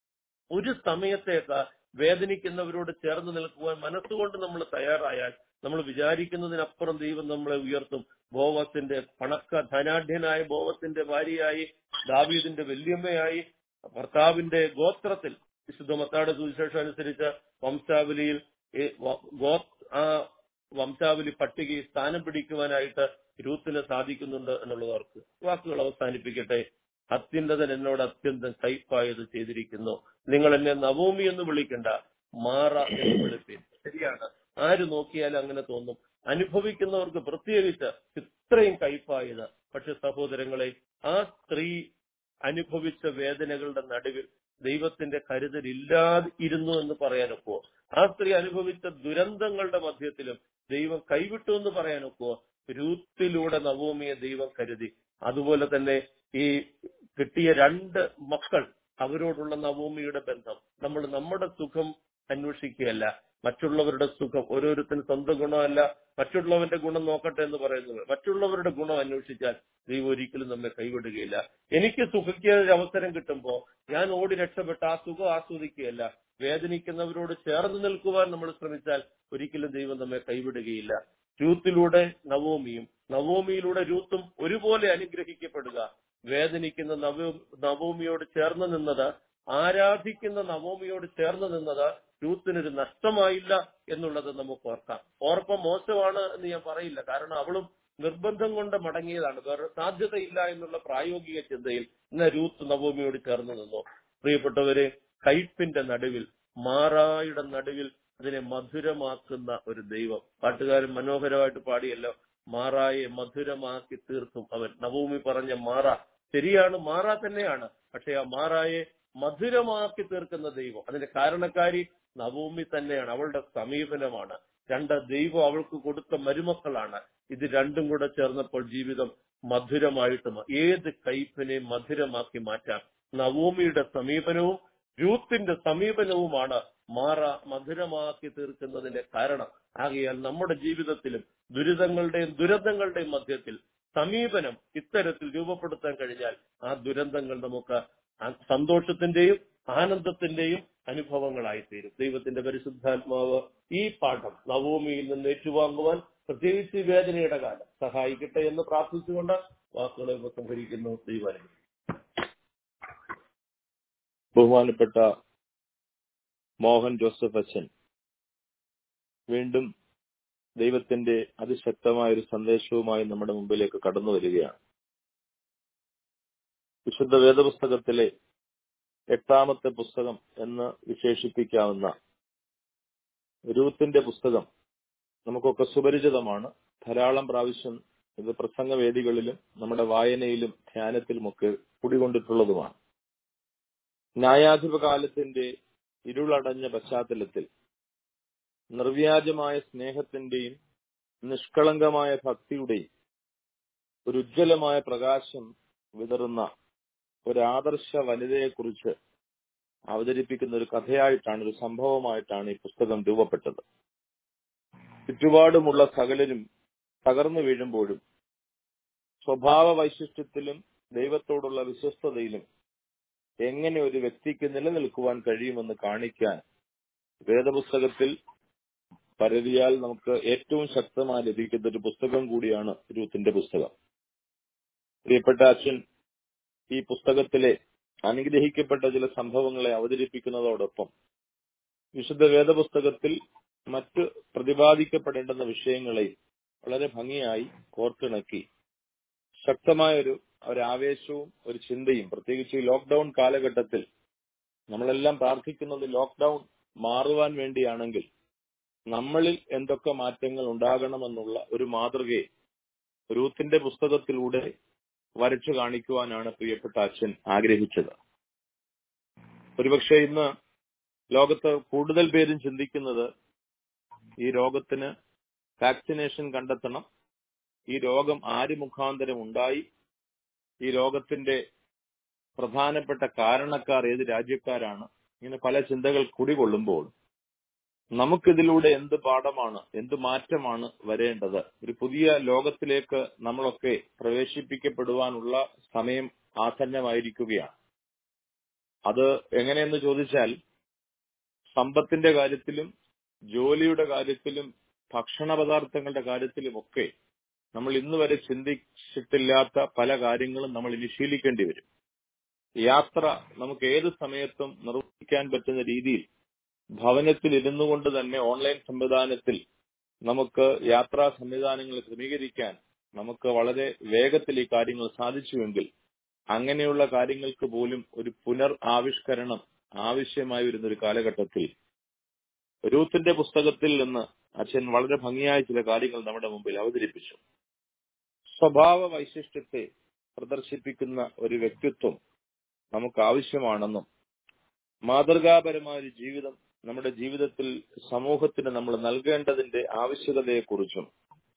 ഒരു സമയത്തേക്ക് വേദനിക്കുന്നവരോട് ചേർന്ന് നിൽക്കുവാൻ മനസ്സുകൊണ്ട് നമ്മൾ തയ്യാറായാൽ നമ്മൾ വിചാരിക്കുന്നതിനപ്പുറം ദൈവം നമ്മളെ ഉയർത്തും ബോവത്തിന്റെ പണക്ക ധനാഢ്യനായ ബോവത്തിന്റെ ഭാര്യയായി ദാവീദിന്റെ വല്യമ്മയായി ഭർത്താവിന്റെ ഗോത്രത്തിൽ വിശുദ്ധ മത്താട് സുവിശേഷം അനുസരിച്ച് വംശാവലിയിൽ ഈ വ- ഗോ ആ വംശാവലി പട്ടികയിൽ സ്ഥാനം പിടിക്കുവാനായിട്ട് രൂത്തിന് സാധിക്കുന്നുണ്ട് എന്നുള്ളത് അവർക്ക് വാക്കുകൾ അവസാനിപ്പിക്കട്ടെ അത്യുന്നതൻ എന്നോട് അത്യന്തം കൈപ്പായത് ചെയ്തിരിക്കുന്നു നിങ്ങൾ എന്നെ നവോമി എന്ന് വിളിക്കണ്ട മാറ എന്ന് വിളിപ്പീൻ ശരിയാണ് ആര് നോക്കിയാലും അങ്ങനെ തോന്നും അനുഭവിക്കുന്നവർക്ക് പ്രത്യേകിച്ച് ഇത്രയും കൈപ്പായത് പക്ഷെ സഹോദരങ്ങളെ ആ സ്ത്രീ അനുഭവിച്ച വേദനകളുടെ നടുവിൽ ദൈവത്തിന്റെ കരുതൽ ഇല്ലാതെ ഇരുന്നു എന്ന് പറയാനൊക്കുവോ ആ സ്ത്രീ അനുഭവിച്ച ദുരന്തങ്ങളുടെ മധ്യത്തിലും ദൈവം കൈവിട്ടു എന്ന് പറയാനൊക്കുവോ രൂത്തിലൂടെ നവോമിയെ ദൈവം കരുതി അതുപോലെ തന്നെ ഈ കിട്ടിയ രണ്ട് മക്കൾ അവരോടുള്ള നവോമിയുടെ ബന്ധം നമ്മൾ നമ്മുടെ സുഖം അന്വേഷിക്കുകയല്ല മറ്റുള്ളവരുടെ സുഖം ഓരോരുത്തരും സ്വന്തം ഗുണമല്ല മറ്റുള്ളവന്റെ ഗുണം നോക്കട്ടെ എന്ന് പറയുന്നത് മറ്റുള്ളവരുടെ ഗുണം അന്വേഷിച്ചാൽ ദൈവം ഒരിക്കലും നമ്മെ കൈവിടുകയില്ല എനിക്ക് സുഖിക്കാൻ ഒരു അവസരം കിട്ടുമ്പോൾ ഞാൻ ഓടി രക്ഷപ്പെട്ട് ആ സുഖം ആസ്വദിക്കുകയല്ല വേദനിക്കുന്നവരോട് ചേർന്ന് നിൽക്കുവാൻ നമ്മൾ ശ്രമിച്ചാൽ ഒരിക്കലും ദൈവം നമ്മെ കൈവിടുകയില്ല രൂത്തിലൂടെ നവോമിയും നവോമിയിലൂടെ രൂത്തും ഒരുപോലെ അനുഗ്രഹിക്കപ്പെടുക വേദനിക്കുന്ന നവോ നവോമിയോട് ചേർന്ന് നിന്നത് ആരാധിക്കുന്ന നവോമിയോട് ചേർന്ന് നിന്നത് രൂത്തിനൊരു നഷ്ടമായില്ല എന്നുള്ളത് നമുക്ക് ഓർക്കാം ഓർപ്പം മോശമാണ് എന്ന് ഞാൻ പറയില്ല കാരണം അവളും നിർബന്ധം കൊണ്ട് മടങ്ങിയതാണ് വേറെ സാധ്യതയില്ല എന്നുള്ള പ്രായോഗിക ചിന്തയിൽ ഇന്ന് രൂത്ത് നവോമിയോട് ചേർന്ന് നിന്നു പ്രിയപ്പെട്ടവരെ കയ്പിന്റെ നടുവിൽ മാറായുടെ നടുവിൽ അതിനെ മധുരമാക്കുന്ന ഒരു ദൈവം പാട്ടുകാരൻ മനോഹരമായിട്ട് പാടിയല്ലോ മാറായെ മധുരമാക്കി തീർക്കും അവൻ നവോമി പറഞ്ഞ മാറ ശരിയാണ് മാറ തന്നെയാണ് പക്ഷെ ആ മാറായെ മധുരമാക്കി തീർക്കുന്ന ദൈവം അതിന്റെ കാരണക്കാരി നവോമി തന്നെയാണ് അവളുടെ സമീപനമാണ് രണ്ട് ദൈവം അവൾക്ക് കൊടുത്ത മരുമക്കളാണ് ഇത് രണ്ടും കൂടെ ചേർന്നപ്പോൾ ജീവിതം മധുരമായിട്ട് മാ- ഏത് കയ്പിനെയും മധുരമാക്കി മാറ്റാം നവോമിയുടെ സമീപനവും രൂത്തിന്റെ സമീപനവുമാണ് മാറ മധുരമാക്കി തീർക്കുന്നതിന്റെ കാരണം ആകയാൽ നമ്മുടെ ജീവിതത്തിലും ദുരിതങ്ങളുടെയും ദുരന്തങ്ങളുടെയും മധ്യത്തിൽ സമീപനം ഇത്തരത്തിൽ രൂപപ്പെടുത്താൻ കഴിഞ്ഞാൽ ആ ദുരന്തങ്ങൾ നമുക്ക് ആ സന്തോഷത്തിന്റെയും ആനന്ദത്തിന്റെയും അനുഭവങ്ങളായി തീരും ദൈവത്തിന്റെ പരിശുദ്ധാത്മാവ് ഈ പാഠം നവോമിയിൽ നിന്ന് ഏറ്റുവാങ്ങുവാൻ പ്രത്യേകിച്ച് ഈ വേദനയുടെ കാലം സഹായിക്കട്ടെ എന്ന് പ്രാർത്ഥിച്ചുകൊണ്ട് വാക്കുകളെ ഉപസംഹരിക്കുന്നു ദൈവാനുഗ്രഹം ബഹുമാനപ്പെട്ട മോഹൻ ജോസഫ് അച്ഛൻ വീണ്ടും ദൈവത്തിന്റെ അതിശക്തമായ ഒരു സന്ദേശവുമായി നമ്മുടെ മുമ്പിലേക്ക് കടന്നു വരികയാണ് വിശുദ്ധ വേദപുസ്തകത്തിലെ എട്ടാമത്തെ പുസ്തകം എന്ന് വിശേഷിപ്പിക്കാവുന്ന രൂത്തിന്റെ പുസ്തകം നമുക്കൊക്കെ സുപരിചിതമാണ് ധാരാളം പ്രാവശ്യം ഇത് പ്രസംഗവേദികളിലും നമ്മുടെ വായനയിലും ധ്യാനത്തിലുമൊക്കെ കുടികൊണ്ടിട്ടുള്ളതുമാണ് ന്യായാധിപ കാലത്തിന്റെ ഇരുളടഞ്ഞ പശ്ചാത്തലത്തിൽ നിർവ്യാജമായ സ്നേഹത്തിന്റെയും നിഷ്കളങ്കമായ ഭക്തിയുടെയും ഒരു ഉജ്ജ്വലമായ പ്രകാശം വിതറുന്ന ഒരു ആദർശ വനിതയെക്കുറിച്ച് അവതരിപ്പിക്കുന്ന ഒരു കഥയായിട്ടാണ് ഒരു സംഭവമായിട്ടാണ് ഈ പുസ്തകം രൂപപ്പെട്ടത് ചുറ്റുപാടുമുള്ള സകലരും തകർന്നു വീഴുമ്പോഴും സ്വഭാവ വൈശിഷ്ട്യത്തിലും ദൈവത്തോടുള്ള വിശ്വസ്തതയിലും എങ്ങനെ ഒരു വ്യക്തിക്ക് നിലനിൽക്കുവാൻ കഴിയുമെന്ന് കാണിക്കാൻ വേദപുസ്തകത്തിൽ പരതിയാൽ നമുക്ക് ഏറ്റവും ശക്തമായി ലഭിക്കുന്ന ഒരു പുസ്തകം കൂടിയാണ് രൂത്തിന്റെ പുസ്തകം പ്രിയപ്പെട്ട അച്ഛൻ ഈ പുസ്തകത്തിലെ അനുഗ്രഹിക്കപ്പെട്ട ചില സംഭവങ്ങളെ അവതരിപ്പിക്കുന്നതോടൊപ്പം വിശുദ്ധ വേദപുസ്തകത്തിൽ മറ്റ് പ്രതിപാദിക്കപ്പെടേണ്ടുന്ന വിഷയങ്ങളെ വളരെ ഭംഗിയായി കോർത്തിണക്കി ശക്തമായ ഒരു ഒരു ആവേശവും ഒരു ചിന്തയും പ്രത്യേകിച്ച് ഈ ലോക്ക്ഡൌൺ കാലഘട്ടത്തിൽ നമ്മളെല്ലാം പ്രാർത്ഥിക്കുന്നത് ലോക്ക്ഡൌൺ മാറുവാൻ വേണ്ടിയാണെങ്കിൽ നമ്മളിൽ എന്തൊക്കെ മാറ്റങ്ങൾ ഉണ്ടാകണമെന്നുള്ള ഒരു മാതൃകയെ രൂത്തിന്റെ പുസ്തകത്തിലൂടെ വരച്ചു കാണിക്കുവാനാണ് പ്രിയപ്പെട്ട അച്ഛൻ ആഗ്രഹിച്ചത് ഒരുപക്ഷെ ഇന്ന് ലോകത്ത് കൂടുതൽ പേരും ചിന്തിക്കുന്നത് ഈ രോഗത്തിന് വാക്സിനേഷൻ കണ്ടെത്തണം ഈ രോഗം ആര് മുഖാന്തരം ഉണ്ടായി ഈ രോഗത്തിന്റെ പ്രധാനപ്പെട്ട കാരണക്കാർ ഏത് രാജ്യക്കാരാണ് ഇങ്ങനെ പല ചിന്തകൾ കുടികൊള്ളുമ്പോൾ നമുക്കിതിലൂടെ എന്ത് പാഠമാണ് എന്ത് മാറ്റമാണ് വരേണ്ടത് ഒരു പുതിയ ലോകത്തിലേക്ക് നമ്മളൊക്കെ പ്രവേശിപ്പിക്കപ്പെടുവാനുള്ള സമയം ആസന്നമായിരിക്കുകയാണ് അത് എങ്ങനെയെന്ന് ചോദിച്ചാൽ സമ്പത്തിന്റെ കാര്യത്തിലും ജോലിയുടെ കാര്യത്തിലും ഭക്ഷണ പദാർത്ഥങ്ങളുടെ കാര്യത്തിലുമൊക്കെ നമ്മൾ ഇന്ന് വരെ ചിന്തിച്ചിട്ടില്ലാത്ത പല കാര്യങ്ങളും നമ്മൾ ഇനി ശീലിക്കേണ്ടി വരും യാത്ര നമുക്ക് ഏത് സമയത്തും നിർവഹിക്കാൻ പറ്റുന്ന രീതിയിൽ ഭവനത്തിൽ ഇരുന്നു കൊണ്ട് തന്നെ ഓൺലൈൻ സംവിധാനത്തിൽ നമുക്ക് യാത്രാ സംവിധാനങ്ങൾ ക്രമീകരിക്കാൻ നമുക്ക് വളരെ വേഗത്തിൽ ഈ കാര്യങ്ങൾ സാധിച്ചുവെങ്കിൽ അങ്ങനെയുള്ള കാര്യങ്ങൾക്ക് പോലും ഒരു പുനർ ആവിഷ്കരണം ആവശ്യമായി വരുന്ന ഒരു കാലഘട്ടത്തിൽ രൂത്തിന്റെ പുസ്തകത്തിൽ നിന്ന് അച്ഛൻ വളരെ ഭംഗിയായ ചില കാര്യങ്ങൾ നമ്മുടെ മുമ്പിൽ അവതരിപ്പിച്ചു സ്വഭാവ വൈശിഷ്ട്യത്തെ പ്രദർശിപ്പിക്കുന്ന ഒരു വ്യക്തിത്വം നമുക്ക് ആവശ്യമാണെന്നും മാതൃകാപരമായ ഒരു ജീവിതം നമ്മുടെ ജീവിതത്തിൽ സമൂഹത്തിന് നമ്മൾ നൽകേണ്ടതിന്റെ ആവശ്യകതയെക്കുറിച്ചും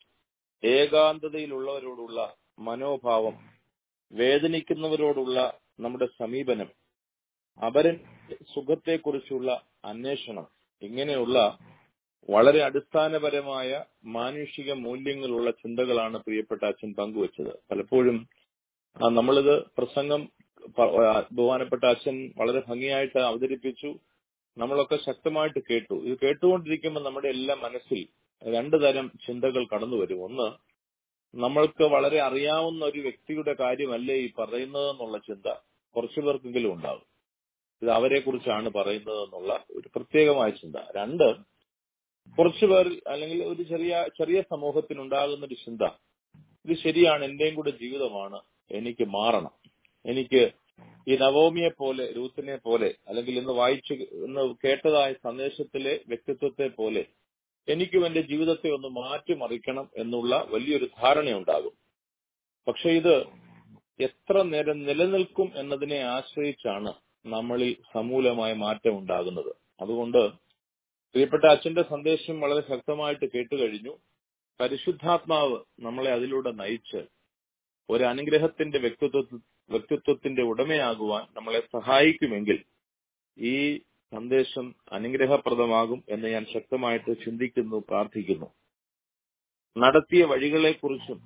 ഏകാന്തതയിലുള്ളവരോടുള്ള മനോഭാവം വേദനിക്കുന്നവരോടുള്ള നമ്മുടെ സമീപനം അപരൻ സുഖത്തെക്കുറിച്ചുള്ള അന്വേഷണം ഇങ്ങനെയുള്ള വളരെ അടിസ്ഥാനപരമായ മാനുഷിക മൂല്യങ്ങളുള്ള ചിന്തകളാണ് പ്രിയപ്പെട്ട അച്ഛൻ പങ്കുവച്ചത് പലപ്പോഴും ആ, നമ്മളിത് പ്രസംഗം പ- ആ, ബഹുമാനപ്പെട്ട അച്ഛൻ വളരെ ഭംഗിയായിട്ട് അവതരിപ്പിച്ചു നമ്മളൊക്കെ ശക്തമായിട്ട് കേട്ടു ഇത് കേട്ടുകൊണ്ടിരിക്കുമ്പോൾ നമ്മുടെ എല്ലാം മനസ്സിൽ രണ്ടു തരം ചിന്തകൾ കടന്നു വരും ഒന്ന് നമ്മൾക്ക് വളരെ അറിയാവുന്ന ഒരു വ്യക്തിയുടെ കാര്യമല്ലേ ഈ പറയുന്നത് എന്നുള്ള ചിന്ത കുറച്ചു പേർക്കെങ്കിലും ഉണ്ടാകും ഇത് അവരെ കുറിച്ചാണ് പറയുന്നത് എന്നുള്ള ഒരു പ്രത്യേകമായ ചിന്ത രണ്ട് കുറച്ചു പേർ അല്ലെങ്കിൽ ഒരു ചെറിയ ചെറിയ സമൂഹത്തിനുണ്ടാകുന്ന ഒരു ചിന്ത ഇത് ശരിയാണ് എന്റെയും കൂടെ ജീവിതമാണ് എനിക്ക് മാറണം എനിക്ക് ഈ നവോമിയെ പോലെ രൂത്തിനെ പോലെ അല്ലെങ്കിൽ ഇന്ന് വായിച്ച് ഇന്ന് കേട്ടതായ സന്ദേശത്തിലെ വ്യക്തിത്വത്തെ പോലെ എനിക്കും എന്റെ ജീവിതത്തെ ഒന്ന് മാറ്റിമറിക്കണം എന്നുള്ള വലിയൊരു ധാരണയുണ്ടാകും പക്ഷെ ഇത് എത്ര നേരം നിലനിൽക്കും എന്നതിനെ ആശ്രയിച്ചാണ് നമ്മളിൽ സമൂലമായ മാറ്റം ഉണ്ടാകുന്നത് അതുകൊണ്ട് പ്രിയപ്പെട്ട അച്ഛന്റെ സന്ദേശം വളരെ ശക്തമായിട്ട് കേട്ടുകഴിഞ്ഞു പരിശുദ്ധാത്മാവ് നമ്മളെ അതിലൂടെ നയിച്ച് ഒരു അനുഗ്രഹത്തിന്റെ വ്യക്തിത്വ വ്യക്തിത്വത്തിന്റെ ഉടമയാകുവാൻ നമ്മളെ സഹായിക്കുമെങ്കിൽ ഈ സന്ദേശം അനുഗ്രഹപ്രദമാകും എന്ന് ഞാൻ ശക്തമായിട്ട് ചിന്തിക്കുന്നു പ്രാർത്ഥിക്കുന്നു നടത്തിയ വഴികളെക്കുറിച്ചും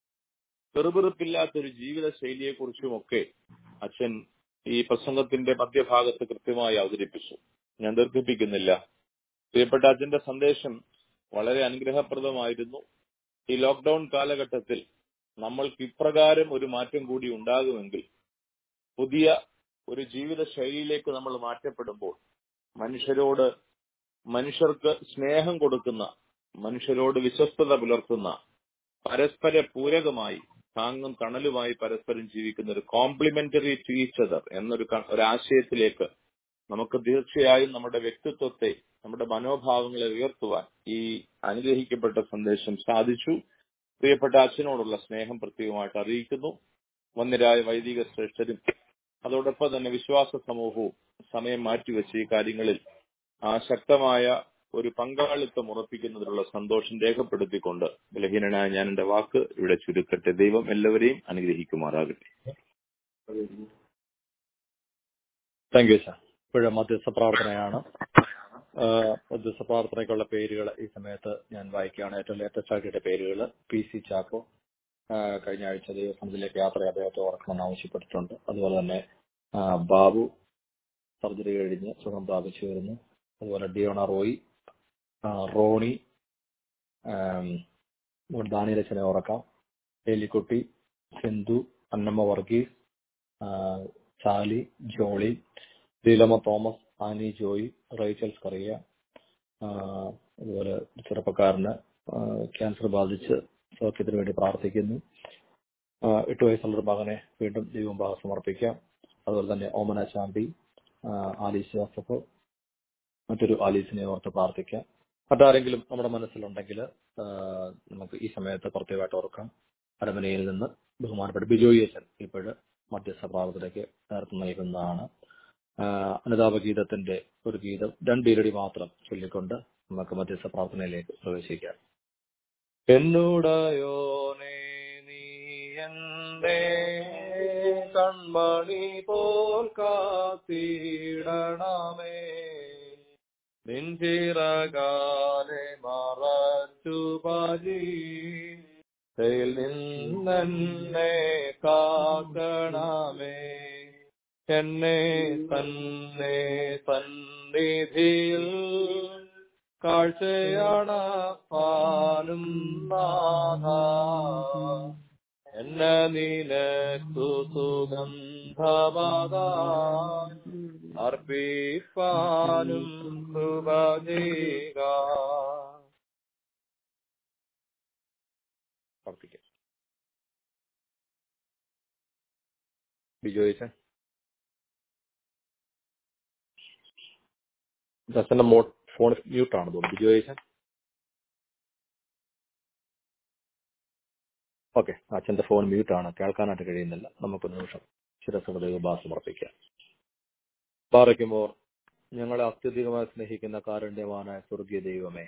പെറുപെറുപ്പില്ലാത്തൊരു ജീവിത ശൈലിയെക്കുറിച്ചുമൊക്കെ അച്ഛൻ ഈ പ്രസംഗത്തിന്റെ മധ്യഭാഗത്ത് കൃത്യമായി അവതരിപ്പിച്ചു ഞാൻ ദീർഘിപ്പിക്കുന്നില്ല പ്രിയപ്പെട്ട അച്ഛന്റെ സന്ദേശം വളരെ അനുഗ്രഹപ്രദമായിരുന്നു ഈ ലോക്ക്ഡൌൺ കാലഘട്ടത്തിൽ നമ്മൾക്ക് ഇപ്രകാരം ഒരു മാറ്റം കൂടി ഉണ്ടാകുമെങ്കിൽ പുതിയ ഒരു ജീവിത ശൈലിയിലേക്ക് നമ്മൾ മാറ്റപ്പെടുമ്പോൾ മനുഷ്യരോട് മനുഷ്യർക്ക് സ്നേഹം കൊടുക്കുന്ന മനുഷ്യരോട് വിശ്വസ്തത പുലർത്തുന്ന പരസ്പര പൂരകമായി താങ്ങും തണലുമായി പരസ്പരം ജീവിക്കുന്ന ഒരു കോംപ്ലിമെന്ററി ടു ഈച്ച് അതർ എന്നൊരു ക- ഒരു ആശയത്തിലേക്ക് നമുക്ക് തീർച്ചയായും നമ്മുടെ വ്യക്തിത്വത്തെ നമ്മുടെ മനോഭാവങ്ങളെ ഉയർത്തുവാൻ ഈ അനുഗ്രഹിക്കപ്പെട്ട സന്ദേശം സാധിച്ചു പ്രിയപ്പെട്ട അച്ഛനോടുള്ള സ്നേഹം പ്രത്യേകമായിട്ട് അറിയിക്കുന്നു വന്യരായ വൈദിക ശ്രേഷ്ഠരും അതോടൊപ്പം തന്നെ വിശ്വാസ സമൂഹവും സമയം മാറ്റിവെച്ച് ഈ കാര്യങ്ങളിൽ ആ ശക്തമായ ഒരു പങ്കാളിത്തം ഉറപ്പിക്കുന്നതിനുള്ള സന്തോഷം രേഖപ്പെടുത്തിക്കൊണ്ട് ബലഹീനനായ ഞാൻ എന്റെ വാക്ക് ഇവിടെ ചുരുക്കട്ടെ ദൈവം എല്ലാവരെയും അനുഗ്രഹിക്കുമാറാകട്ടെ താങ്ക് യു സാർ ഇപ്പോഴും മധ്യസ്ഥ പ്രാർത്ഥനയാണ് ആഹ് മധ്യസ്ഥ പ്രാർത്ഥനയ്ക്കുള്ള പേരുകൾ ഈ സമയത്ത് ഞാൻ വായിക്കുകയാണ് ഏറ്റവും ലേറ്റസ്റ്റ് ആക്കിയിട്ട് പേരുകൾ പി സി ചാക്കോ ആഹ് കഴിഞ്ഞ ആഴ്ച ദൈവസമിതിയിലേക്ക് യാത്ര അദ്ദേഹത്തെ ഓർക്കണമെന്ന് ആവശ്യപ്പെട്ടിട്ടുണ്ട് അതുപോലെ തന്നെ ആഹ് ബാബു സർജറി കഴിഞ്ഞ് സുഖം പ്രാപിച്ചു വരുന്നു അതുപോലെ ഡിയോണ റോയി ആഹ് റോണി ദാനിയലച്ചനെ ഓർക്കാം എലിക്കുട്ടി സിന്ധു അന്നമ്മ വർഗീസ് ആഹ് Chali Jolly Leelamma Thomas Annie Joy Rachel Scaria ആഹ് അതുപോലെ ചെറുപ്പക്കാരന് ആഹ് ക്യാൻസർ ബാധിച്ച് സൗഖ്യത്തിന് വേണ്ടി പ്രാർത്ഥിക്കുന്നു ആഹ് എട്ട് വയസ്സുള്ള ഒരു മകനെ വീണ്ടും ദൈവം സമർപ്പിക്കാം അതുപോലെ തന്നെ ഓമന ശാന്തി ആഹ് ആലീസ് ജോസഫ് മറ്റൊരു ആലീസിനെ ഓർത്ത് പ്രാർത്ഥിക്കാം മറ്റാരെങ്കിലും നമ്മുടെ മനസ്സിലുണ്ടെങ്കിൽ ആഹ് നമുക്ക് ഈ സമയത്ത് പ്രത്യേകമായിട്ട് ഓർക്കാം അരമനയിൽ നിന്ന് ബഹുമാനപ്പെട്ട ബിജോയി അച്ഛൻ ഇപ്പോഴ് മധ്യസ്ഥ പ്രാർത്ഥനയ്ക്ക് നേതൃത്വം നൽകുന്നതാണ് ആഹ് അനുതാപ ഗീതത്തിന്റെ ഒരു ഗീതം രണ്ടിരടി മാത്രം ചൊല്ലിക്കൊണ്ട് നമുക്ക് മധ്യസ്ഥ പ്രാർത്ഥനയിലേക്ക് പ്രവേശിക്കാം എന്നോടയോനേ നീ എന്റെ കൺമണി പോൽ കാത്തിടണമേ നിൻചിറകാലെ മറച്ചു പതി നിന്നെ കാക്കണമേ എന്നെ തന്നെ സന്നിധിയിൽ കാഴ്ചയണപ്പാനും നാഥ എന്നെ നിനക്കു സുഗന്ധമത അർപ്പിപ്പാനും കൃപ ചെയ്യുക പ്രാർത്ഥിക്കാം ബിജോയിച്ചൻ ദർശന്റെ മോ ഫോൺ മ്യൂട്ടാണ് തോന്നുന്നു ബിജോയിച്ചൻ ഓക്കെ അച്ഛന്റെ ഫോൺ മ്യൂട്ടാണ് കേൾക്കാനായിട്ട് കഴിയുന്നില്ല നമുക്ക് ഒരു നിമിഷം ശിരസുടെ ദൈവഭാസം സമർപ്പിക്കാം പാറയ്ക്കുമ്പോൾ ഞങ്ങളെ അത്യധികമായി സ്നേഹിക്കുന്ന കാരുണ്യവാനായ സ്വർഗീയ ദൈവമേ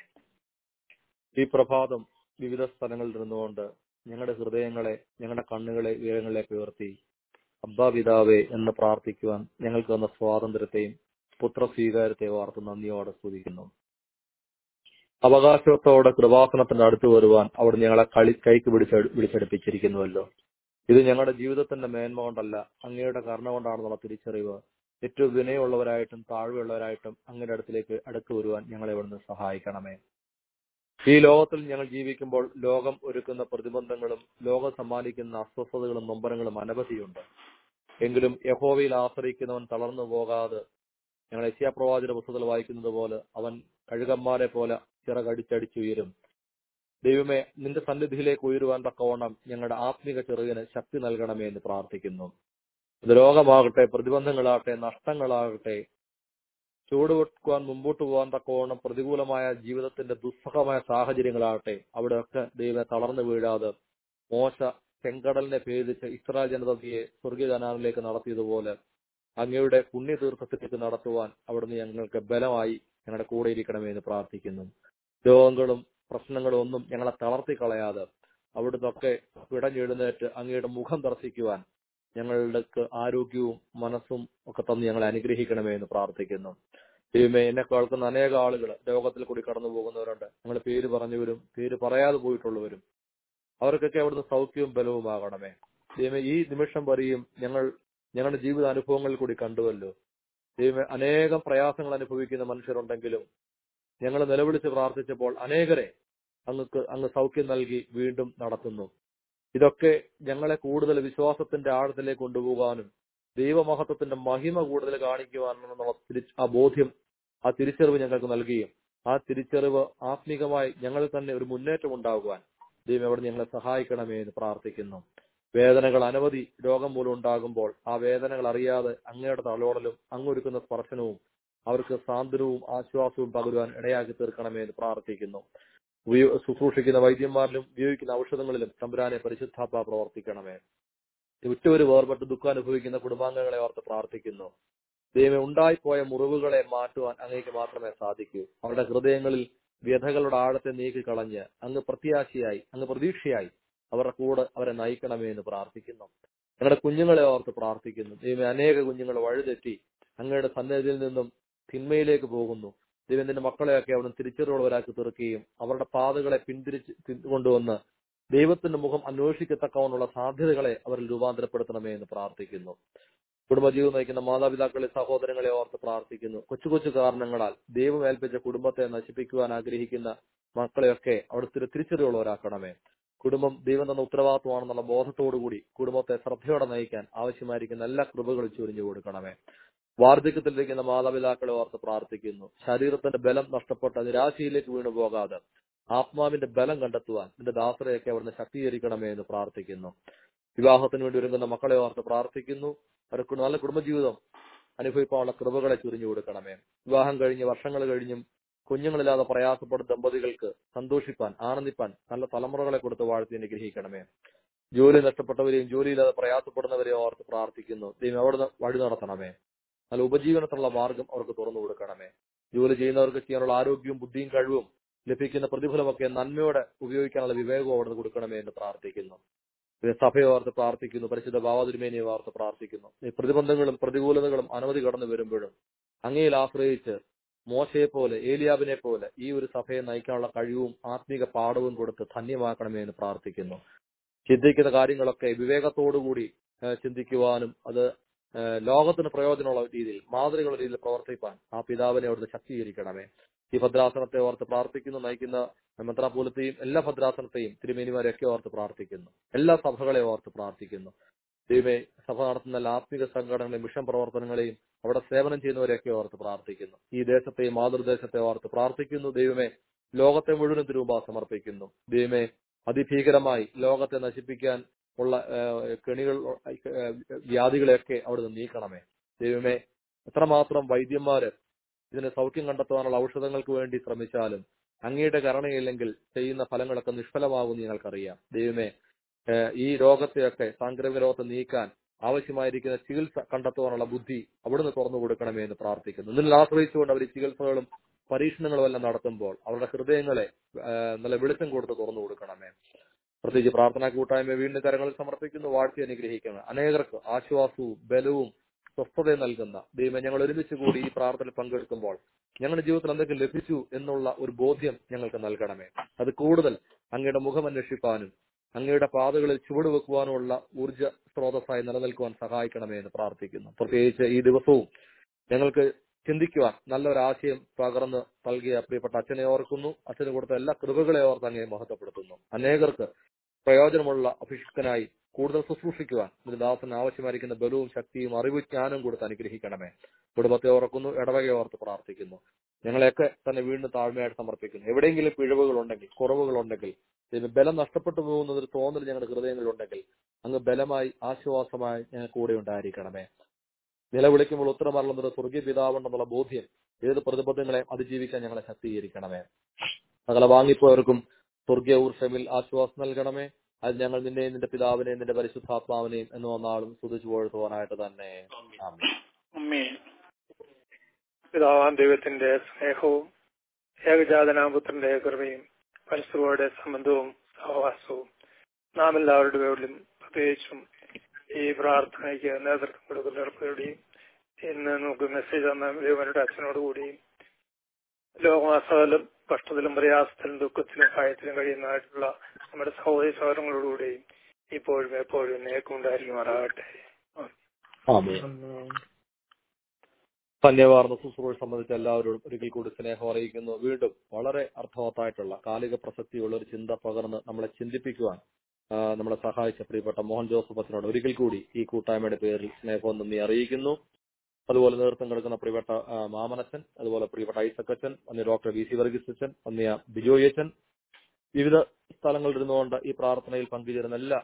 ഈ പ്രഭാതം വിവിധ സ്ഥലങ്ങളിൽ നിന്നുകൊണ്ട് ഞങ്ങളുടെ ഹൃദയങ്ങളെ ഞങ്ങളുടെ കണ്ണുകളെ ഉയരങ്ങളിലേക്ക് ഉയർത്തി അബ്ബാ പിതാവേ എന്ന് പ്രാർത്ഥിക്കുവാൻ ഞങ്ങൾക്ക് തന്ന സ്വാതന്ത്ര്യത്തെയും പുത്രസ്വീകാരത്തെ ഓർത്ത് നന്ദിയോടെ സ്തുതിക്കുന്നു അവകാശത്തോടെ കൃപാസനത്തിന്റെ അടുത്ത് വരുവാൻ അവിടെ ഞങ്ങളെ കളി കൈക്ക് പിടിച്ച് വിളിച്ചെടുപ്പിച്ചിരിക്കുന്നുവല്ലോ ഇത് ഞങ്ങളുടെ ജീവിതത്തിന്റെ മേന്മ കൊണ്ടല്ല അങ്ങയുടെ കരുണ കൊണ്ടാണെന്നുള്ള തിരിച്ചറിവ് ഏറ്റവും വിനയമുള്ളവരായിട്ടും താഴ്വയുള്ളവരായിട്ടും അങ്ങയുടെ അടുത്തിലേക്ക് അടുത്തു വരുവാൻ ഞങ്ങളെ ഇവിടുന്ന് സഹായിക്കണമേ ഈ ലോകത്തിൽ ഞങ്ങൾ ജീവിക്കുമ്പോൾ ലോകം ഒരുക്കുന്ന പ്രതിബന്ധങ്ങളും ലോകം സമ്മാനിക്കുന്ന അസ്വസ്ഥതകളും നൊമ്പരങ്ങളും അനവധിയുണ്ട് എങ്കിലും യഹോവയിൽ ആശ്രയിക്കുന്നവൻ തളർന്നു പോകാതെ ഞങ്ങൾ യശ്യാപ്രവാചന പുസ്തകത്തിൽ വായിക്കുന്നത് പോലെ അവൻ കഴുകന്മാരെ പോലെ ചിറകടിച്ചടിച്ചുയരും ദൈവമേ നിന്റെ സന്നിധിയിലേക്ക് ഉയരുവാൻ തക്കവണ്ണം ഞങ്ങളുടെ ആത്മിക ചെറുകിന് ശക്തി നൽകണമേ എന്ന് പ്രാർത്ഥിക്കുന്നു ഇത് രോഗമാകട്ടെ പ്രതിബന്ധങ്ങളാകട്ടെ നഷ്ടങ്ങളാകട്ടെ ചുവടുവെക്കുവാൻ മുമ്പോട്ട് പോകാൻ തക്കവണ്ണം പ്രതികൂലമായ ജീവിതത്തിന്റെ ദുസ്സഹമായ സാഹചര്യങ്ങളാകട്ടെ അവിടെയൊക്കെ ദൈവം തളർന്നു വീഴാതെ മോശ ചെങ്കടലിനെ ഭേദിച്ച് ഇസ്രായേൽ ജനതയെ സ്വർഗീയ ജനാനിലേക്ക് നടത്തിയതുപോലെ അങ്ങയുടെ പുണ്യതീർത്ഥത്തിലേക്ക് നടത്തുവാൻ അവിടുന്ന് ഞങ്ങൾക്ക് ബലമായി ഞങ്ങളുടെ കൂടെ ഇരിക്കണമേ എന്ന് പ്രാർത്ഥിക്കുന്നു രോഗങ്ങളും പ്രശ്നങ്ങളും ഒന്നും ഞങ്ങളെ തളർത്തി കളയാതെ അവിടുന്നൊക്കെ പിടഞ്ഞെഴുന്നേറ്റ് അങ്ങയുടെ മുഖം ദർശിക്കുവാൻ ഞങ്ങൾക്ക് ആരോഗ്യവും മനസ്സും ഒക്കെ തന്ന് ഞങ്ങളെ അനുഗ്രഹിക്കണമേ എന്ന് പ്രാർത്ഥിക്കുന്നു ദൈവമേ എന്നെ കേൾക്കുന്ന അനേക ആളുകൾ രോഗത്തിൽ കൂടി കടന്നു പോകുന്നവരുണ്ട് ഞങ്ങൾ പേര് പറഞ്ഞവരും പേര് പറയാതെ പോയിട്ടുള്ളവരും അവർക്കൊക്കെ അവിടുന്ന് സൗഖ്യവും ബലവുമാകണമേ ദൈവമേ ഈ നിമിഷം വരെയും ഞങ്ങൾ ഞങ്ങളുടെ ജീവിത അനുഭവങ്ങളിൽ കൂടി കണ്ടുവല്ലോ ദൈവമേ അനേകം പ്രയാസങ്ങൾ അനുഭവിക്കുന്ന മനുഷ്യരുണ്ടെങ്കിലും ഞങ്ങൾ നിലവിളിച്ച് പ്രാർത്ഥിച്ചപ്പോൾ അനേകരെ അങ്ങക്ക് അങ്ങ് സൗഖ്യം നൽകി വീണ്ടും നടത്തുന്നു ഇതൊക്കെ ഞങ്ങളെ കൂടുതൽ വിശ്വാസത്തിന്റെ ആഴത്തിലേക്ക് കൊണ്ടുപോകാനും ദൈവമഹത്വത്തിന്റെ മഹിമ കൂടുതൽ കാണിക്കുവാനുള്ള തിരി ആ ബോധ്യം ആ തിരിച്ചറിവ് ഞങ്ങൾക്ക് നൽകുകയും ആ തിരിച്ചറിവ് ആത്മീകമായി ഞങ്ങളിൽ തന്നെ ഒരു മുന്നേറ്റം ഉണ്ടാകുവാൻ ദൈവം അവിടെ ഞങ്ങളെ സഹായിക്കണമേ എന്ന് പ്രാർത്ഥിക്കുന്നു വേദനകൾ അനവധി രോഗം മൂലം ഉണ്ടാകുമ്പോൾ ആ വേദനകൾ അറിയാതെ അങ്ങയുടെ തലോടലും അങ്ങൊരുക്കുന്ന സ്പർശനവും അവർക്ക് സാന്ത്വനവും ആശ്വാസവും പകരുവാൻ ഇടയാക്കി തീർക്കണമേ എന്ന് പ്രാർത്ഥിക്കുന്നു ഉപയോ- ശുശ്രൂഷിക്കുന്ന വൈദ്യന്മാരിലും ഉപയോഗിക്കുന്ന ഔഷധങ്ങളിലും തമ്പുരാനെ പരിശുദ്ധാത്മ പ്രവർത്തിക്കണമേ ഉറ്റവര് വേർപെട്ട് ദുഃഖം അനുഭവിക്കുന്ന കുടുംബാംഗങ്ങളെ ഓർത്ത് പ്രാർത്ഥിക്കുന്നു ദൈവം ഉണ്ടായിപ്പോയ മുറിവുകളെ മാറ്റുവാൻ അങ്ങേക്ക് മാത്രമേ സാധിക്കൂ അവരുടെ ഹൃദയങ്ങളിൽ വ്യഥകളുടെ ആഴത്തെ നീക്കി കളഞ്ഞ് അങ്ങ് പ്രത്യാശയായി അങ്ങ് പ്രതീക്ഷയായി അവരുടെ കൂടെ അവരെ നയിക്കണമേ എന്ന് പ്രാർത്ഥിക്കുന്നു ഞങ്ങളുടെ കുഞ്ഞുങ്ങളെ ഓർത്ത് പ്രാർത്ഥിക്കുന്നു ദൈവം അനേക കുഞ്ഞുങ്ങൾ വഴിതെറ്റി അങ്ങയുടെ സന്നിധിയിൽ നിന്നും തിന്മയിലേക്ക് പോകുന്നു ദൈവത്തിന്റെ മക്കളെയൊക്കെ അവിടെ തിരിച്ചറിവുള്ളവരാക്കി തീർക്കുകയും അവരുടെ പാതകളെ പിന്തിരിച്ച് തി- കൊണ്ടുവന്ന് ദൈവത്തിന്റെ മുഖം അന്വേഷിക്കത്തക്കവണ്ണുള്ള സാധ്യതകളെ അവരിൽ രൂപാന്തരപ്പെടുത്തണമേ എന്ന് പ്രാർത്ഥിക്കുന്നു കുടുംബജീവിതം നയിക്കുന്ന മാതാപിതാക്കളെ സഹോദരങ്ങളെ ഓർത്ത് പ്രാർത്ഥിക്കുന്നു കൊച്ചു കൊച്ചു കാരണങ്ങളാൽ ദൈവം ഏൽപ്പിച്ച കുടുംബത്തെ നശിപ്പിക്കുവാൻ ആഗ്രഹിക്കുന്ന മക്കളെയൊക്കെ അവിടുത്തെ തിരിച്ചറിവുള്ളവരാക്കണമേ കുടുംബം ദൈവം തന്ന ഉത്തരവാദിത്വമാണെന്നുള്ള ബോധത്തോടുകൂടി കുടുംബത്തെ ശ്രദ്ധയോടെ നയിക്കാൻ ആവശ്യമായിരിക്കുന്ന എല്ലാ കൃപകളും ചൊരിഞ്ഞു കൊടുക്കണമേ വാർദ്ധക്യത്തിലിരിക്കുന്ന മാതാപിതാക്കളെ ഓർത്ത് പ്രാർത്ഥിക്കുന്നു ശരീരത്തിന്റെ ബലം നഷ്ടപ്പെട്ട നിരാശയിലേക്ക് വീണു പോകാതെ ആത്മാവിന്റെ ബലം കണ്ടെത്തുവാൻ നിന്റെ ദാസരെയൊക്കെ അവിടുന്ന് ശക്തീകരിക്കണമേ എന്ന് പ്രാർത്ഥിക്കുന്നു വിവാഹത്തിന് വേണ്ടി ഒരുങ്ങുന്ന മക്കളെ ഓർത്ത് പ്രാർത്ഥിക്കുന്നു അവർക്ക് നല്ല കുടുംബജീവിതം അനുഭവിക്കാനുള്ള കൃപകളെ ചുരിഞ്ഞു കൊടുക്കണമേ വിവാഹം കഴിഞ്ഞ് വർഷങ്ങൾ കഴിഞ്ഞും കുഞ്ഞുങ്ങളില്ലാതെ പ്രയാസപ്പെടുന്ന ദമ്പതികൾക്ക് സന്തോഷിപ്പാൻ ആനന്ദിപ്പാൻ നല്ല തലമുറകളെ കൊടുത്ത് വാഴ്ത്തി അനുഗ്രഹിക്കണമേ ജോലി നഷ്ടപ്പെട്ടവരെയും ജോലിയില്ലാതെ പ്രയാസപ്പെടുന്നവരെയും ഓർത്ത് പ്രാർത്ഥിക്കുന്നു ദൈവം അവിടുന്ന് വഴി നടത്തണമേ നല്ല ഉപജീവനത്തിനുള്ള മാർഗം അവർക്ക് തുറന്നു കൊടുക്കണമേ ജോലി ചെയ്യുന്നവർക്ക് ചെയ്യാനുള്ള ആരോഗ്യവും ബുദ്ധിയും കഴിവും ലഭിക്കുന്ന പ്രതിഫലമൊക്കെ നന്മയോടെ ഉപയോഗിക്കാനുള്ള വിവേകവും അവിടുന്ന് കൊടുക്കണമേ എന്ന് പ്രാർത്ഥിക്കുന്നു ഇത് സഭയെ ഓർത്ത് പ്രാർത്ഥിക്കുന്നു പരിശുദ്ധ ഭാവതിരുമേനിയെ ഓർത്ത് പ്രാർത്ഥിക്കുന്നു ഈ പ്രതിബന്ധങ്ങളും പ്രതികൂലതകളും അനവധി കടന്നു വരുമ്പോഴും അങ്ങയിൽ ആശ്രയിച്ച് മോശയെ പോലെ ഏലിയാബിനെ പോലെ ഈ ഒരു സഭയെ നയിക്കാനുള്ള കഴിവും ആത്മീക പാഠവും കൊടുത്ത് ധന്യമാക്കണമേ എന്ന് പ്രാർത്ഥിക്കുന്നു ചിന്തിക്കുന്ന കാര്യങ്ങളൊക്കെ വിവേകത്തോടുകൂടി ഏഹ്, ചിന്തിക്കുവാനും അത് ഏഹ്, ലോകത്തിന് പ്രയോജനമുള്ള രീതിയിൽ മാതൃകയുള്ള രീതിയിൽ പ്രവർത്തിപ്പാൻ ആ പിതാവിനെ അവിടുന്ന് ശക്തീകരിക്കണമേ ഈ ഭദ്രാസനത്തെ ഓർത്ത് പ്രാർത്ഥിക്കുന്നു നയിക്കുന്ന മെത്രാപൂലത്തെയും എല്ലാ ഭദ്രാസനത്തെയും തിരുമേനിമാരെയൊക്കെ ഓർത്ത് പ്രാർത്ഥിക്കുന്നു എല്ലാ സഭകളെ ഓർത്ത് പ്രാർത്ഥിക്കുന്നു ദൈവമേ സഭ നടത്തുന്ന എല്ലാ ആത്മിക സംഘടനകളെയും മിഷൻ പ്രവർത്തനങ്ങളെയും അവിടെ സേവനം ചെയ്യുന്നവരെയൊക്കെ ഓർത്ത് പ്രാർത്ഥിക്കുന്നു ഈ ദേശത്തെയും മാതൃദേശത്തെ ഓർത്ത് പ്രാർത്ഥിക്കുന്നു ദൈവമേ ലോകത്തെ മുഴുവൻ തിരുമുമ്പ സമർപ്പിക്കുന്നു ദൈവമേ അതിഭീകരമായി ലോകത്തെ നശിപ്പിക്കാൻ ഉള്ള ഏഹ്, കെണികൾ ഏഹ്, വ്യാധികളെയൊക്കെ അവിടുന്ന് നീക്കണമേ ദൈവമേ എത്രമാത്രം വൈദ്യന്മാര് ഇതിന് സൗഖ്യം കണ്ടെത്തുവാനുള്ള ഔഷധങ്ങൾക്ക് വേണ്ടി ശ്രമിച്ചാലും അങ്ങയുടെ കരുണയില്ലെങ്കിൽ ചെയ്യുന്ന ഫലങ്ങളൊക്കെ നിഷ്ഫലമാകുമെന്ന് ഞങ്ങൾക്കറിയാം ദൈവമേ ഏഹ്, ഈ രോഗത്തെയൊക്കെ സാംക്രമിക രോഗത്തെ നീക്കാൻ ആവശ്യമായിരിക്കുന്ന ചികിത്സ കണ്ടെത്തുവാനുള്ള ബുദ്ധി അവിടുന്ന് തുറന്നു കൊടുക്കണമേ എന്ന് പ്രാർത്ഥിക്കുന്നു ഇതിൽ ആശ്രയിച്ചുകൊണ്ട് അവർ ഈ ചികിത്സകളും പരീക്ഷണങ്ങളും എല്ലാം നടത്തുമ്പോൾ അവരുടെ ഹൃദയങ്ങളെ ഏഹ്, നല്ല വെളിച്ചം കൊടുത്ത് തുറന്നു കൊടുക്കണമേ പ്രത്യേകിച്ച് പ്രാർത്ഥനാ കൂട്ടായ്മ വീണ്ടും കരങ്ങളിൽ സമർപ്പിക്കുന്നു വാഴ്ത്തി അനുഗ്രഹിക്കണം അനേകർക്ക് ആശ്വാസവും ബലവും സ്വസ്ഥതയും നൽകുന്ന ദൈവം ഞങ്ങൾ ഒരുമിച്ച് കൂടി ഈ പ്രാർത്ഥനയിൽ പങ്കെടുക്കുമ്പോൾ ഞങ്ങളുടെ ജീവിതത്തിൽ എന്തെങ്കിലും ലഭിച്ചു എന്നുള്ള ഒരു ബോധ്യം ഞങ്ങൾക്ക് നൽകണമേ അത് കൂടുതൽ അങ്ങയുടെ മുഖം അന്വേഷിപ്പാനും അങ്ങയുടെ പാതകളിൽ ചുവടുവെക്കുവാനുമുള്ള ഊർജ്ജ സ്രോതസ്സായി നിലനിൽക്കുവാൻ സഹായിക്കണമേ എന്ന് പ്രാർത്ഥിക്കുന്നു പ്രത്യേകിച്ച് ഈ ദിവസവും ഞങ്ങൾക്ക് ചിന്തിക്കുവാൻ നല്ലൊരാശയം പകർന്ന് നൽകിയ പ്രിയപ്പെട്ട അച്ഛനെ ഓർക്കുന്നു അച്ഛന് കൊടുത്ത എല്ലാ കൃപകളെ ഓർത്ത് അങ്ങേ മഹത്വപ്പെടുത്തുന്നു അനേകർക്ക് പ്രയോജനമുള്ള അഭിഷിക്തനായി കൂടുതൽ ശുശ്രൂഷിക്കുവാൻ ഒരു ദാസന് ആവശ്യമായിരിക്കുന്ന ബലവും ശക്തിയും അറിവ് ജ്ഞാനവും കൊടുത്ത് അനുഗ്രഹിക്കണമേ കുടുംബത്തെ ഓർക്കുന്നു ഇടവകയെ ഓർത്ത് പ്രാർത്ഥിക്കുന്നു ഞങ്ങളെയൊക്കെ തന്നെ വീണ്ടും താഴ്മയായിട്ട് സമർപ്പിക്കുന്നു എവിടെയെങ്കിലും പിഴവുകളുണ്ടെങ്കിൽ കുറവുകളുണ്ടെങ്കിൽ ദൈവം ബലം നഷ്ടപ്പെട്ടു പോകുന്നതൊരു തോന്നൽ ഞങ്ങളുടെ ഹൃദയങ്ങളിലുണ്ടെങ്കിൽ അങ്ങ് ബലമായി ആശ്വാസമായി ഞങ്ങൾ കൂടെ ഉണ്ടായിരിക്കണമേ നിലവിളിക്കുമ്പോൾ ഉത്തരമറിയുന്നത് സ്വർഗീയ പിതാവുണ്ടെന്നുള്ള ബോധ്യം ഏത് പ്രതിബദ്ധങ്ങളെ അതിജീവിക്കാൻ ഞങ്ങളെ ശക്തീകരിക്കണമേ സകല വാങ്ങിപ്പോയവർക്കും സ്വർഗീയ ഊർഷമിൽ ആശ്വാസം നൽകണമേ അത് ഞങ്ങൾ നിന്നെയും നിന്റെ പിതാവിനെയും നിന്റെ പരിശുദ്ധാത്മാവിനെയും എന്ന് വന്നാളും സ്തുതിച്ചു പോഴ്ത്തുവാനായിട്ട് തന്നെ ആമേൻ അമ്മേ പിതാവാൻ ദൈവത്തിന്റെ സ്നേഹവും ഏകജാതനാപുത്രന്റെ കൃപയും പരസ്പരയുടെ സംബന്ധവും സഹവാസവും നാം എല്ലാവരുടെ പേരിലും പ്രത്യേകിച്ചും ഈ പ്രാർത്ഥനയ്ക്ക് നേതൃത്വം കൊടുക്കുന്നവർക്കുകൂടിയും ഇന്ന് നമുക്ക് മെസ്സേജ് തന്ന ദേവനുടെ അച്ഛനോടുകൂടിയും ലോകമാസകാലം കഷ്ടത്തിലും പ്രയാസത്തിലും ദുഃഖത്തിലും ഭയത്തിലും കഴിയുന്നതായിട്ടുള്ള നമ്മുടെ സഹോദരി സഹോദരങ്ങളോടുകൂടിയും ഇപ്പോഴും എപ്പോഴും നേക്കുണ്ടായിരിക്കുമാറാകട്ടെ ആമേൻ ധന്യവാർന്ന ശുശ്രൂഷ സംബന്ധിച്ച് എല്ലാവരോടും ഒരിക്കൽ കൂടി സ്നേഹം അറിയിക്കുന്നു വീണ്ടും വളരെ അർത്ഥവത്തായിട്ടുള്ള കാലിക പ്രസക്തിയുള്ള ഒരു ചിന്ത പകർന്ന് നമ്മളെ ചിന്തിപ്പിക്കുവാൻ ആ, നമ്മളെ സഹായിച്ച പ്രിയപ്പെട്ട മോഹൻ ജോസഫ് അച്ഛനോട് ഒരിക്കൽ കൂടി ഈ കൂട്ടായ്മയുടെ പേരിൽ സ്നേഹവും നന്ദി അറിയിക്കുന്നു അതുപോലെ നേതൃത്വം കൊടുക്കുന്ന പ്രിയപ്പെട്ട ആ, മാമനച്ചൻ അതുപോലെ പ്രിയപ്പെട്ട ഐസക് അച്ഛൻ അന്യ ഡോക്ടർ വി സി വർഗീസ് അച്ഛൻ അന്യ ബിജോയ് അച്ഛൻ വിവിധ സ്ഥലങ്ങളിൽ ഇരുന്നുകൊണ്ട് ഈ പ്രാർത്ഥനയിൽ പങ്കുചേരുന്ന എല്ലാ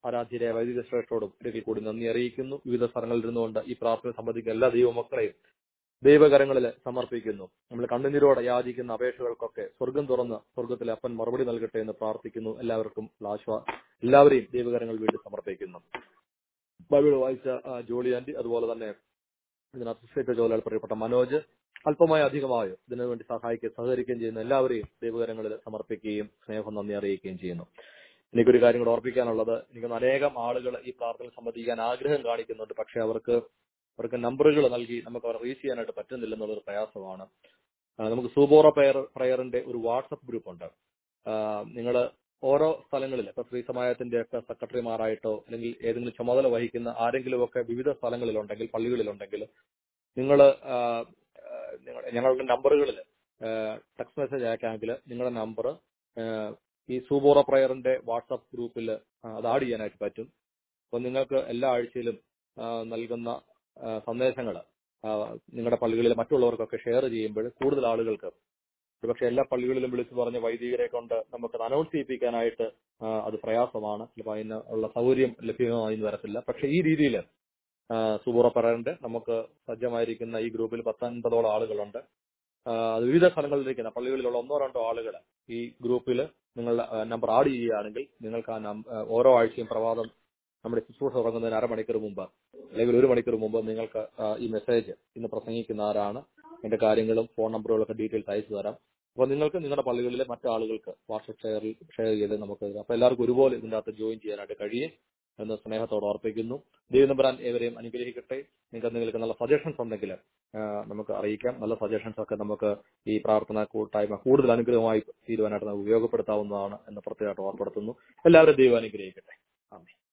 ആരാധ്യരായ വൈദിക ശ്രേഷ്ഠോടും ഒരിക്കൽ കൂടി നന്ദി അറിയിക്കുന്നു വിവിധ സ്ഥലങ്ങളിൽ ഇരുന്നുകൊണ്ട് ഈ പ്രാർത്ഥന സംബന്ധിക്കുന്ന എല്ലാ ദൈവമക്കളെയും ദൈവകരങ്ങളിൽ സമർപ്പിക്കുന്നു നമ്മൾ കണ്ണുനീരോടെ യാചിക്കുന്ന അപേക്ഷകൾക്കൊക്കെ സ്വർഗം തുറന്ന് സ്വർഗത്തിലെ അപ്പൻ മറുപടി നൽകട്ടെ എന്ന് പ്രാർത്ഥിക്കുന്നു എല്ലാവർക്കും ആശ്വാ എല്ലാവരെയും ദൈവകരങ്ങൾ വീണ്ടും സമർപ്പിക്കുന്നു ബൈബിൾ വായിച്ച ആ, ജോളി ആന്റി അതുപോലെ തന്നെ ഇതിന് അസോസിയേറ്റ് ജോലികൾ പ്രിയപ്പെട്ട മനോജ് അല്പമായി അധികമായോ ഇതിനു വേണ്ടി സഹായിക്കുകയും സഹകരിക്കുകയും ചെയ്യുന്ന എല്ലാവരെയും ദൈവകരങ്ങളിൽ സമർപ്പിക്കുകയും സ്നേഹം നന്ദി അറിയിക്കുകയും ചെയ്യുന്നു എനിക്കൊരു കാര്യം കൂടെ ഓർപ്പിക്കാനുള്ളത് എനിക്ക് അനേകം ആളുകൾ ഈ പ്രാർത്ഥന സംബന്ധിക്കാൻ ആഗ്രഹം കാണിക്കുന്നുണ്ട് പക്ഷെ അവർക്ക് അവർക്ക് നമ്പറുകൾ നൽകി നമുക്ക് അവർ റീച്ച് ചെയ്യാനായിട്ട് പറ്റുന്നില്ലെന്നുള്ളൊരു പ്രയാസമാണ് ആ, നമുക്ക് സൂബോറ പ്രയർ പ്രയറിന്റെ ഒരു വാട്സപ്പ് ഗ്രൂപ്പ് ഉണ്ട് നിങ്ങൾ ഓരോ സ്ഥലങ്ങളിൽ ഇപ്പൊ ശ്രീ സമാജത്തിന്റെ ഒക്കെ സെക്രട്ടറിമാരായിട്ടോ അല്ലെങ്കിൽ ഏതെങ്കിലും ചുമതല വഹിക്കുന്ന ആരെങ്കിലുമൊക്കെ വിവിധ സ്ഥലങ്ങളിലുണ്ടെങ്കിൽ പള്ളികളിലുണ്ടെങ്കിൽ നിങ്ങൾ ഞങ്ങളുടെ നമ്പറുകളിൽ ടെക്സ്റ്റ് മെസ്സേജ് അയക്കാമെങ്കിൽ നിങ്ങളുടെ നമ്പർ ഈ സൂബോറ പ്രയറിന്റെ വാട്സപ്പ് ഗ്രൂപ്പിൽ അത് ആഡ് ചെയ്യാനായിട്ട് പറ്റും അപ്പോൾ നിങ്ങൾക്ക് എല്ലാ ആഴ്ചയിലും ആ, നൽകുന്ന സന്ദേശങ്ങൾ നിങ്ങളുടെ പള്ളികളിൽ മറ്റുള്ളവർക്കൊക്കെ ഷെയർ ചെയ്യുമ്പോൾ കൂടുതൽ ആളുകൾക്ക് ഒരുപക്ഷെ എല്ലാ പള്ളികളിലും വിളിച്ചു പറഞ്ഞ വൈദികരെ കൊണ്ട് നമുക്ക് അനൗൺസ് ചെയ്യിപ്പിക്കാനായിട്ട് ആ, അത് പ്രയാസമാണ് ചിലപ്പോൾ അതിന് ഉള്ള സൗകര്യം ലഭ്യമായി എന്ന് വരത്തില്ല പക്ഷെ ഈ രീതിയിൽ സുബൂറ പറയണ്ട് നമുക്ക് സജ്ജമായിരിക്കുന്ന ഈ ഗ്രൂപ്പിൽ പത്തൊൻപതോളം ആളുകളുണ്ട് ആ, അത് വിവിധ സ്ഥലങ്ങളിലിരിക്കുന്ന പള്ളികളിലുള്ള ഒന്നോ രണ്ടോ ആളുകൾ ഈ ഗ്രൂപ്പിൽ നിങ്ങളുടെ നമ്പർ ആഡ് ചെയ്യുകയാണെങ്കിൽ നിങ്ങൾക്ക് ആ നം- ആ, ഓരോ ആഴ്ചയും പ്രഭാതം നമ്മുടെ ശുശ്രൂഷ തുടങ്ങുന്നതിന് അരമണിക്കൂർ മുമ്പ് അല്ലെങ്കിൽ ഒരു മണിക്കൂർ മുമ്പ് നിങ്ങൾക്ക് ആ, ഈ മെസ്സേജ് ഇന്ന് പ്രസംഗിക്കുന്ന ആരാണ് എന്റെ കാര്യങ്ങളും ഫോൺ നമ്പറുകളൊക്കെ ഡീറ്റെയിൽസ് അയച്ചു തരാം അപ്പോൾ നിങ്ങൾക്ക് നിങ്ങളുടെ പള്ളികളിലെ മറ്റാളുകൾക്ക് വാട്സപ്പ് ഷെയറിൽ ഷെയർ ചെയ്ത് നമുക്ക് അപ്പോൾ എല്ലാവർക്കും ഒരുപോലെ ഇതിൻ്റെ അകത്ത് ജോയിൻ ചെയ്യാനായിട്ട് കഴിയും എന്ന് സ്നേഹത്തോടെ ഓർപ്പിക്കുന്നു ദൈവനമ്പരാൻ ഏവരെയും അനുഗ്രഹിക്കട്ടെ നിങ്ങൾക്ക് എന്തെങ്കിലും നല്ല സജഷൻസ് ഉണ്ടെങ്കിൽ ആ, നമുക്ക് അറിയിക്കാം നല്ല സജഷൻസ് ഒക്കെ നമുക്ക് ഈ പ്രാർത്ഥന കൂട്ടായ്മ കൂടുതൽ അനുഗ്രഹമായി തീരുവാനായിട്ട് നമുക്ക് ഉപയോഗപ്പെടുത്താവുന്നതാണ് എന്ന് പ്രത്യേകമായിട്ട് ഓർപ്പെടുത്തുന്നു എല്ലാവരും ദൈവം അനുഗ്രഹിക്കട്ടെ ആമേൻ